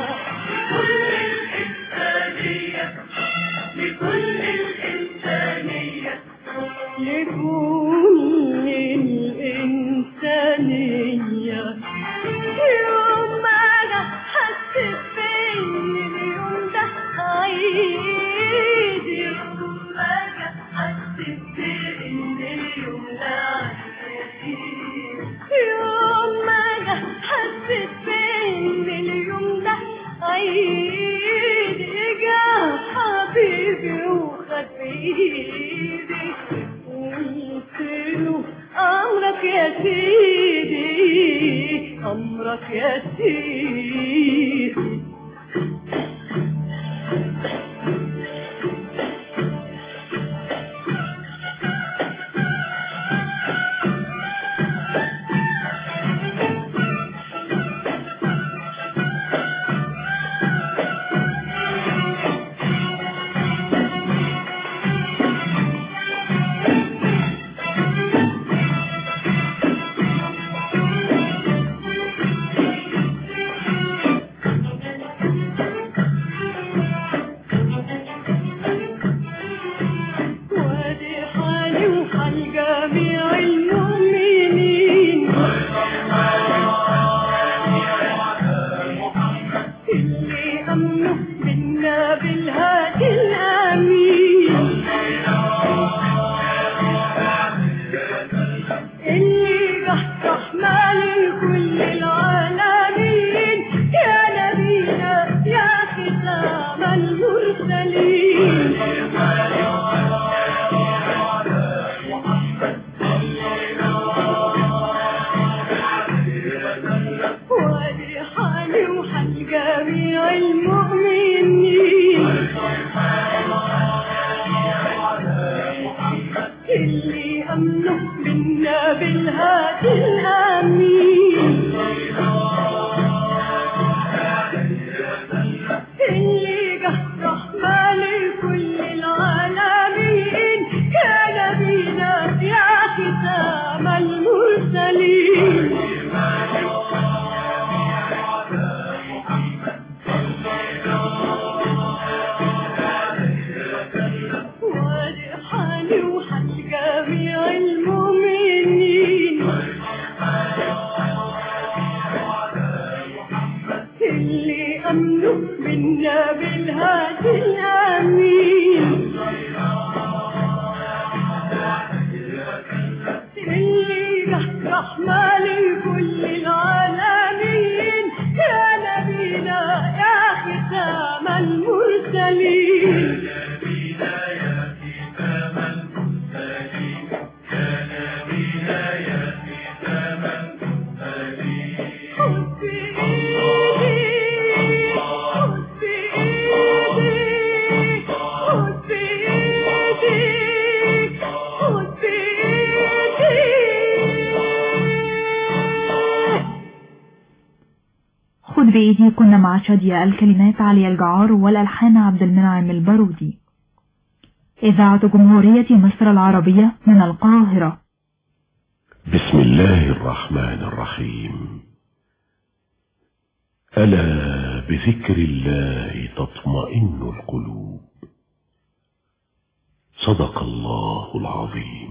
لكل الإنسانية لكل الإنسانية يوم ما أنا حسيت بإن اليوم ده عيد يوم ما أنا حسيت بإن اليوم ده عيد يوم ما أنا حسيت بإن اليوم ده عيد جا حبيبي وخد بإيدي قلت له أمرك يا سيدي أمرك يا سيدي وادي حالي وحال جميع المؤمنين اللي أمنوا منا بالهادي الأمين اللي جه رحمة لكل العالمين يا نبينا يا ختام المرسلين وادي حالي وحال جميع المؤمنين اللي أمنوا منا بالهادي الأمين اللي جه رحمة لكل العالمين كان بينا يا ختام المرسلين وادي حالي وحال جميع المؤمنين اللي أمنوا منا بالهادي الأمين اللي جه رحمة لكل العالمين يا نبينا يا ختام المرسلين خذ بإيدي خذ بإيدي خذ بإيدي خذ بإيدي خذ بإيدي كنا مع شادية الكلمات علي الجعار والألحان عبد المنعم البارودي إذاعة جمهورية مصر العربية من القاهرة بسم الله الرحمن الرحيم ألا بذكر الله تطمئن القلوب صدق الله العظيم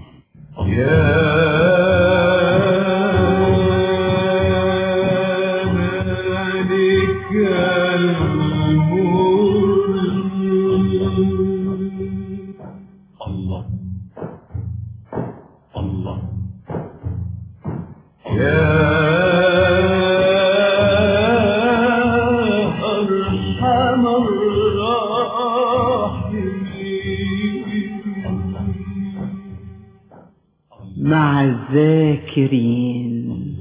الله الله أرحم مع الذاكرين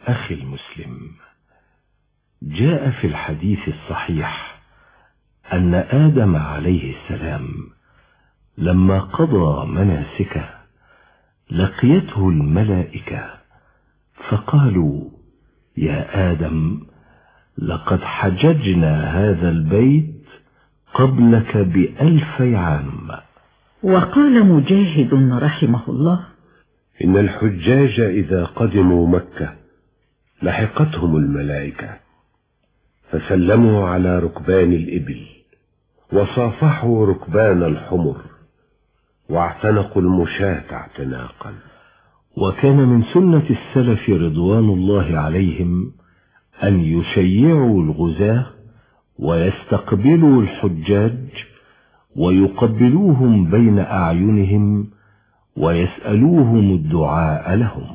أخي المسلم جاء في الحديث الصحيح أن آدم عليه السلام لما قضى مناسكه لقيته الملائكة فقالوا يا آدم لقد حججنا هذا البيت قبلك بألفي عام وقال مجاهد رحمه الله إن الحجاج إذا قدموا مكة لحقتهم الملائكة فسلموا على ركبان الإبل وصافحوا ركبان الحمر واعتنقوا المشاة اعتناقا وكان من سنة السلف رضوان الله عليهم أن يشيعوا الغزاة ويستقبلوا الحجاج ويقبلوهم بين أعينهم ويسألوهم الدعاء لهم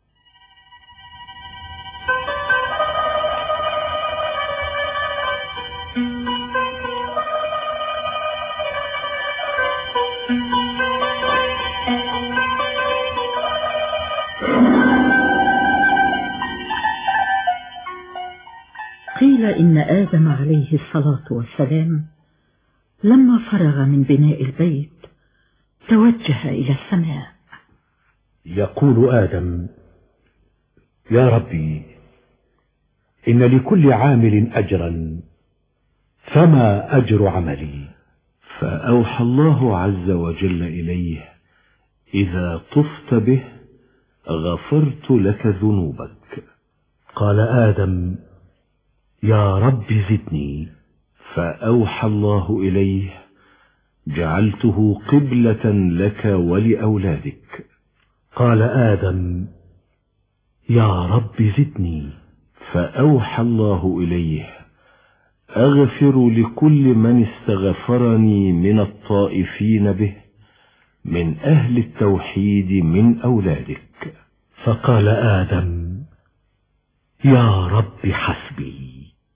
قيل إن آدم عليه الصلاة والسلام لما فرغ من بناء البيت توجه إلى السماء يقول آدم يا ربي إن لكل عامل أجرا فما أجر عملي فأوحى الله عز وجل إليه إذا طفت به غفرت لك ذنوبك قال آدم يا رب زدني فأوحى الله إليه جعلته قبلة لك ولأولادك قال آدم يا رب زدني فأوحى الله إليه أغفر لكل من استغفرني من الطائفين به من أهل التوحيد من أولادك فقال آدم يا رب حسبي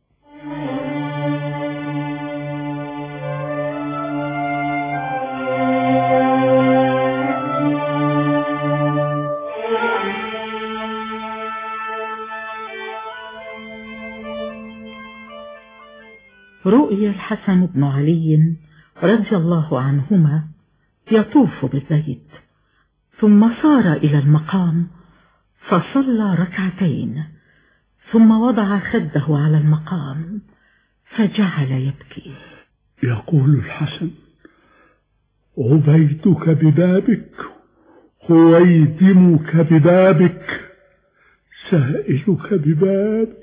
رؤي الحسن بن علي رضي الله عنهما يطوف بالبيت ثم صار إلى المقام فصلى ركعتين ثم وضع خده على المقام فجعل يبكي يقول الحسن عبيتك ببابك خويتمك ببابك سائلك ببابك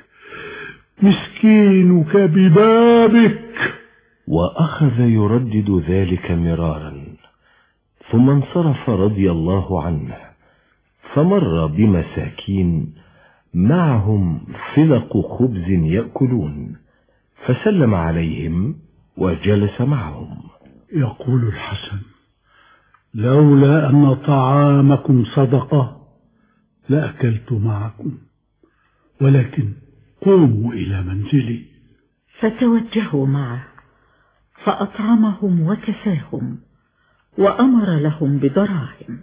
مسكينك ببابك وأخذ يردد ذلك مرارا ثم انصرف رضي الله عنه فمر بمساكين معهم فلق خبز يأكلون فسلم عليهم وجلس معهم يقول الحسن لولا أن طعامكم صدقة لأكلت معكم ولكن قوموا إلى منزلي فتوجهوا معه فأطعمهم وكساهم وأمر لهم بدراهم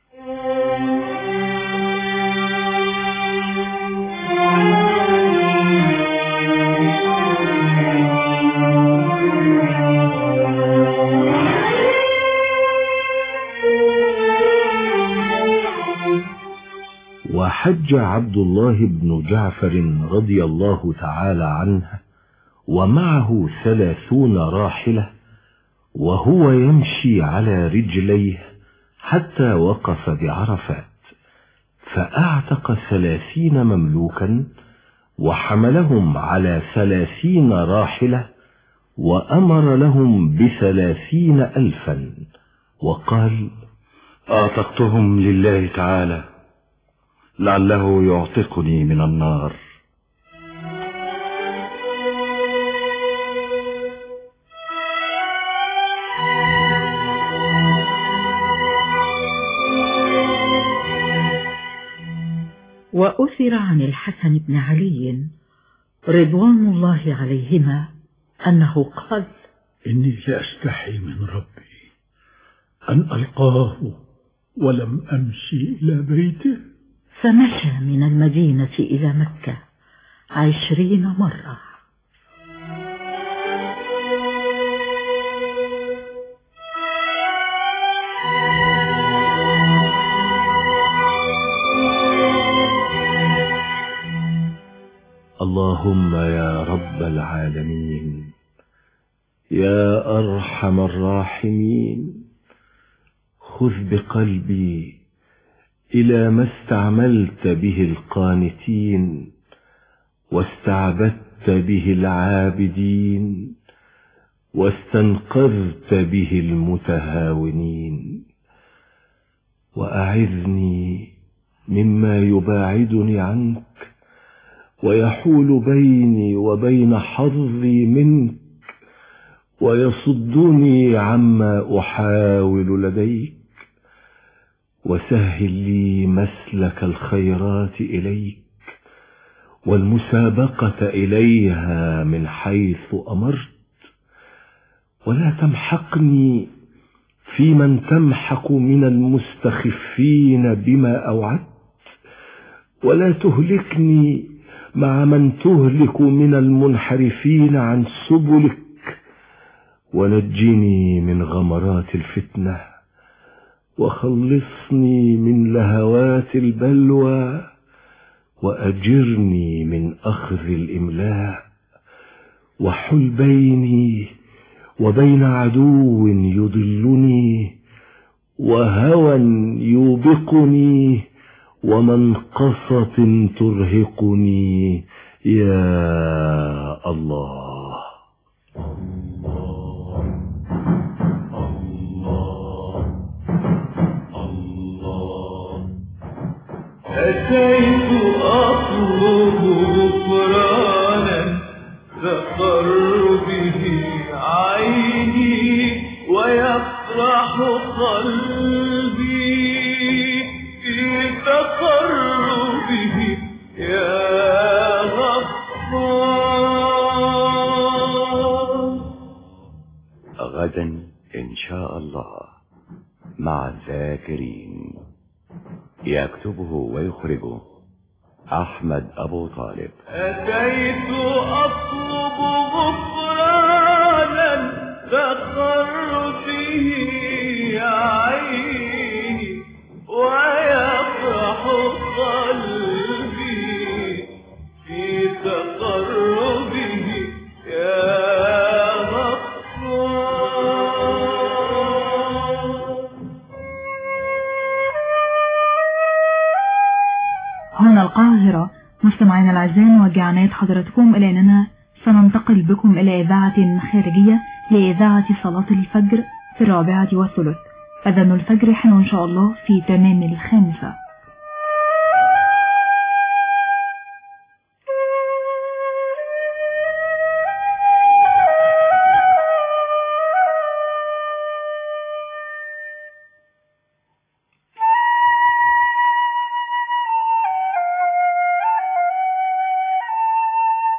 وحج عبد الله بن جعفر رضي الله تعالى عنه ومعه ثلاثون راحلة وهو يمشي على رجليه حتى وقف بعرفات فأعتق ثلاثين مملوكا وحملهم على ثلاثين راحلة وأمر لهم بثلاثين ألفا وقال أعتقتهم لله تعالى لعله يعتقني من النار وأثر عن الحسن بن علي رضوان الله عليهما أنه قال إني لأستحي من ربي أن ألقاه ولم أمشي إلى بيته فمشى من المدينة إلى مكة عشرين مرة اللهم يا رب العالمين يا أرحم الراحمين خذ بقلبي إلى ما استعملت به القانتين واستعبدت به العابدين واستنقذت به المتهاونين وأعذني مما يباعدني عنك ويحول بيني وبين حظي منك ويصدني عما أحاول لديك وسهل لي مسلك الخيرات إليك والمسابقة إليها من حيث أمرت ولا تمحقني في من تمحق من المستخفين بما أوعدت ولا تهلكني مع من تهلك من المنحرفين عن سبلك ونجني من غمرات الفتنة وخلصني من لهوات البلوى وأجرني من أخذ الإملاء وحل بيني وبين عدو يضلني وهوى يوبقني ومنقصة ترهقني يا الله أتيت أطلب غفرانا تقر به عيني ويفرح قلبي في تقربه يا غفار غدا إن شاء الله مع الذاكرين يكتبه ويخرجه أحمد أبو طالب أتيت أطلب غفرانا تقر به عيني ويفرح قلبي في تقربه يا غفار هنا القاهرة مستمعينا الأعزاء نوجه عناية حضراتكم إلى أننا سننتقل بكم إلى إذاعة خارجية لإذاعة صلاة الفجر في الرابعة والثلث أذان الفجر حين إن شاء الله في تمام الخامسة